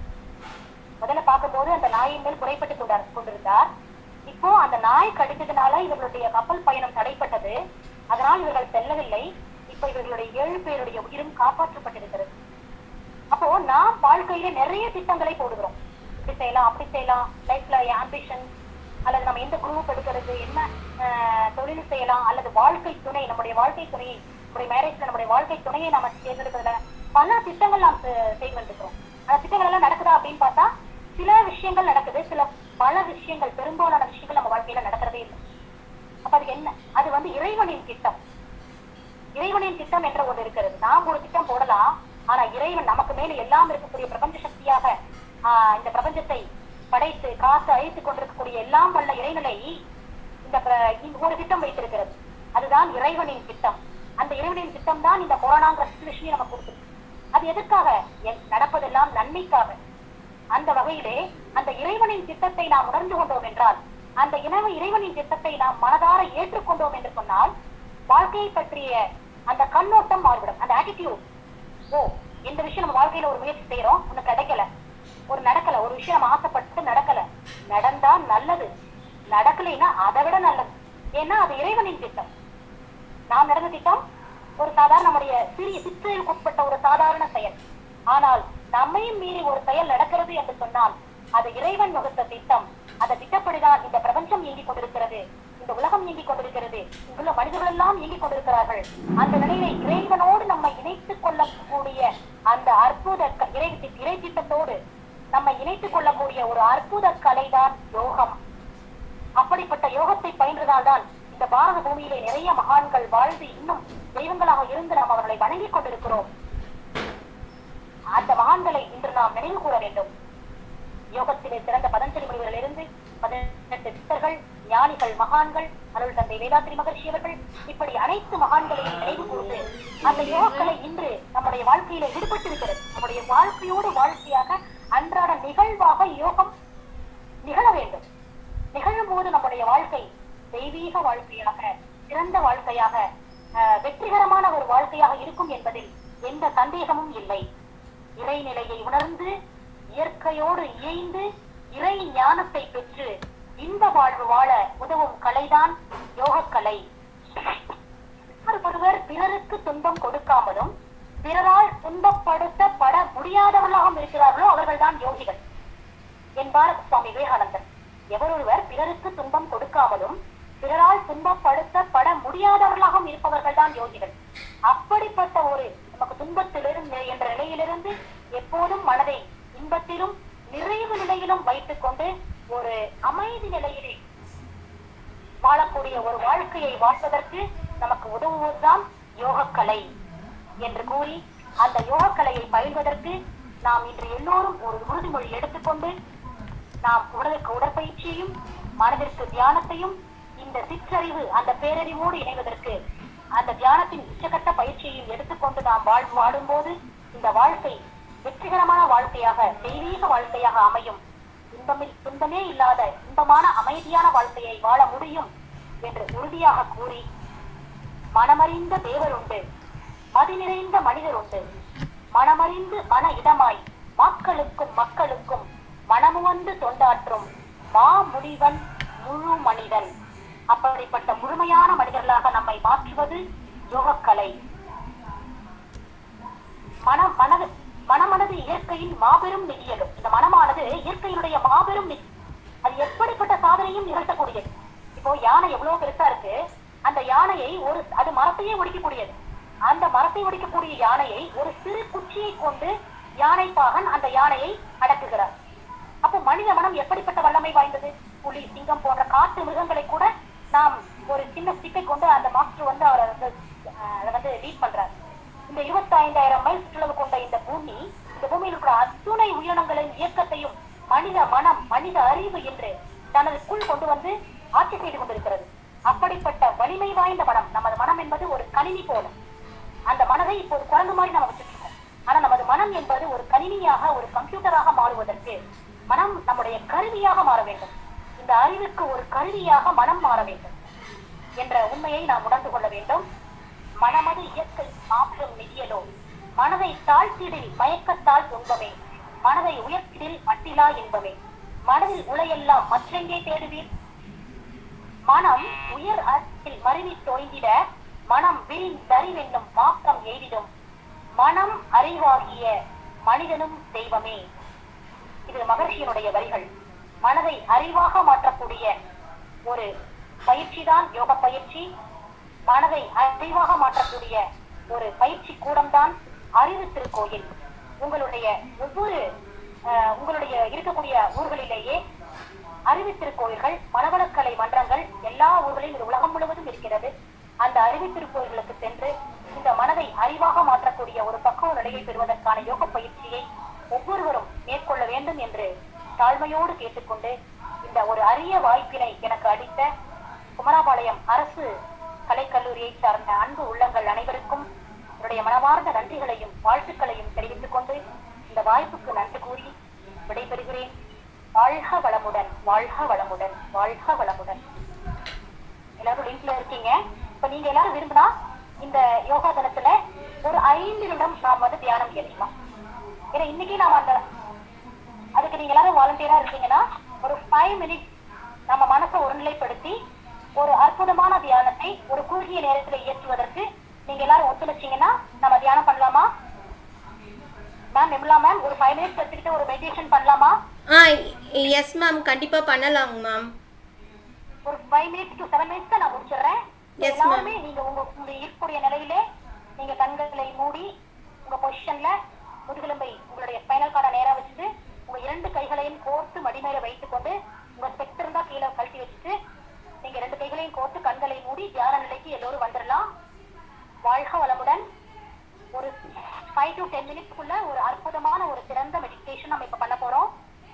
முதல்ல பார்க்கும்போது அந்த நாயின் மேல் குறைப்பட்டு கொண்டார் கொண்டிருந்தார் இப்போ அந்த நாய் கடித்ததுனால இவர்களுடைய கப்பல் பயணம் தடைப்பட்டது அதனால் இவர்கள் செல்லவில்லை இப்ப இவர்களுடைய ஏழு பேருடைய உயிரும் காப்பாற்றப்பட்டிருக்கிறது அப்போ நாம் வாழ்க்கையில நிறைய திட்டங்களை போடுகிறோம் இப்படி செய்யலாம் அப்படி செய்யலாம் லைஃப்ல ஆம்பிஷன் அல்லது நம்ம எந்த குரூப் எடுக்கிறது என்ன ஆஹ், தொழில் செய்யலாம் அல்லது வாழ்க்கை துணை நம்முடைய வாழ்க்கை துணையை நம்முடைய மேரேஜ்ல நம்முடைய வாழ்க்கை துணையை நம்ம தேர்ந்தெடுக்கிறதுல பல திட்டங்கள் நாம் செ- செய்து வந்திருக்கிறோம் அந்த திட்டங்கள் எல்லாம் நடக்குதா அப்படின்னு பார்த்தா சில விஷயங்கள் நடக்குது சில பல விஷயங்கள் பெரும்பாலான விஷயங்கள் நம்ம வாழ்க்கையில நடக்கிறதே இல்லை அப்ப அது என்ன அது வந்து இறைவனின் திட்டம் இறைவனின் திட்டம் என்ற ஒன்று இருக்கிறது நாம் ஒரு திட்டம் போடலாம் ஆனா இறைவன் நமக்கு மேல எல்லாம் இருக்கக்கூடிய பிரபஞ்ச சக்தியாக ஆஹ், இந்த பிரபஞ்சத்தை படைத்து காத்து அழித்துக் கொண்டிருக்கக்கூடிய எல்லாம் வல்ல இறைநிலை இந்த பிர- இந்த ஒரு திட்டம் வைத்திருக்கிறது அதுதான் இறைவனின் திட்டம் அந்த இறைவனின் திட்டம் தான் இந்த கொரோனாங்கிற சுச்சுவேஷனையும் நமக்கு கொடுத்துருக்கு அது எதற்காக என் நடப்பதெல்லாம் நன்மைக்காக அந்த வகையிலே அந்த இறைவனின் திட்டத்தை நாம் உணர்ந்து கொண்டோம் என்றால் அந்த இனவு இறைவனின் திட்டத்தை நாம் மனதார ஏற்றுக்கொண்டோம் என்று சொன்னால் வாழ்க்கையை பற்றிய அந்த கண்ணோட்டம் மாறிவிடும் அந்த ஆட்டிடியூட் ஓ இந்த விஷயம் நம்ம வாழ்க்கையில ஒரு முயற்சி செய்யறோம் ஒண்ணு கிடைக்கல ஒரு நடக்கல ஒரு விஷயம் நம்ம ஆசைப்பட்டு நடக்கல நடந்தா நல்லது நடக்கலைன்னா அதை விட நல்லது ஏன்னா அது இறைவனின் திட்டம் நாம் நடந்த திட்டம் ஒரு சாதாரண நம்முடைய சிறிய சிற்றலுக்கு உட்பட்ட ஒரு சாதாரண செயல் ஆனால் நம்மையும் மீறி ஒரு செயல் நடக்கிறது என்று சொன்னால் அது இறைவன் வகுத்த திட்டம் அந்த திட்டப்படிதான் இந்த பிரபஞ்சம் இயங்கிக் கொண்டிருக்கிறது இந்த உலகம் இயங்கிக் கொண்டிருக்கிறது இங்குள்ள மனிதர்கள் எல்லாம் இயங்கிக் கொண்டிருக்கிறார்கள் அந்த நிலையில இறைவனோடு நம்மை இணைத்துக் கொள்ளக்கூடிய அந்த அற்புத க- இறை தி- இறை திட்டத்தோடு நம்மை இணைத்துக் கொள்ளக்கூடிய ஒரு அற்புத கலைதான் யோகம் அப்படிப்பட்ட யோகத்தை பயின்றதால்தான் இந்த பாரத பூமியிலே நிறைய மகான்கள் வாழ்ந்து இன்னும் தெய்வங்களாக இருந்து நாம் அவர்களை வணங்கிக் கொண்டிருக்கிறோம் அந்த மகான்களை இன்று நாம் நினைவு கூற வேண்டும் யோகத்திலே சிறந்த பதஞ்சலி முனிவரிலிருந்து பதினெட்டு சித்தர்கள் ஞானிகள் மகான்கள் அருள் தந்தை வேதாத்திரி மகர்ஷி அவர்கள் இப்படி அனைத்து மகான்களையும் நினைவு கூர்ந்து அந்த யோகக்கலை இன்று நம்முடைய வாழ்க்கையில விடுபட்டு இருக்கிறது நம்முடைய வாழ்க்கையோடு வாழ்க்கையாக அன்றாட நிகழ்வாக யோகம் நிகழ வேண்டும் நிகழும் போது நம்முடைய வாழ்க்கை தெய்வீக வாழ்க்கையாக சிறந்த வாழ்க்கையாக அஹ், வெற்றிகரமான ஒரு வாழ்க்கையாக இருக்கும் என்பதில் எந்த சந்தேகமும் இல்லை இறைநிலையை உணர்ந்து இயற்கையோடு இயைந்து இறை ஞானத்தை பெற்று இன்ப வாழ்வு வாழ உதவும் கலைதான் யோகக்கலை ஒருவர் பிறருக்கு துன்பம் கொடுக்காமலும் பிறரால் துன்பப்படுத்தப்பட முடியாதவர்களாகவும் இருக்கிறார்களோ அவர்கள்தான் யோகிகள் என்பார் சுவாமி விவேகானந்தர் எவரொருவர் பிறருக்கு துன்பம் கொடுக்காமலும் பிறரால் துன்பப்படுத்தப்பட முடியாதவர்களாகவும் இருப்பவர்கள் தான் யோகிகள் அப்படிப்பட்ட ஒரு நமக்கு துன்பத்திலிருந்து என்ற நிலையிலிருந்து எப்போதும் மனதை இன்பத்திலும் நிறைவு நிலையிலும் வைத்துக் கொண்டு ஒரு அமைதி நிலையிலே வாழக்கூடிய ஒரு வாழ்க்கையை வாழ்வதற்கு நமக்கு உதவுவதுதான் யோகக்கலை என்று கூறி அந்த யோகக்கலையை பயில்வதற்கு நாம் இன்று எல்லோரும் ஒரு உறுதிமொழி எடுத்துக்கொண்டு நாம் உடலுக்கு உடற்பயிற்சியையும் மனதிற்கு தியானத்தையும் இந்த சிற்றறிவு அந்த பேரறிவோடு இணைவதற்கு அந்த தியானத்தின் உச்சகட்ட பயிற்சியையும் எடுத்துக்கொண்டு நாம் வாழ் வாழும்போது இந்த வாழ்க்கை வெற்றிகரமான வாழ்க்கையாக தெய்வீக வாழ்க்கையாக அமையும் இன்பமில் துன்பமே இல்லாத இன்பமான அமைதியான வாழ்க்கையை வாழ முடியும் என்று உறுதியாக கூறி மனமறிந்த தேவர் உண்டு மதி நிறைந்த மனிதர் உண்டு மனமறிந்து மன இடமாய் மக்களுக்கும் மக்களுக்கும் மனமுவந்து தொண்டாற்றும் மா முடிவன் முழு மனிதன் அப்படிப்பட்ட முழுமையான மனிதர்களாக நம்மை மாற்றுவது யோகக்கலை மன மனது மனமனது இயற்கையின் மாபெரும் நிதியலும் இந்த மனமானது இயற்கையினுடைய மாபெரும் நிதி அது எப்படிப்பட்ட சாதனையும் நிகழ்த்தக்கூடியது இப்போ யானை எவ்வளவு பெருசா இருக்கு அந்த யானையை ஒரு அது மரத்தையே ஒடிக்கக்கூடியது அந்த மரத்தை ஒடிக்கக்கூடிய யானையை ஒரு சிறு குச்சியை கொண்டு யானை பாகன் அந்த யானையை அடக்குகிறார் அப்போ மனித மனம் எப்படிப்பட்ட வல்லமை வாய்ந்தது புலி சிங்கம் போன்ற காட்டு மிருகங்களை கூட நாம் ஒரு சின்ன ஸ்டிக்கை கொண்டு அந்த மாஸ்டர் வந்து அவரை வந்து அஹ், அதை வந்து லீட் பண்றார் இந்த இருபத்தி ஐந்தாயிரம் மைல் சுற்றளவு கொண்ட இந்த பூமி இந்த பூமியில் இருக்கிற அத்துணை உயிரினங்களின் இயக்கத்தையும் மனித மனம் மனித அறிவு என்று தனதுக்குள் கொண்டு வந்து ஆட்சி செய்து கொண்டிருக்கிறது அப்படிப்பட்ட வலிமை வாய்ந்த மனம் நமது மனம் என்பது ஒரு கணினி போல அந்த மனதை இப்போது குரங்கு மாதிரி நம்ம வச்சுட்டு இருக்கோம் ஆனா நமது மனம் என்பது ஒரு கணினியாக ஒரு கம்ப்யூட்டராக மாறுவதற்கு மனம் நம்முடைய கருவியாக மாற வேண்டும் இந்த அறிவுக்கு ஒரு கருவியாக மனம் மாற வேண்டும் என்ற உண்மையை நாம் உணர்ந்து கொள்ள வேண்டும் மனமது இயற்கை மாற்றம் மிதியலோ மனதை தாழ்த்திடில் மயக்கத்தால் துன்பமே மனதை உயர்த்திடில் மட்டிலா இன்பமே மனதில் உளையெல்லாம் மற்றெங்கே தேடுவீர் மனம் உயர் அர்த்தத்தில் மருவி தோய்ந்திட மனம் விரிந்தறிவென்னும் மாற்றம் எய்திடும் மனம் அறிவாகிய மனிதனும் தெய்வமே இது மகர்ஷியினுடைய வரிகள் மனதை அறிவாக மாற்றக்கூடிய ஒரு பயிற்சி தான் யோக பயிற்சி மனதை அறிவாக மாற்றக்கூடிய ஒரு பயிற்சி கூடம்தான் அறிவு திருக்கோயில் உங்களுடைய ஒவ்வொரு அஹ், உங்களுடைய இருக்கக்கூடிய ஊர்களிலேயே அறிவு திருக்கோயில்கள் மனவளக்கலை மன்றங்கள் எல்லா ஊர்களிலும் இது உலகம் முழுவதும் இருக்கிறது அந்த அறிவு திருக்கோயில்களுக்கு சென்று இந்த மனதை அறிவாக மாற்றக்கூடிய ஒரு பக்குவ நிலையை பெறுவதற்கான யோக பயிற்சியை ஒவ்வொருவரும் மேற்கொள்ள வேண்டும் என்று தாழ்மையோடு கேட்டுக்கொண்டு இந்த ஒரு அரிய வாய்ப்பினை எனக்கு அளித்த குமராபாளையம் அரசு கலைக்கல்லூரியை சார்ந்த அன்பு உள்ளங்கள் அனைவருக்கும் என்னுடைய மனமார்ந்த நன்றிகளையும் வாழ்த்துக்களையும் தெரிவித்துக் கொண்டு இந்த வாய்ப்புக்கு நன்றி கூறி விடைபெறுகிறேன் வாழ்க வளமுடன் வாழ்க வளமுடன் வாழ்க வளமுடன் எல்லாரும் லிங்க்ல இருக்கீங்க இப்ப நீங்க எல்லாரும் விரும்பினா இந்த யோகா தினத்துல ஒரு ஐந்து நிமிடம் நாம் வந்து தியானம் கேட்கலாம் ஏன்னா இன்னைக்கு நாம அந்த அதுக்கு நீங்க எல்லாரும் வாலண்டியரா இருக்கீங்கன்னா ஒரு ஃபைவ் மினிட்ஸ் நம்ம மனசை ஒருநிலைப்படுத்தி ஒரு அற்புதமான தியானத்தை ஒரு குறுகிய நேரத்துல இயற்றுவதற்கு நீங்க எல்லாரும் ஒத்துழைச்சீங்கன்னா நம்ம தியானம் பண்ணலாமா மேம் விமலா மேம் ஒரு ஃபைவ் மினிட்ஸ் எடுத்துக்கிட்டு ஒரு மெடிடேஷன் பண்ணலாமா ஆ எஸ் மேம் கண்டிப்பாக பண்ணலாங்க மேம் ஒரு five minutes to seven minutes நான் முடிச்சிடுறேன் Yes, ma'am. எல்லாருமே நீங்க உங்க உங்க இருக்கக்கூடிய நிலையிலே நீங்க கண்களை மூடி உங்க பொசிஷன்ல முதுகெலும்பை உங்களுடைய ஸ்பைனல் கார்டை நேரா வச்சுட்டு உங்க இரண்டு கைகளையும் கோர்த்து மடி மேல வைத்துக் கொண்டு உங்க ஸ்பெக்ட் இருந்தா கீழே கழட்டி வச்சுட்டு நீங்க ரெண்டு கைகளையும் கோர்த்து கண்களை மூடி தியான நிலைக்கு எல்லோரும் வந்துடலாம் வாழ்க வளமுடன் ஒரு ஃபைவ் டு டென் மினிட்ஸ்க்குள்ள ஒரு அற்புதமான ஒரு சிறந்த மெடிடேஷன் நம்ம இப்ப பண்ண போறோம்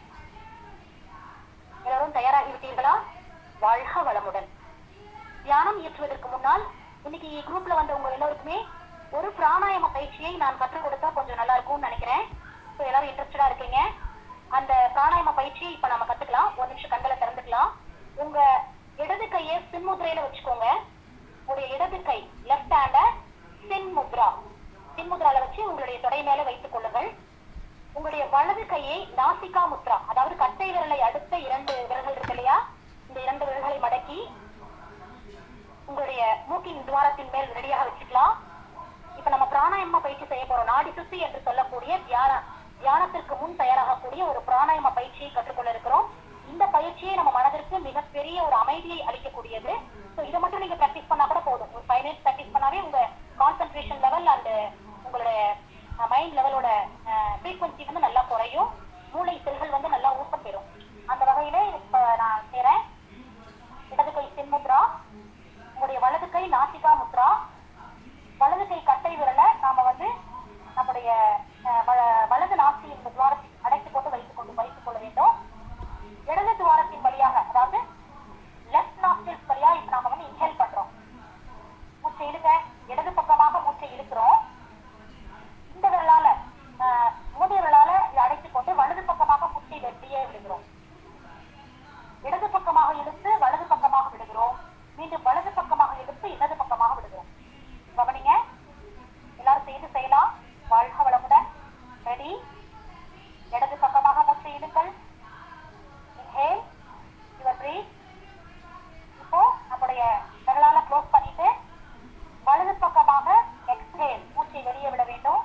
எல்லாரும் தயாராகி விட்டீர்களா வாழ்க வளமுடன் தியானம் இயற்றுவதற்கு முன்னால் இன்னைக்கு குரூப்ல வந்த உங்க எல்லோருக்குமே ஒரு பிராணாயாம பயிற்சியை நான் கற்றுக் கொடுத்தா கொஞ்சம் நல்லா இருக்கும்னு நினைக்கிறேன் ஸோ எல்லாரும் இன்ட்ரெஸ்டடா இருக்கீங்க அந்த பிராணாயாம பயிற்சியை இப்ப நம்ம கத்துக்கலாம் ஒரு நிமிஷம் கண்களை திறந்துக்கலாம் உங்க இடது கையை சின்முத்ரையில வச்சுக்கோங்க உங்களுடைய இடது கை லெஃப்ட் ஹேண்ட சின்முத்ரா சின்முத்ரால வச்சு உங்களுடைய தொடை மேல வைத்துக் கொள்ளுங்கள் உங்களுடைய வலது கையை நாசிகா முத்ரா அதாவது கட்டை விரலை அடுத்த இரண்டு விரல்கள் இருக்கு இல்லையா இந்த இரண்டு விரல்களை மடக்கி உங்களுடைய மூக்கின் துவாரத்தின் மேல் ரெடியாக வச்சுக்கலாம் இப்ப நம்ம பிராணாயாம பயிற்சி செய்ய போறோம் நாடி சுத்தி என்று சொல்லக்கூடிய தியான தியானத்திற்கு முன் தயாராகக்கூடிய ஒரு பிராணாயாம பயிற்சியை கற்றுக்கொள்ள இருக்கிறோம் இந்த பயிற்சியை நம்ம மனதிற்கு மிகப்பெரிய ஒரு அமைதியை அளிக்கக்கூடியது ஸோ இதை மட்டும் நீங்க ப்ராக்டிஸ் பண்ணா கூட போதும் ஒரு ஃபைவ் மினிட்ஸ் ப்ராக்டிஸ் பண்ணாவே உங்க கான்சென்ட்ரேஷன் லெவல் அண்ட் உங்களுடைய மைண்ட் லெவலோட ஃப்ரீக்வன்சி வந்து நல்லா குறையும் மூளை செல்கள் வந்து நல்லா ஊக்கம் பெறும் அந்த வகையில இப்ப நான் செய்றேன் இடது கை சின்முத்ரா உங்களுடைய வலது கை நாசிகா முத்ரா வலது கை கட்டை விரலை நாம வந்து நம்முடைய அஹ், வ- வலது நாசியின் இந்த துவாரத்தை அடைத்துக் கொண்டு வைத்துக் கொண்டு வைத்துக் கொள்ள வேண்டும் இடது துவாரத்தின் வழியாக அதாவது லெஃப்ட் நாஸ்டில்ஸ் வழியா இப்ப நாம வந்து இன்ஹேல் பண்றோம் மூச்சை இழுக்க இடது பக்கமாக மூச்சை இழுக்கிறோம் இந்த விரலால அஹ், மோதிய விரலால இதை அடைத்துக் கொண்டு வலது பக்கமாக மூச்சை வெளியே விடுகிறோம் இடது பக்கமாக இழுத்து வலது பக்கமாக விடுகிறோம் மீண்டும் வலது பக்கமாக இழுத்து இடது பக்கமாக விடுகிறோம் கவனிங்க எல்லாரும் செய்து செய்யலாம் வாழ்க வளமுடன் ரெடி இடது பக்கமாக மூச்சை இழுங்கள் இன்ஹேல் யுவர் பிரீத் இப்போ நம்முடைய விரலால க்ளோஸ் பண்ணிட்டு வலது பக்கமாக எக்ஸ்ஹேல் மூச்சை வெளியே விட வேண்டும்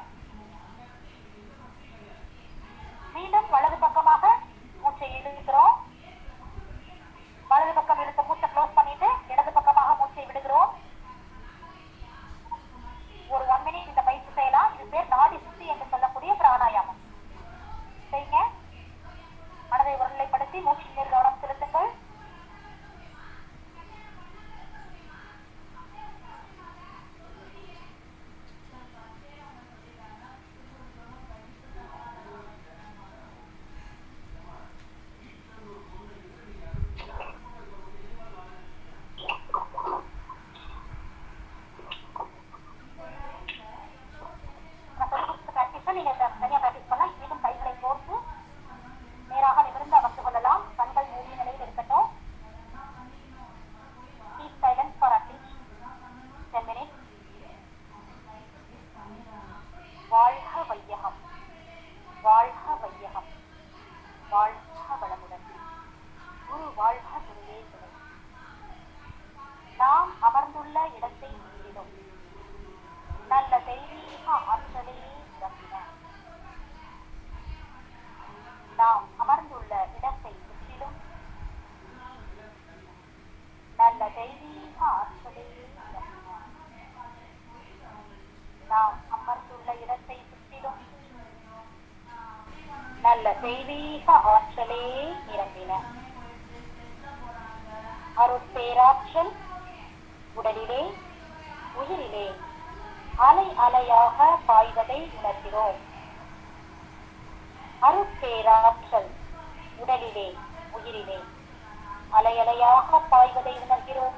மீண்டும் வலது பக்கமாக மூச்சை இழுக்கிறோம் வலது பக்கம் இழுத்த மூச்சை க்ளோஸ் பண்ணிட்டு இடது பக்கமாக மூச்சை விடுகிறோம் ஒரு ஒன் மினிட் இந்த பயிற்சி செய்யலாம் இது பேர் நாடி சுத்தி என்று சொல்லக்கூடிய பிராணாயாமம் செய்யுங்க மனதை ஒருநிலைப்படுத்தி மூச்சின் மேல் கவனம் செலுத்துங்கள் நான் சொல்லிக் கொடுத்த practice-அ நீங்க த- தனியா practice பண்ணலாம். மீண்டும் கைகளை கோர்த்து நேராக நிமிர்ந்து அமர்ந்து கொள்ளலாம் கண்கள் மூடிய நிலையில் இருக்கட்டும் Keep silence for at least 10 minutes. வாழ்க வையகம் வாழ்க வையகம் வாழ்க வளமுடன் குரு வாழ்க குருவே துணை நாம் அமர்ந்துள்ள இடத்தை மீறிடும் நல்ல தெய்வீக ஆற்றலே நிரம்பின நாம் அமர்ந்துள்ள இடத்தை சுற்றிலும் நல்ல தெய்வீக ஆற்றலே நிரம்பின நாம் அமர்ந்துள்ள இடத்தை நல்ல தெய்வீக ஆற்றலே நிரம்பின அருட்பேராற்றல் உடலிலே உயிரிலே அலை அலையாக பாய்வதை உணர்கிறோம் அருட்பேராற்றல் உடலிலே உயிரிலே அலை அலையாக பாய்வதை உணர்கிறோம்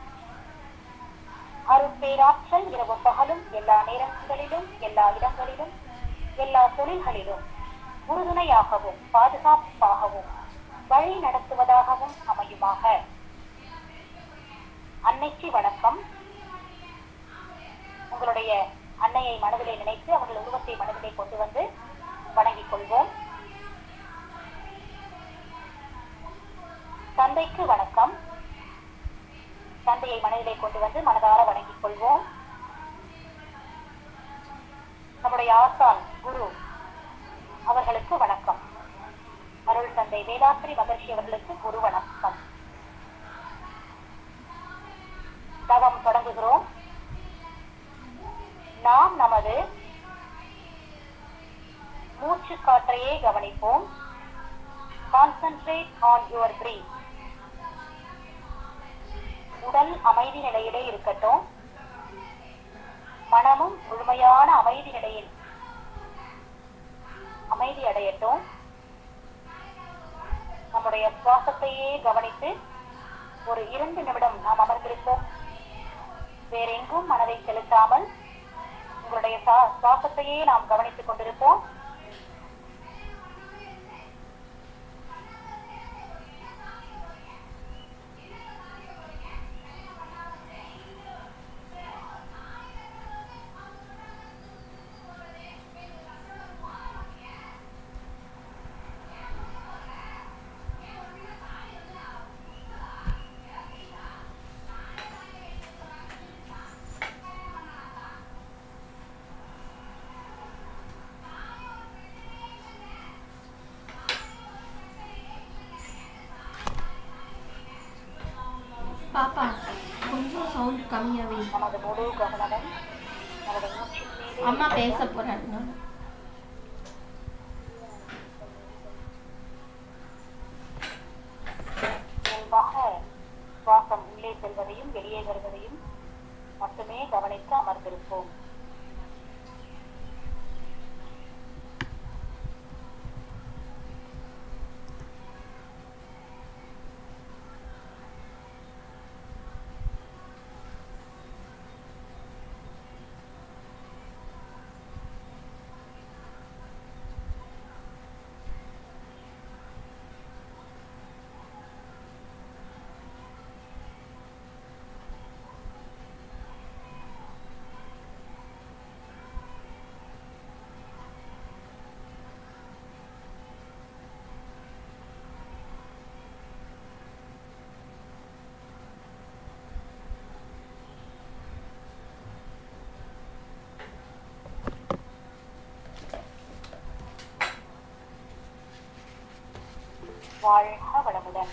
அருட்பேராற்றல் இரவு பகலும் எல்லா நேரங்களிலும் எல்லா இடங்களிலும் எல்லா தொழில்களிலும் உறுதுணையாகவும் பாதுகாப்பாகவும் வழி நடத்துவதாகவும் அமையுமாக அன்னைக்கு வணக்கம் உங்களுடைய அன்னையை மனதிலே நினைத்து அவர்கள் உருவத்தை மனதிலே கொண்டு வந்து வணங்கிக் கொள்வோம் தந்தைக்கு வணக்கம் தந்தையை மனதிலே கொண்டு வந்து மனதார வணங்கிக் கொள்வோம் நம்முடைய ஆசான் குரு அவர்களுக்கு வணக்கம் அருள் தந்தை வேதாத்திரி மகர்ஷி அவர்களுக்கு குரு வணக்கம் தவம் தொடங்குகிறோம் நாம் நமது மூச்சு காற்றையே கவனிப்போம் கான்சென்ட்ரேட் ஆன் யுவர் பிரீத் உடல் அமைதி நிலையிலே இருக்கட்டும் மனமும் முழுமையான அமைதி நிலையில் அமைதி அடையட்டும் நம்முடைய சுவாசத்தையே கவனித்து ஒரு இரண்டு நிமிடம் நாம் அமர்ந்திருப்போம் வேறெங்கும் மனதை செலுத்தாமல் உங்களுடைய சுவா- சுவாசத்தையே நாம் கவனித்துக் கொண்டிருப்போம் பாப்பா கொஞ்சம் சவுண்ட் கம்மியாவே நமது முழு கவனமும் நமது மூச்சின் மீதே அம்மா பேச போறாங்க இயல்பாக சுவாசம் உள்ளே செல்வதையும் வெளியே வருவதையும் மட்டுமே கவனித்து அமர்ந்திருப்போம் வாழ்க வளமுடன்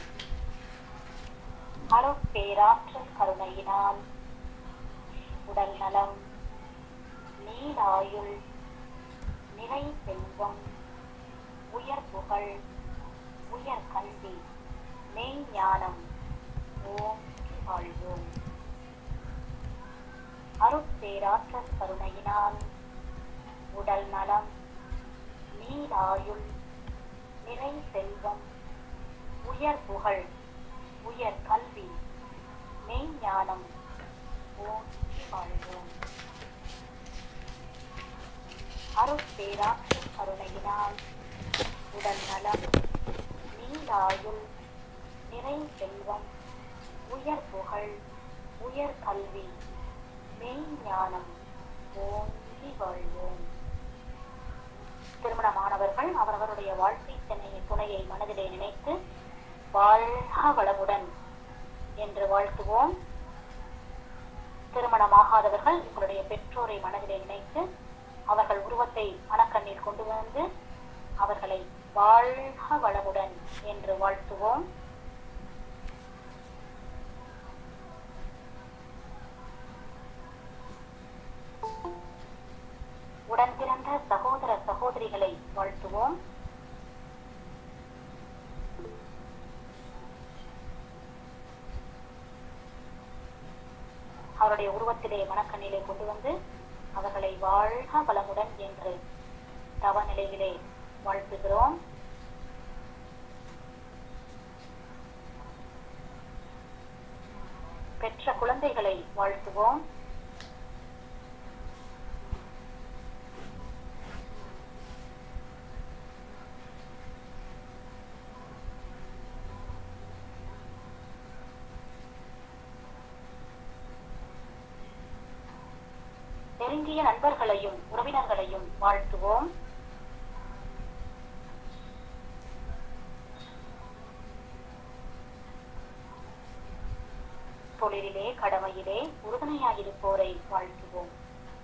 அருட்பேராற்றல் கருணையினால் உடல் நலம் நீராயுள் நிறை செல்வம் உயர் புகழ் உயர் கல்வி மெய்ஞானம் ஓங்கி வாழ்வோம் அருட்பேராற்றல் கருணையினால் உடல் நலம் நீராயுள் நிறை செல்வம் உயர் புகழ் உயர் கல்வி மெய்ஞானம் ஓங்கி வாழ்வோம் அருட்பேராற்றல் கருணையினால் உடல் நலம் நீலாயுள் நிறை செல்வம் உயர் புகழ் உயர் கல்வி மெய்ஞானம் ஓங்கி வாழ்வோம் திருமணமானவர்கள் அவரவருடைய வாழ்க்கை துணையை துணையை மனதிலே நினைத்து வாழ்க வளமுடன் என்று வாழ்த்துவோம் திருமணமாகாதவர்கள் உங்களுடைய பெற்றோரை மனதிலே நினைத்து அவர்கள் உருவத்தை மனக்கண்ணில் கொண்டு வந்து அவர்களை வாழ்க வளமுடன் என்று வாழ்த்துவோம் உடன் பிறந்த சகோதர சகோதரிகளை வாழ்த்துவோம் அவருடைய உருவத்திலே மனக்கண்ணிலே கொண்டு வந்து அவர்களை வாழ்க வளமுடன் என்று தவ நிலையிலே வாழ்த்துகிறோம் பெற்ற குழந்தைகளை வாழ்த்துவோம் நெருங்கிய நண்பர்களையும் உறவினர்களையும் வாழ்த்துவோம் தொழிலிலே கடமையிலே உறுதுணையாயிருப்போரை வாழ்த்துவோம்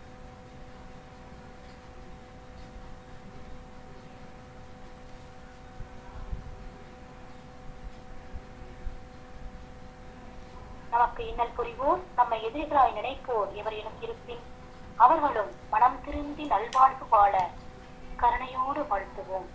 நமக்கு இன்னல் புரிவோர் நம்மை எதிரிகளாய் நினைப்போர் எவரேனும் இருப்பின் அவர்களும் மனம் திருந்தி நல்வாழ்வு வாழ கருணையோடு வாழ்த்துவோம்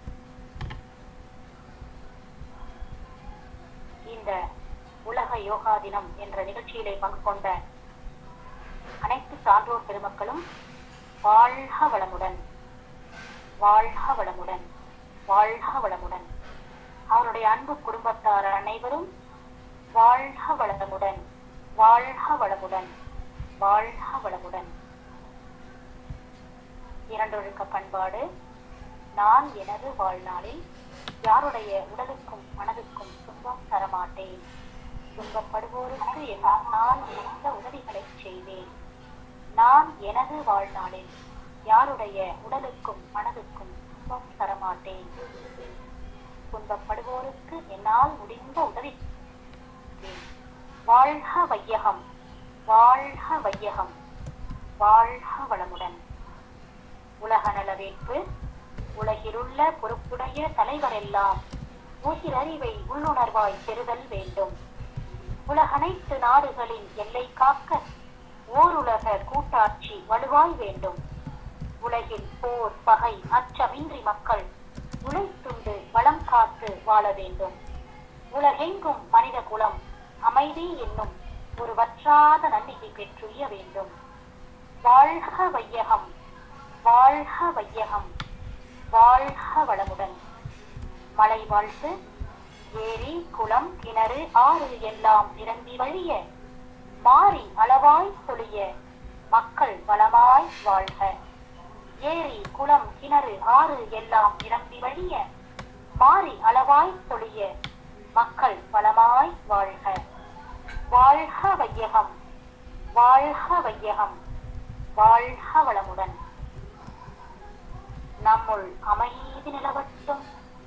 இந்த உலக யோகா தினம் என்ற நிகழ்ச்சியிலே பங்கு கொண்ட அனைத்து சான்றோர் பெருமக்களும் வாழ்க வளமுடன் வாழ்க வளமுடன் வாழ்க வளமுடன் அவருடைய அன்பு குடும்பத்தார் அனைவரும் வாழ்க வளமுடன் வாழ்க வளமுடன் வாழ்க வளமுடன் இரண்டொழுக்க பண்பாடு நான் எனது வாழ்நாளில் யாருடைய உடலுக்கும் மனதுக்கும் துன்பம் தரமாட்டேன் துன்பப்படுவோருக்கு எல்லாம் நான் எந்த உதவிகளை செய்வேன் நான் எனது வாழ்நாளில் யாருடைய உடலுக்கும் மனதுக்கும் துன்பம் தரமாட்டேன் துன்பப்படுவோருக்கு என்னால் முடிந்த உதவி செய்வேன். வாழ்க வையகம் வாழ்க வையகம் வாழ்க வளமுடன் உலக நலவேற்பு உலகிலுள்ள பொறுப்புடைய தலைவரெல்லாம் உயிரறிவை உள்ளுணர்வாய் பெறுதல் வேண்டும் உலகனைத்து நாடுகளின் எல்லை காக்க ஓருலக கூட்டாட்சி வலுவாய் வேண்டும் உலகில் போர் பகை அச்சமின்றி மக்கள் உழைத்துண்டு வளம் காத்து வாழ வேண்டும் உலகெங்கும் மனித குலம் அமைதி என்னும் ஒரு வற்றாத நன்னிகை பெற்றுய வேண்டும் வாழ்க வையகம் வாழ்க வையகம் வாழ்க வளமுடன் மலை வாழ்த்து ஏரி குளம் கிணறு ஆறு எல்லாம் நிரம்பி வழிய மாறி அளவாய் பொழிய மக்கள் வளமாய் வாழ்க ஏரி குளம் கிணறு ஆறு எல்லாம் நிரம்பி வழிய மாறி அளவாய் பொழிய மக்கள் வளமாய் வாழ்க வாழ்க வையகம் வாழ்க வையகம் வாழ்க வளமுடன் நம்முள் அமைதி நிலவட்டும்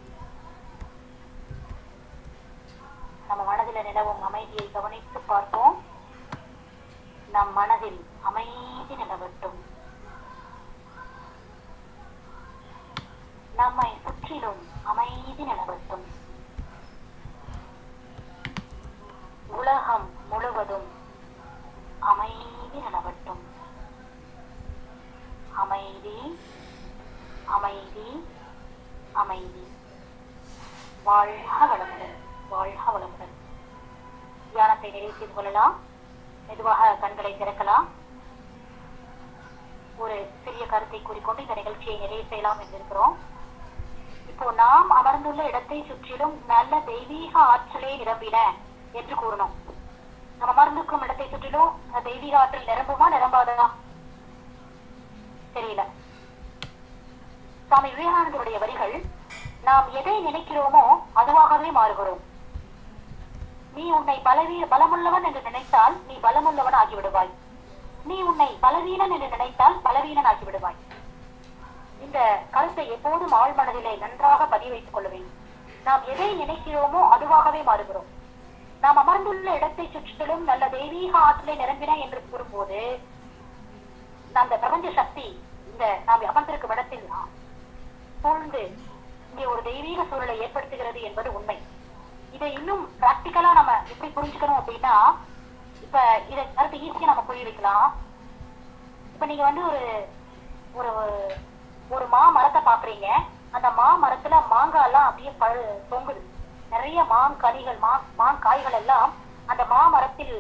நம்ம மனதில் நிலவும் அமைதியை கவனித்து பார்ப்போம் நம் மனதில் அமைதி நிலவட்டும் நம்மை சுற்றிலும் அமைதி நிலவட்டும் உலகம் முழுவதும் அமைதி நிலவட்டும் அமைதி அமைதி அமைதி வாழ்க வளமுடன் வாழ்க வளமுடன் தியானத்தை நிறைவு செய்து கொள்ளலாம் மெதுவாக கண்களை திறக்கலாம் ஒரு சிறிய கருத்தை கூறிக்கொண்டு இந்த நிகழ்ச்சியை நிறைவு செய்யலாம் என்றிருக்கிறோம் இப்போ நாம் அமர்ந்துள்ள இடத்தை சுற்றிலும் நல்ல தெய்வீக ஆற்றலே நிரம்பின என்று கூறணும் நம்ம அமர்ந்திருக்கும் இடத்தை சுற்றிலும் அந்த தெய்வீக ஆற்றல் நிரம்புமா நிரம்பாதா தெரியல சுவாமி விவேகானந்தருடைய வரிகள் நாம் எதை நினைக்கிறோமோ அதுவாகவே மாறுகிறோம் நீ உன்னை பலவீ பலமுள்ளவன் என்று நினைத்தால் நீ பலமுள்ளவன் ஆகிவிடுவாய் நீ உன்னை பலவீனன் என்று நினைத்தால் பலவீனன் ஆகிவிடுவாய் இந்த கருத்தை எப்போதும் ஆழ்மனதிலே நன்றாக பதிய வைத்துக் கொள்ள வேண்டும் நாம் எதை நினைக்கிறோமோ அதுவாகவே மாறுகிறோம் நாம் அமர்ந்துள்ள இடத்தை சுற்றிலும் நல்ல தெய்வீக ஆற்றலை நிரம்பின என்று கூறும்போது அந்த பிரபஞ்ச சக்தி இந்த நாம் அமர்ந்திருக்கும் இடத்தில் சூழ்ந்து இங்கே ஒரு தெய்வீக சூழலை ஏற்படுத்துகிறது என்பது உண்மை இதை இன்னும் பிராக்டிக்கலா நம்ம எப்படி புரிஞ்சுக்கணும் அப்படின்னா இப்ப இதை கருத்து ஈஸியா நம்ம புரிய வைக்கலாம் இப்ப நீங்க வந்து ஒரு ஒரு ஒரு மா மரத்தை பாக்குறீங்க அந்த மா மரத்துல மாங்காய் எல்லாம் அப்படியே பழு தொங்குது நிறைய மாங்கனிகள் மா மாங்காய்கள் எல்லாம் அந்த மா மரத்தில்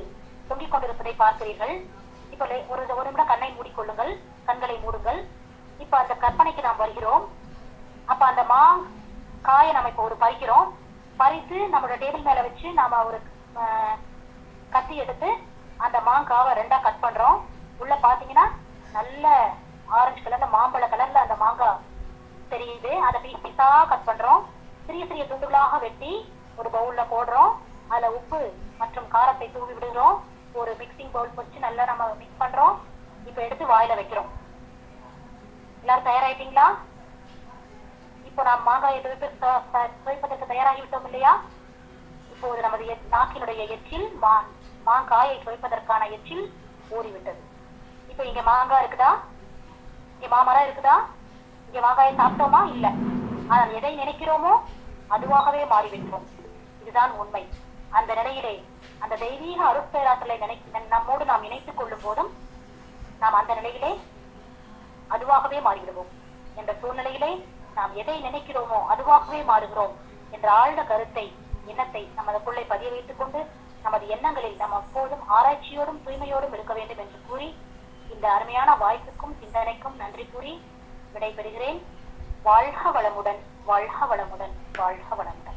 தொங்கிக் கொண்டிருப்பதை பார்க்கிறீர்கள் இப்ப லே- ஒரு ஒரு நிமிடம் கண்ணை மூடிக்கொள்ளுங்கள் கண்களை மூடுங்கள் இப்ப அந்த கற்பனைக்கு நாம் வருகிறோம் அப்ப அந்த மா காயை நம்ம இப்ப ஒரு பறிக்கிறோம் பறித்து நம்மளோட டேபிள் மேல வச்சு நாம ஒரு ஆஹ், கத்தி எடுத்து அந்த மாங்காவை ரெண்டா கட் பண்றோம் உள்ள பாத்தீங்கன்னா நல்ல ஆரஞ்சு கலர்ல மாம்பழ கலர்ல அந்த மாங்காய் தெரியுது அதை பீஸ் பீஸா கட் பண்றோம் சிறிய சிறிய துண்டுகளாக வெட்டி ஒரு பவுல்ல போடுறோம் அதுல உப்பு மற்றும் காரத்தை தூவி விடுகிறோம் ஒரு மிக்சிங் பவுல் வச்சு நல்லா நம்ம மிக்ஸ் பண்றோம் இப்ப எடுத்து வாயில வைக்கிறோம் எல்லாரும் தயாராயிட்டீங்களா இப்போ நாம் மாங்காயை துவைப்பு ச- ச- துவைப்பதற்கு தயாராகி விட்டோம் இல்லையா இப்போது நமது எ- நாக்கினுடைய எச்சில் மா மாங்காயை துவைப்பதற்கான எச்சில் ஊறிவிட்டது இப்போ இங்க மாங்காய் இருக்குதா இங்க மாமரம் இருக்குதா இங்க மாங்காயை சாப்பிட்டோமா இல்ல ஆனால் எதை நினைக்கிறோமோ அதுவாகவே மாறிவிட்டோம் இதுதான் உண்மை அந்த நிலையிலே அந்த தெய்வீக அருட்பேராற்றலை நினை நம்மோடு நாம் இணைத்துக் கொள்ளும் போதும் நாம் அந்த நிலையிலே அதுவாகவே மாறிவிடுவோம் என்ற சூழ்நிலையிலே நாம் எதை நினைக்கிறோமோ அதுவாகவே மாறுகிறோம் என்ற ஆழ்ந்த கருத்தை எண்ணத்தை நமதுக்குள்ளே பதிய வைத்துக் கொண்டு நமது எண்ணங்களில் நாம் அப்போதும் ஆராய்ச்சியோடும் தூய்மையோடும் இருக்க வேண்டும் என்று கூறி இந்த அருமையான வாய்ப்புக்கும் சிந்தனைக்கும் நன்றி கூறி விடைபெறுகிறேன் வாழ்க வளமுடன் வாழ்க வளமுடன் வாழ்க வளமுடன்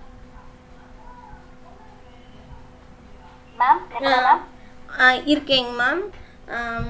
மேம் மேம் ஆ, இருக்கேங்க மேம் ஆம்,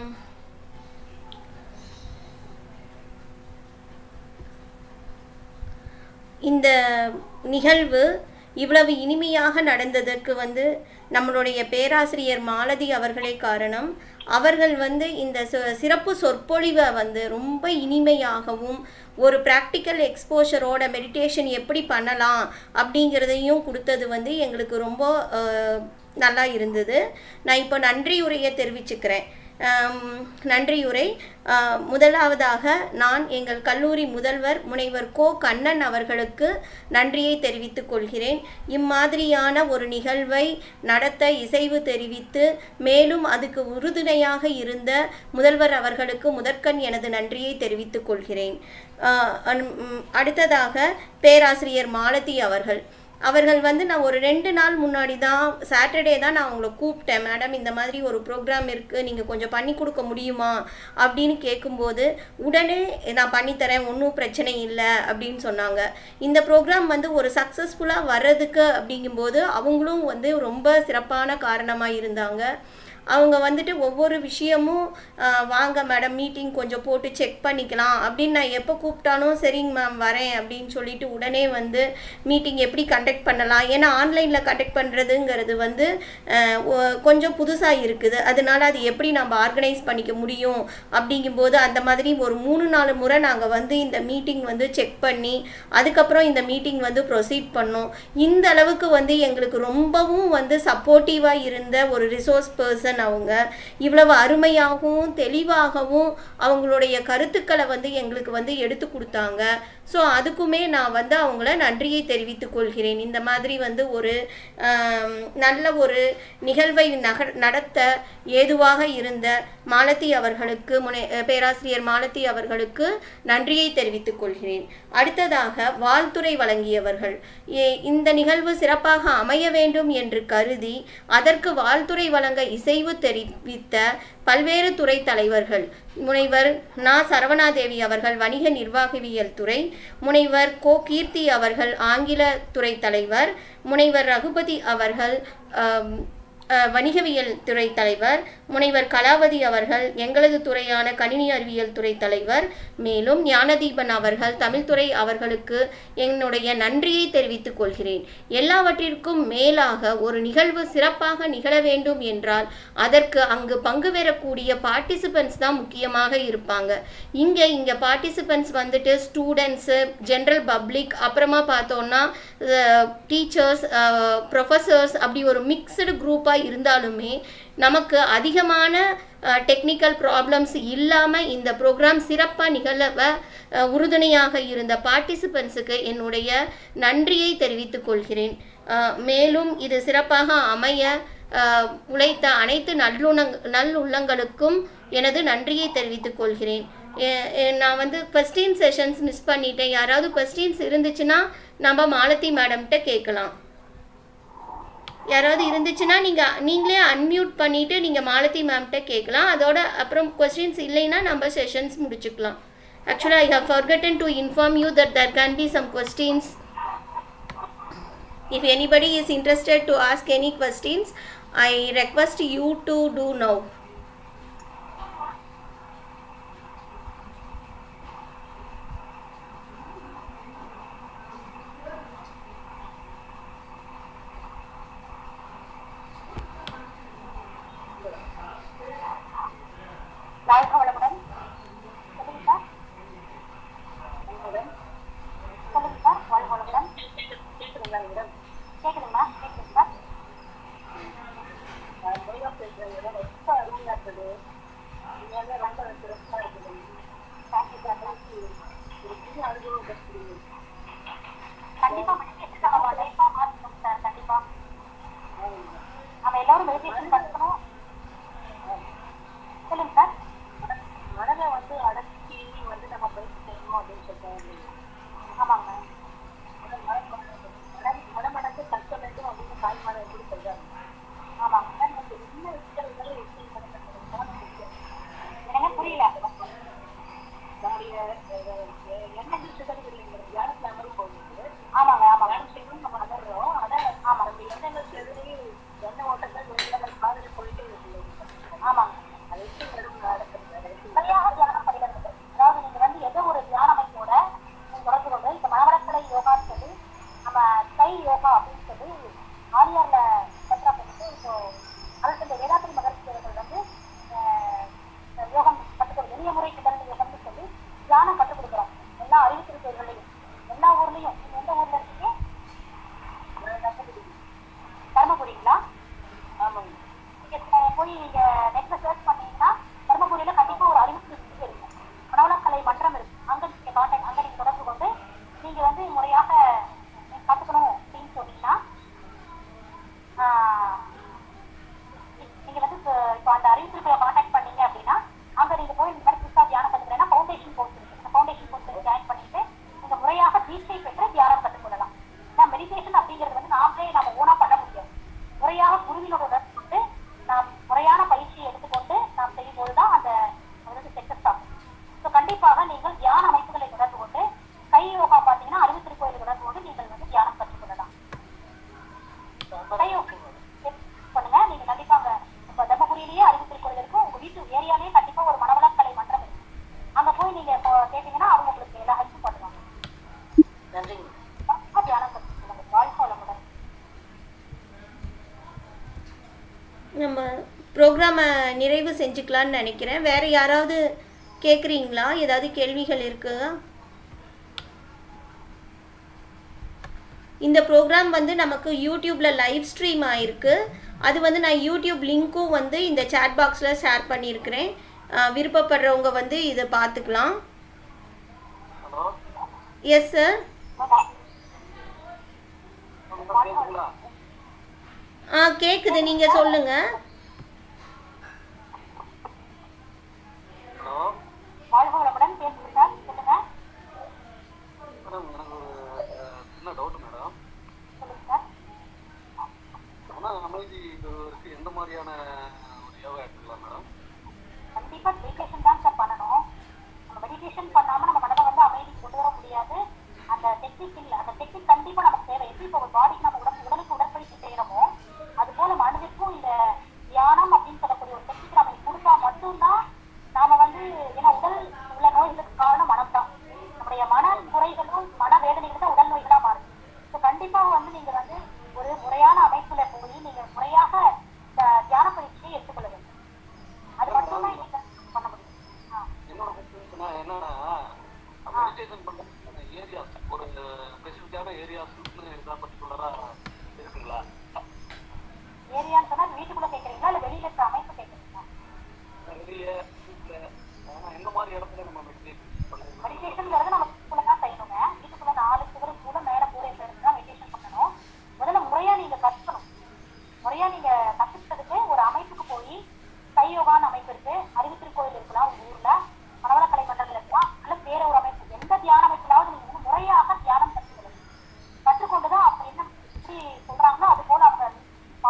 இந்த நிகழ்வு இவ்வளவு இனிமையாக நடந்ததற்கு வந்து நம்மளுடைய பேராசிரியர் மாலதி அவர்களே காரணம் அவர்கள் வந்து இந்த சு- சிறப்பு சொற்பொழிவை வந்து ரொம்ப இனிமையாகவும் ஒரு ப்ராக்டிக்கல் எக்ஸ்போஷரோட மெடிடேஷன் எப்படி பண்ணலாம் அப்படிங்கிறதையும் கொடுத்தது வந்து எங்களுக்கு ரொம்ப அஹ், நல்லா இருந்தது நான் இப்போ நன்றி உரையை தெரிவிச்சுக்கிறேன் ஆம், நன்றியுரை ஆ, முதலாவதாக நான் எங்கள் கல்லூரி முதல்வர் முனைவர் கோ கண்ணன் அவர்களுக்கு நன்றியை தெரிவித்துக் கொள்கிறேன் இம்மாதிரியான ஒரு நிகழ்வை நடத்த இசைவு தெரிவித்து மேலும் அதுக்கு உறுதுணையாக இருந்த முதல்வர் அவர்களுக்கு முதற்கண் எனது நன்றியை தெரிவித்துக் கொள்கிறேன் ஆ, அன்- ம், அடுத்ததாக பேராசிரியர் மாலதி அவர்கள் அவர்கள் வந்து நான் ஒரு ரெண்டு நாள் முன்னாடி தான் சாட்டர்டே தான் நான் அவங்கள கூப்பிட்டேன் மேடம் இந்த மாதிரி ஒரு ப்ரோக்ராம் இருக்குது நீங்கள் கொஞ்சம் பண்ணி கொடுக்க முடியுமா அப்படின்னு கேட்கும்போது உடனே நான் பண்ணித்தரேன் ஒன்றும் பிரச்சனை இல்லை அப்படின்னு சொன்னாங்க இந்த ப்ரோக்ராம் வந்து ஒரு சக்ஸஸ்ஃபுல்லாக வர்றதுக்கு அப்படிங்கும்போது அவங்களும் வந்து ரொம்ப சிறப்பான காரணமாக இருந்தாங்க அவங்க வந்துட்டு ஒவ்வொரு விஷயமும் ஆஹ், வாங்க மேடம் மீட்டிங் கொஞ்சம் போட்டு செக் பண்ணிக்கலாம் அப்படின்னு நான் எப்போ கூப்பிட்டாலும் சரிங்க மேம் வரேன் அப்படின்னு சொல்லிட்டு உடனே வந்து மீட்டிங் எப்படி கண்டக்ட் பண்ணலாம் ஏன்னா ஆன்லைனில் கண்டக்ட் பண்ணுறதுங்கிறது வந்து ஆஹ், ஒ- கொஞ்சம் புதுசாக இருக்குது அதனால அது எப்படி நம்ம ஆர்கனைஸ் பண்ணிக்க முடியும் அப்படிங்கும்போது அந்த மாதிரி ஒரு மூணு நாலு முறை நாங்கள் வந்து இந்த மீட்டிங் வந்து செக் பண்ணி அதுக்கப்புறம் இந்த மீட்டிங் வந்து ப்ரொசீட் பண்ணோம் இந்த அளவுக்கு வந்து எங்களுக்கு ரொம்பவும் வந்து சப்போர்ட்டிவாக இருந்த ஒரு ரிசோர்ஸ் பர்சன் அவங்க இவ்வளவு அருமையாகவும் தெளிவாகவும் அவங்களுடைய கருத்துக்களை வந்து எங்களுக்கு வந்து எடுத்து கொடுத்தாங்க ஸோ அதுக்குமே நான் வந்து அவங்கள நன்றியை தெரிவித்துக் கொள்கிறேன் இந்த மாதிரி வந்து ஒரு ஆம், நல்ல ஒரு நிகழ்வை நகர் நடத்த ஏதுவாக இருந்த மாலதி அவர்களுக்கு முனை அஹ், பேராசிரியர் மாலதி அவர்களுக்கு நன்றியை தெரிவித்துக் கொள்கிறேன் அடுத்ததாக வாழ்த்துரை வழங்கியவர்கள் ஏ- இந்த நிகழ்வு சிறப்பாக அமைய வேண்டும் என்று கருதி அதற்கு வாழ்த்துரை வழங்க இசைவு தெரிவித்த பல்வேறு துறை தலைவர்கள் முனைவர் நா சரவணாதேவி அவர்கள் வணிக நிர்வாகவியல் துறை முனைவர் கோ கீர்த்தி அவர்கள் ஆங்கில துறை தலைவர் முனைவர் ரகுபதி அவர்கள் ஆம், அஹ், வணிகவியல் துறை தலைவர் முனைவர் கலாவதி அவர்கள் எங்களது துறையான கணினி அறிவியல் துறை தலைவர் மேலும் ஞானதீபன் அவர்கள் தமிழ்துறை அவர்களுக்கு என்னுடைய நன்றியை தெரிவித்துக் கொள்கிறேன் எல்லாவற்றிற்கும் மேலாக ஒரு நிகழ்வு சிறப்பாக நிகழ வேண்டும் என்றால் அதற்கு அங்கு பங்கு பெறக்கூடிய பார்ட்டிசிபென்ட்ஸ் தான் முக்கியமாக இருப்பாங்க இங்கே இங்கே பார்ட்டிசிபென்ட்ஸ் வந்துட்டு ஸ்டூடெண்ட்ஸு ஜென்ரல் பப்ளிக் அப்புறமா பார்த்தோன்னா டீச்சர்ஸ் ப்ரொஃபஸர்ஸ் அப்படி ஒரு மிக்சடு குரூப்பாக இருந்தாலுமே நமக்கு அதிகமான டெக்னிக்கல் ப்ராப்ளம்ஸ் இல்லாமல் இந்த ப்ரோக்ராம் சிறப்பாக நிகழவ அஹ், உறுதுணையாக இருந்த பார்ட்டிசிபென்ட்ஸுக்கு என்னுடைய நன்றியை தெரிவித்துக் கொள்கிறேன் அஹ், மேலும் இது சிறப்பாக அமைய அஹ், உழைத்த அனைத்து நல்லுணங் நல்லுள்ளங்களுக்கும் எனது நன்றியை தெரிவித்துக் கொள்கிறேன் எ- எ- நான் வந்து கொஸ்டின் செஷன்ஸ் மிஸ் பண்ணிட்டேன் யாராவது கொஸ்டின்ஸ் இருந்துச்சுன்னா நம்ம மாலதி மேடம்கிட்ட கேட்கலாம் யாராவது இருந்துச்சுன்னா நீங்கள் நீங்களே அன்மியூட் பண்ணிவிட்டு நீங்கள் மாலதி மேம்கிட்ட கேட்கலாம் அதோட அப்புறம் கொஸ்டின்ஸ் இல்லைன்னா நம்ம செஷன்ஸ் முடிச்சுக்கலாம் ஆக்சுவலாக I have forgotten to inform you that there can be some questions If anybody is interested to ask any questions, I request you to do now. வாழ்க வளமுடன் சொல்லுங்க சார் சொல்லுங்க சார் வாழ்க வளமுடன் கேக்குதுங்களா மேடம் கேக்குதுங்களா கேக்குதுங்களா ரொம்ப அருமையா இருக்குது இது வந்து ரொம்ப சிறப்பா இருக்குது தேங்க்யூ சார் தேங்க்யூ ஒரு புதிய அனுபவம் கிடைச்சிருக்கு கண்டிப்பா மெடிடேஷன் நம்ம லைஃபா மாற்றணும் சார் கண்டிப்பா நம்ம எல்லாரும் மெடிடேஷன் கற்றுக்கணும் சொல்லுங்க சார் மனதை வந்து அடக்கி வந்து நம்ம பயிற்சி செய்யணும் அப்படின்னு சொல்றாங்க ஆமாங்க மனமடக்கு கற்க வேண்டும் அப்படின்னு தாய்மாரை எப்படி சொல்றாங்க ஆமாங்க நமக்கு என்ன விஷயங்களும் எப்படி எனக்கு புரியல நம்முடைய எண்ணங்கள் சிதறுகிறது தியானத்துல அமர்வு போகுது ஆமாங்க ஆமாங்க தியானம் நம்ம அமர்றோம் அதான் ஆமா நம்ம எண்ணங்கள் சிதறி எண்ண ஓட்டங்கள் வெளியிடங்கள் காதல போயிட்டே இருக்கு ஆமாங்க அது எப்படி நடக்கிறது சரியாக தியானம் படிக்கிறது அதாவது நீங்க வந்து ஏதோ ஒரு தியான அமைப்போட நீங்க தொடர்பு கொண்டு இப்ப மனவளக்கலை யோகான்னு சொல்லி நம்ம கை யோகா அப்படின்னு சொல்லி ஆரியார்ல பத்ரா பண்ணிட்டு இப்போ அதுக்கு இந்த வேதாத்திரி மகர்ஷி அவர்கள் வந்து அஹ், யோகம் கற்றுக் கொடு எளிய முறை கிடந்து யோகம்னு சொல்லி தியானம் கற்றுக் கொடுக்குறாங்க எல்லா அறிவித்திருக்கைகளையும் எல்லா ஊர்லயும் நீங்க எந்த ஊர்ல இருக்கீங்க தர்மபுரிங்களா ஆமாங்க நீங்க அஹ், போய் நீங்க நெட்ல சர்ச் பண்ணீங்கன்னா தர்மபுரியில கண்டிப்பா ஒரு அறிவிப்பு இருக்கு மனவளக்கலை மன்றம் இருக்கு அங்க நீங்க கான்டாக்ட் அங்க நீங்க தொடர்பு கொண்டு நீங்க வந்து முறையாக நீங்க கத்துக்கணும் அப்படின்னு சொன்னீங்கன்னா ஆஹ், நீங்க வந்து இப்போ இப்போ அந்த அறிவிப்புகளை கான்டாக்ட் பண்ணீங்க அப்படின்னா அங்க நீங்க போய் இந்த மாதிரி புதுசா தியானம் கத்துக்கிறேன்னா ஃபவுண்டேஷன் கோர்ஸ் இருக்கு அந்த ஃபவுண்டேஷன் கோர்ஸ் ஜாயின் பண்ணிட்டு நீங்க முறையாக தீட்சை பெற்று தியானம் கற்றுக்கொள்ளலாம் ஏன்னா மெடிடேஷன் அப்படிங்கிறது வந்து நாமளே நம்ம ஓனா பண்ண முடியாது முறையாக குருவினோட உடல் கொண்டு நாம் முறையான பயிற்சியை எடுத்துக்கொண்டு நாம் செய்யும்போது தான் அந்த அது வந்து சக்சஸ் ஆகும் ஸோ கண்டிப்பாக நீங்கள் தியான அமைப்புகளை தொடர்பு கொண்டு கை யோகா பார்த்தீங்கன்னா அறிவுத்திருக்கோயில் தொடர்பு கொண்டு நீங்கள் வந்து தியானம் கற்றுக்கொள்ளலாம் கை யோகா பண்ணுங்க நீங்க கண்டிப்பாங்க இப்ப தர்மபுரியிலேயே அறிவுத்திருக்கோயில் இருக்கும் உங்க வீட்டு ஏரியாலேயே கண்டிப்பா ஒரு மனவளக்கலை மன்றம் இருக்கு அங்க போய் நீங்க இப்போ கேட்டீங்கன்னா அவங்க உங்களுக்கு எல்லா ஹெல்ப்பும் பண்ணுவாங்க நன்றிங்க தியானம் கற்றுக்கொள்ளுங்க வாழ்க்கை வளமுடன் நம்ம ப்ரோக்ராமை நிறைவு செஞ்சுக்கலான்னு நினைக்கிறேன் வேறு யாராவது கேட்குறீங்களா ஏதாவது கேள்விகள் இருக்குதா இந்த ப்ரோக்ராம் வந்து நமக்கு யூடியூப்பில் லைவ் ஸ்ட்ரீம் ஆயிருக்கு அது வந்து நான் யூடியூப் லிங்க்கும் வந்து இந்த சேட் பாக்ஸில் ஷேர் பண்ணியிருக்கிறேன் அஹ் விருப்பப்படுறவங்க வந்து இதை பார்த்துக்கலாம் ஹலோ எஸ் சார் கேக்குங்களா ஆ கேட்குது நீங்கள் சொல்லுங்கள் ஹலோ வாழ்க வளமுடன் பேசுங்க சார் சொல்லுங்க மேடம் எனக்கு ஒரு அஹ், சின்ன டவுட் மேடம் சொல்லுங்க சார் மன அமைதி பெறுவதற்கு எந்த மாதிரியான ஒரு யோகா எடுத்துக்கலாம் மேடம் கண்டிப்பா மெடிடேஷன் தான் சார் பண்ணணும் நம்ம மெடிடேஷன் பண்ணாம நம்ம மனதை வந்து அமைதி கொண்டு வர முடியாது அந்த டெக்னிக் இல்ல அந்த டெக்னிக் கண்டிப்பா நமக்கு தேவை எப்படி இப்போ ஒரு பாடிக்கு நம்ம உடம்பு உடலுக்கு உடற்பயிற்சி செய்யறோமோ அது போல மனதிற்கும் இந்த தியானம் அப்படின்னு சொல்லக்கூடிய ஒரு டெக்னிக் நம்ம கொடுத்தா மட்டும்தான் நாம வந்து ஏன்னா உடல் உள்ள நோய்களுக்கு காரணம் மனம் தான் நம்முடைய மன குறைகளும் மன வேதனைகளும் தான் உடல் நோய்களா மாறுது ஸோ கண்டிப்பா வந்து நீங்க வந்து ஒரு முறையான அமைப்புல போய் நீங்க முறையாக இந்த தியான பயிற்சியை எடுத்துக்கொள்ள வேண்டும் அது மட்டும்தான் நீங்க பண்ண முடியும் ஆ. என்னோட கொஸ்டின்ஸ்னா என்னன்னா மெடிடேஷன் பண்ற ஏரியாஸ் ஒரு ஸ்பெசிஃபிக்கான ஏரியாஸ் இதான் பர்டிகுலரா இருக்குங்களா ஏரியான்னு சொன்னா வீட்டுக்குள்ள கேக்குறீங்களா இல்ல வெளியில இருக்க அமைப்பு கேக்குறீங்களா வெளியே வீட்டில் ஆனால் எந்த மாதிரி இடத்துல நம்ம மெடிடேஷன் பண்ணுறது மெடிடேஷன்ங்கிறது நம்ம வீட்டுக்குள்ள தான் செய்யணுங்க வீட்டுக்குள்ள நாலு சுவரும் கூட மேல கூரை இருந்து தான் மெடிடேஷன் பண்ணணும் முதல்ல முறையா நீங்க கத்துக்கணும் முறையா நீங்க கத்துக்கிட்டதுக்கு ஒரு அமைப்புக்கு போய் கையோகான அமைப்பு இருக்கு அறிவுத்திருக்கோயில் இருக்கலாம் உங்க ஊர்ல மனவளக்கலை மண்டலம் இருக்கலாம் அல்ல வேற ஒரு அமைப்பு எந்த தியான அமைப்புலாவது நீங்க வந்து முறையாக தியானம் கற்றுக்கணும் கற்றுக்கொண்டுதான் அவங்க என்ன எப்படி சொல்றாங்களோ அது போல அவங்க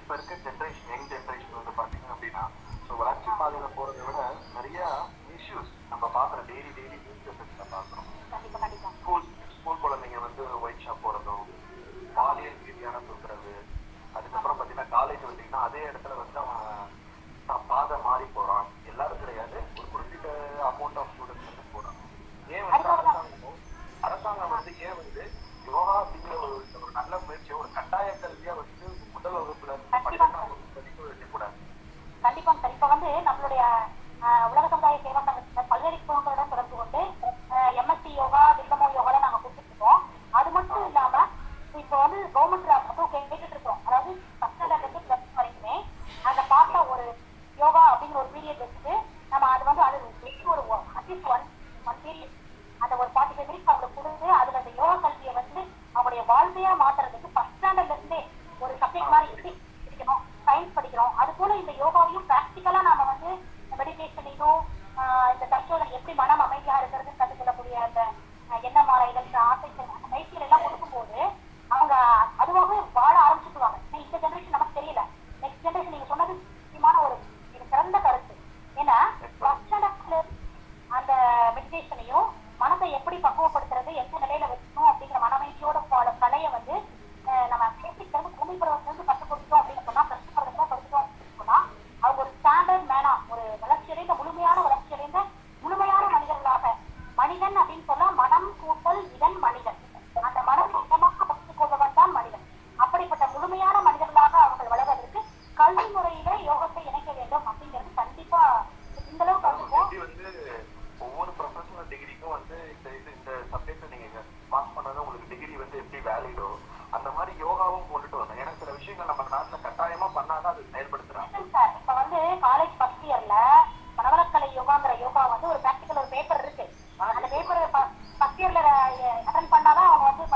இப்ப இருக்க ஜென்ரேஷன் யங் ஜென்ரேஷன் வந்து பாத்தீங்க அப்படின்னா ஸோ வளர்ச்சி பாதையில போறதை விட நிறைய இஷ்யூஸ் நம்ம பாக்குற டெய்லி டெய்லி நியூஸ் பேப்பர்ஸ்ல பாக்குறோம் கண்டிப்பா கண்டிப்பா ஸ்கூல் ஸ்கூல் குழந்தைங்க வந்து ஒயிட் ஷாப் போறதும் பாலியல் ரீதியான தொந்தரவு அதுக்கப்புறம் பாத்தீங்கன்னா காலேஜ் வந்தீங்கன்னா அதே இடத்துல வந்து அவன் தான் பாதை மாறி போறான் எல்லாரும் கிடையாது ஒரு குறிப்பிட்ட அமௌண்ட் ஆஃப் ஸ்டூடெண்ட்ஸ் வந்து போறான் ஏன் வந்து அரசாங்கம் அரசாங்கம் வந்து ஏன் வந்து யோகா அப்படிங்கிற ஒரு ஒரு நல்ல முயற்சியை ஒரு கட்டாய கல்வியா வந்து முதல் வகுப்புல இருந்து பன்னெண்டாம் வகுப்பு வரைக்கும் வைக்கக்கூடாது கண்டிப்பா சார் இப்ப வந்து நம்மளுடைய ஆஹ், உலக சமுதாய சேவா சங்கத்துல பல்வேறு குழுக்களுடன் தொடர்பு கொண்டு எம்எஸ்சி யோகா வில்லமோ யோகா நாங்க கொடுத்துட்டு இருக்கோம் அது மட்டும் இல்லாம இப்ப வந்து கவர்மெண்ட் அதுவும் கேட்டுட்டு இருக்கோம் அதாவது ஃபர்ஸ்ட் ஸ்டாண்டர்ட்ல இருந்து பிளஸ் வரைக்குமே அந்த பார்ட்ல ஒரு யோகா அப்படிங்கிற ஒரு பீரியட் வச்சுட்டு நம்ம அது வந்து அது வெறும் ஒரு அட்லீஸ்ட் ஒன் ஒன் பீரியட் அந்த ஒரு ஃபார்ட்டி ஃபைவ் மினிட்ஸ் அவங்களுக்கு கொடுத்து அதுல அந்த யோகா கல்வியை வந்து அவங்களுடைய வாழ்க்கையா மாத்துறதுக்கு ஃபர்ஸ்ட் ஸ்டாண்டர்ட்ல இருந்தே ஒரு சப்ஜெக்ட் மாதிரி எப்படி படிக்கணும் சயின்ஸ் படிக்கிறோம் அது போல இந்த யோகாவையும் ப்ராக்டிக்கலா நாம வந்து மெடிடேஷனையும் இந்த தற்சோதனை எப்படி மனம் அமைதியா இருக்கிறதுன்னு கற்றுக்கொள்ளக்கூடிய அந்த ஆஹ், எண்ண மாறைகள் இந்த ஆசைகள் அந்த பயிற்சிகள் எல்லாம் கொடுக்கும்போது அவங்க அதுவாகவே வாழ ஆரம்பிச்சுக்குவாங்க ஏன்னா இந்த ஜெனரேஷன் நமக்கு தெரியல நெக்ஸ்ட் ஜெனரேஷன் நீங்க சொன்னது முக்கியமான ஒரு இது சிறந்த கருத்து ஏன்னா ஃபர்ஸ்ட் ஸ்டாண்டர்ட்ல அந்த மெடிடேஷனையும் மனதை எப்படி பக்குவப்படுத்துறது எந்த நிலையில வச்சுக்கணும் அப்படிங்கிற மனமைச்சியோட போல கலையை வந்து அஹ், நம்ம பேசிக் இருந்து குழந்தை பருவத்துல இருந்து கற்றுக் கொடுத்தோம் அப்படின்னு சொன்னா பிளஸ் பருவத்துல கொடுத்தோம் அப்படின்னு சொன்னா அவங்க ஒரு ஸ்டாண்டர்ட் மேனா ஒரு வளர்ச்சியடைந்த முழுமையான வளர்ச்சியடைந்த முழுமையான மனிதர்களாக மனிதன் அப்படின்னு சொன்னா மனம் கூட்டல் இதன் மனிதன் அந்த மனதை இதமாக பகிர்ந்து கொள்பவன் தான் மனிதன் அப்படிப்பட்ட முழுமையான மனிதர்களாக அவர்கள் வளர்வதற்கு கல்வி முறையில யோகத்தை இணைக்க வேண்டும் அப்படிங்கிறது கண்டிப்பா இந்த அளவுக்கு வந்துப்போம் எப்படி வந்து ஒவ்வொரு ப்ரொஃபஷனல் டிகிரிக்கும் வந்து இந்த இது இந்த சப்ஜெக்ட் நீங்க பாஸ் பண்ணாதான் உங்களுக்கு டிகிரி வந்து எப்படி வேலிடோ அந்த மாதிரி யோகாவும் கொண்டுட்டு வரணும் ஏன்னா சில விஷயங்கள் நம்ம நாட்டுல கட்டாயமா பண்ணாதான் அது செயல்படுத்துறாங்க இல்ல சார் இப்ப வந்து காலேஜ் ஃபர்ஸ்ட் இயர்ல மனவளக்கலை யோகாங்கிற யோகா வந்து ஒரு பிராக்டிக்கல் ஒரு பேப்பர் இருக்கு அந்த பேப்பர் ஃபர்ஸ்ட் இயர்ல அட்டன் பண்ணாதான் அவங்க வந்து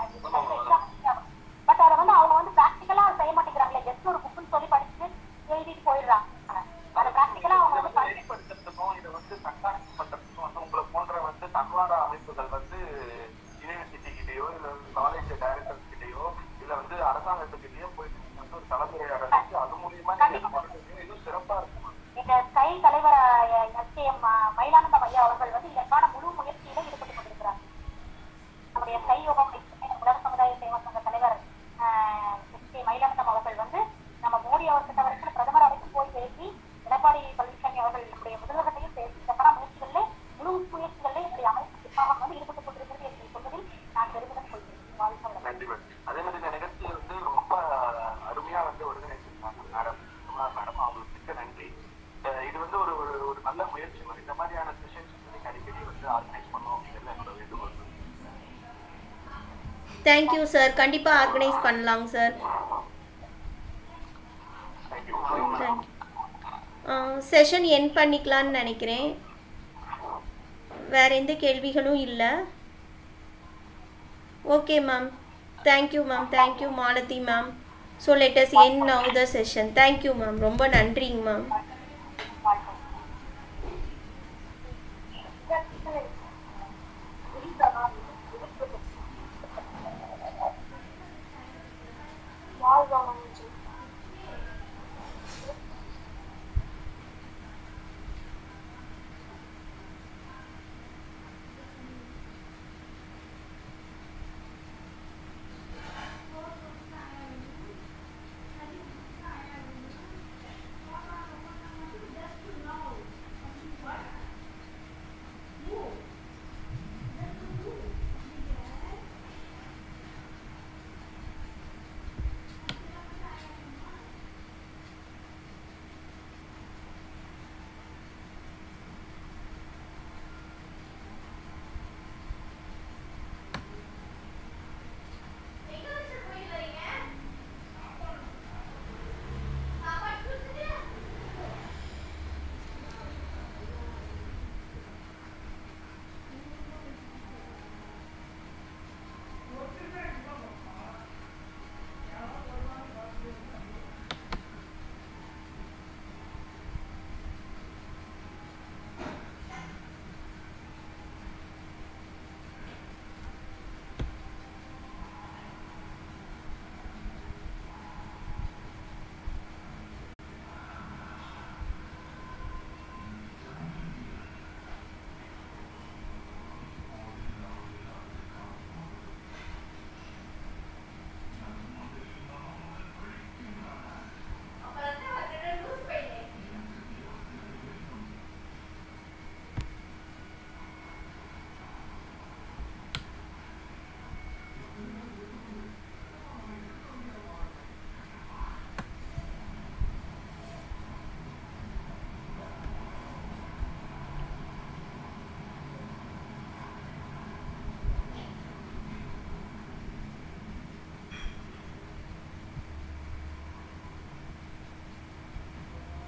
மறுபடியும் பட் அதை வந்து அவங்க வந்து பிராக்டிக்கலா செய்ய மாட்டேங்கிறாங்களே ஜஸ்ட் ஒரு புக்குன்னு சொல்லி படிச்சுட்டு எழுதிட்டு போயிடுறாங்க அதை பிராக்டிக்கலா அவங்க வந்து பண்ணி- வெளிப்படுத்துறதுக்கும் இதை வந்து கண்காணிப்பு பண்றதுக்கும் வந்து உங்களை போன்ற வந்து தன்னார அமைப்புகள் வந்து யூனிவர்சிட்டி கிட்டயோ இல்ல காலேஜ் டைரக்டர்ஸ் கிட்டயோ இல்ல வந்து அரசாங்கத்துக்கிட்டயோ போயிட்டு நீங்க வந்து ஒரு கலந்துரையாடல் வச்சு அது மூலியமா நீங்க பண்ணுறது இன்னும் சிறப்பா இருக்கும் எங்க ஸ்கை தலைவர் எஸ்கேஎம் மயிலானந்தம் ஐயா அவர்கள் வந்து இதற்கான முழு முயற்சியில ஈடுபட்டு கொண்டிருக்கிறார் நம்முடைய ஸ்கை யோகம் உலக சமுதாய சேவா சங்க தலைவர் எஸ் கே மயிலானந்தம் அவர்கள் வந்து நம்ம மோடி அவர்கிட்ட வரைக்கும் பிரதமர் வரைக்கும் போய் பேசி எடப்பாடி பழனிசாமி அவர்கள் நம்முடைய முதல்வர்களையும் பேசி இதற்கான முயற்சிகளில் முழு முயற்சிகளில் இப்படி அமைப்பு நிர்வாகம் வந்து ஈடுபட்டு கொண்டிருக்கிறது என்று சொல்வதில் நான் பெருமிதம் கொள்கிறேன் வாழ்க வளமுடன். நன்றி மேடம் அதே மாதிரி இந்த நிகழ்ச்சி வந்து ரொம்ப அருமையா வந்து ஒருங்கிணைச்சிருக்காங்க மேடம் மேடம் அவங்களுக்கு மிக்க நன்றி அஹ் இது வந்து ஒரு ஒரு ஒரு நல்ல முயற்சி மேடம் இந்த மாதிரியான செஷன்ஸ் வந்து நீங்க அடிக்கடி வந்து ஆர்கனைஸ் பண்ணணும் அப்படிங்கிறது என்னோட வேண்டுகோள் தேங்க்யூ சார் கண்டிப்பாக ஆர்கனைஸ் பண்ணலாங்க சார் தேங்க்யூ செஷன் என் பண்ணிக்கலான்னு நினைக்கிறேன் வேறு எந்த கேள்விகளும் இல்லை okay ma'am thank you ma'am thank you Malathi ma'am so let us end now the session thank you ma'am ரொம்ப நன்றிங்க மேம்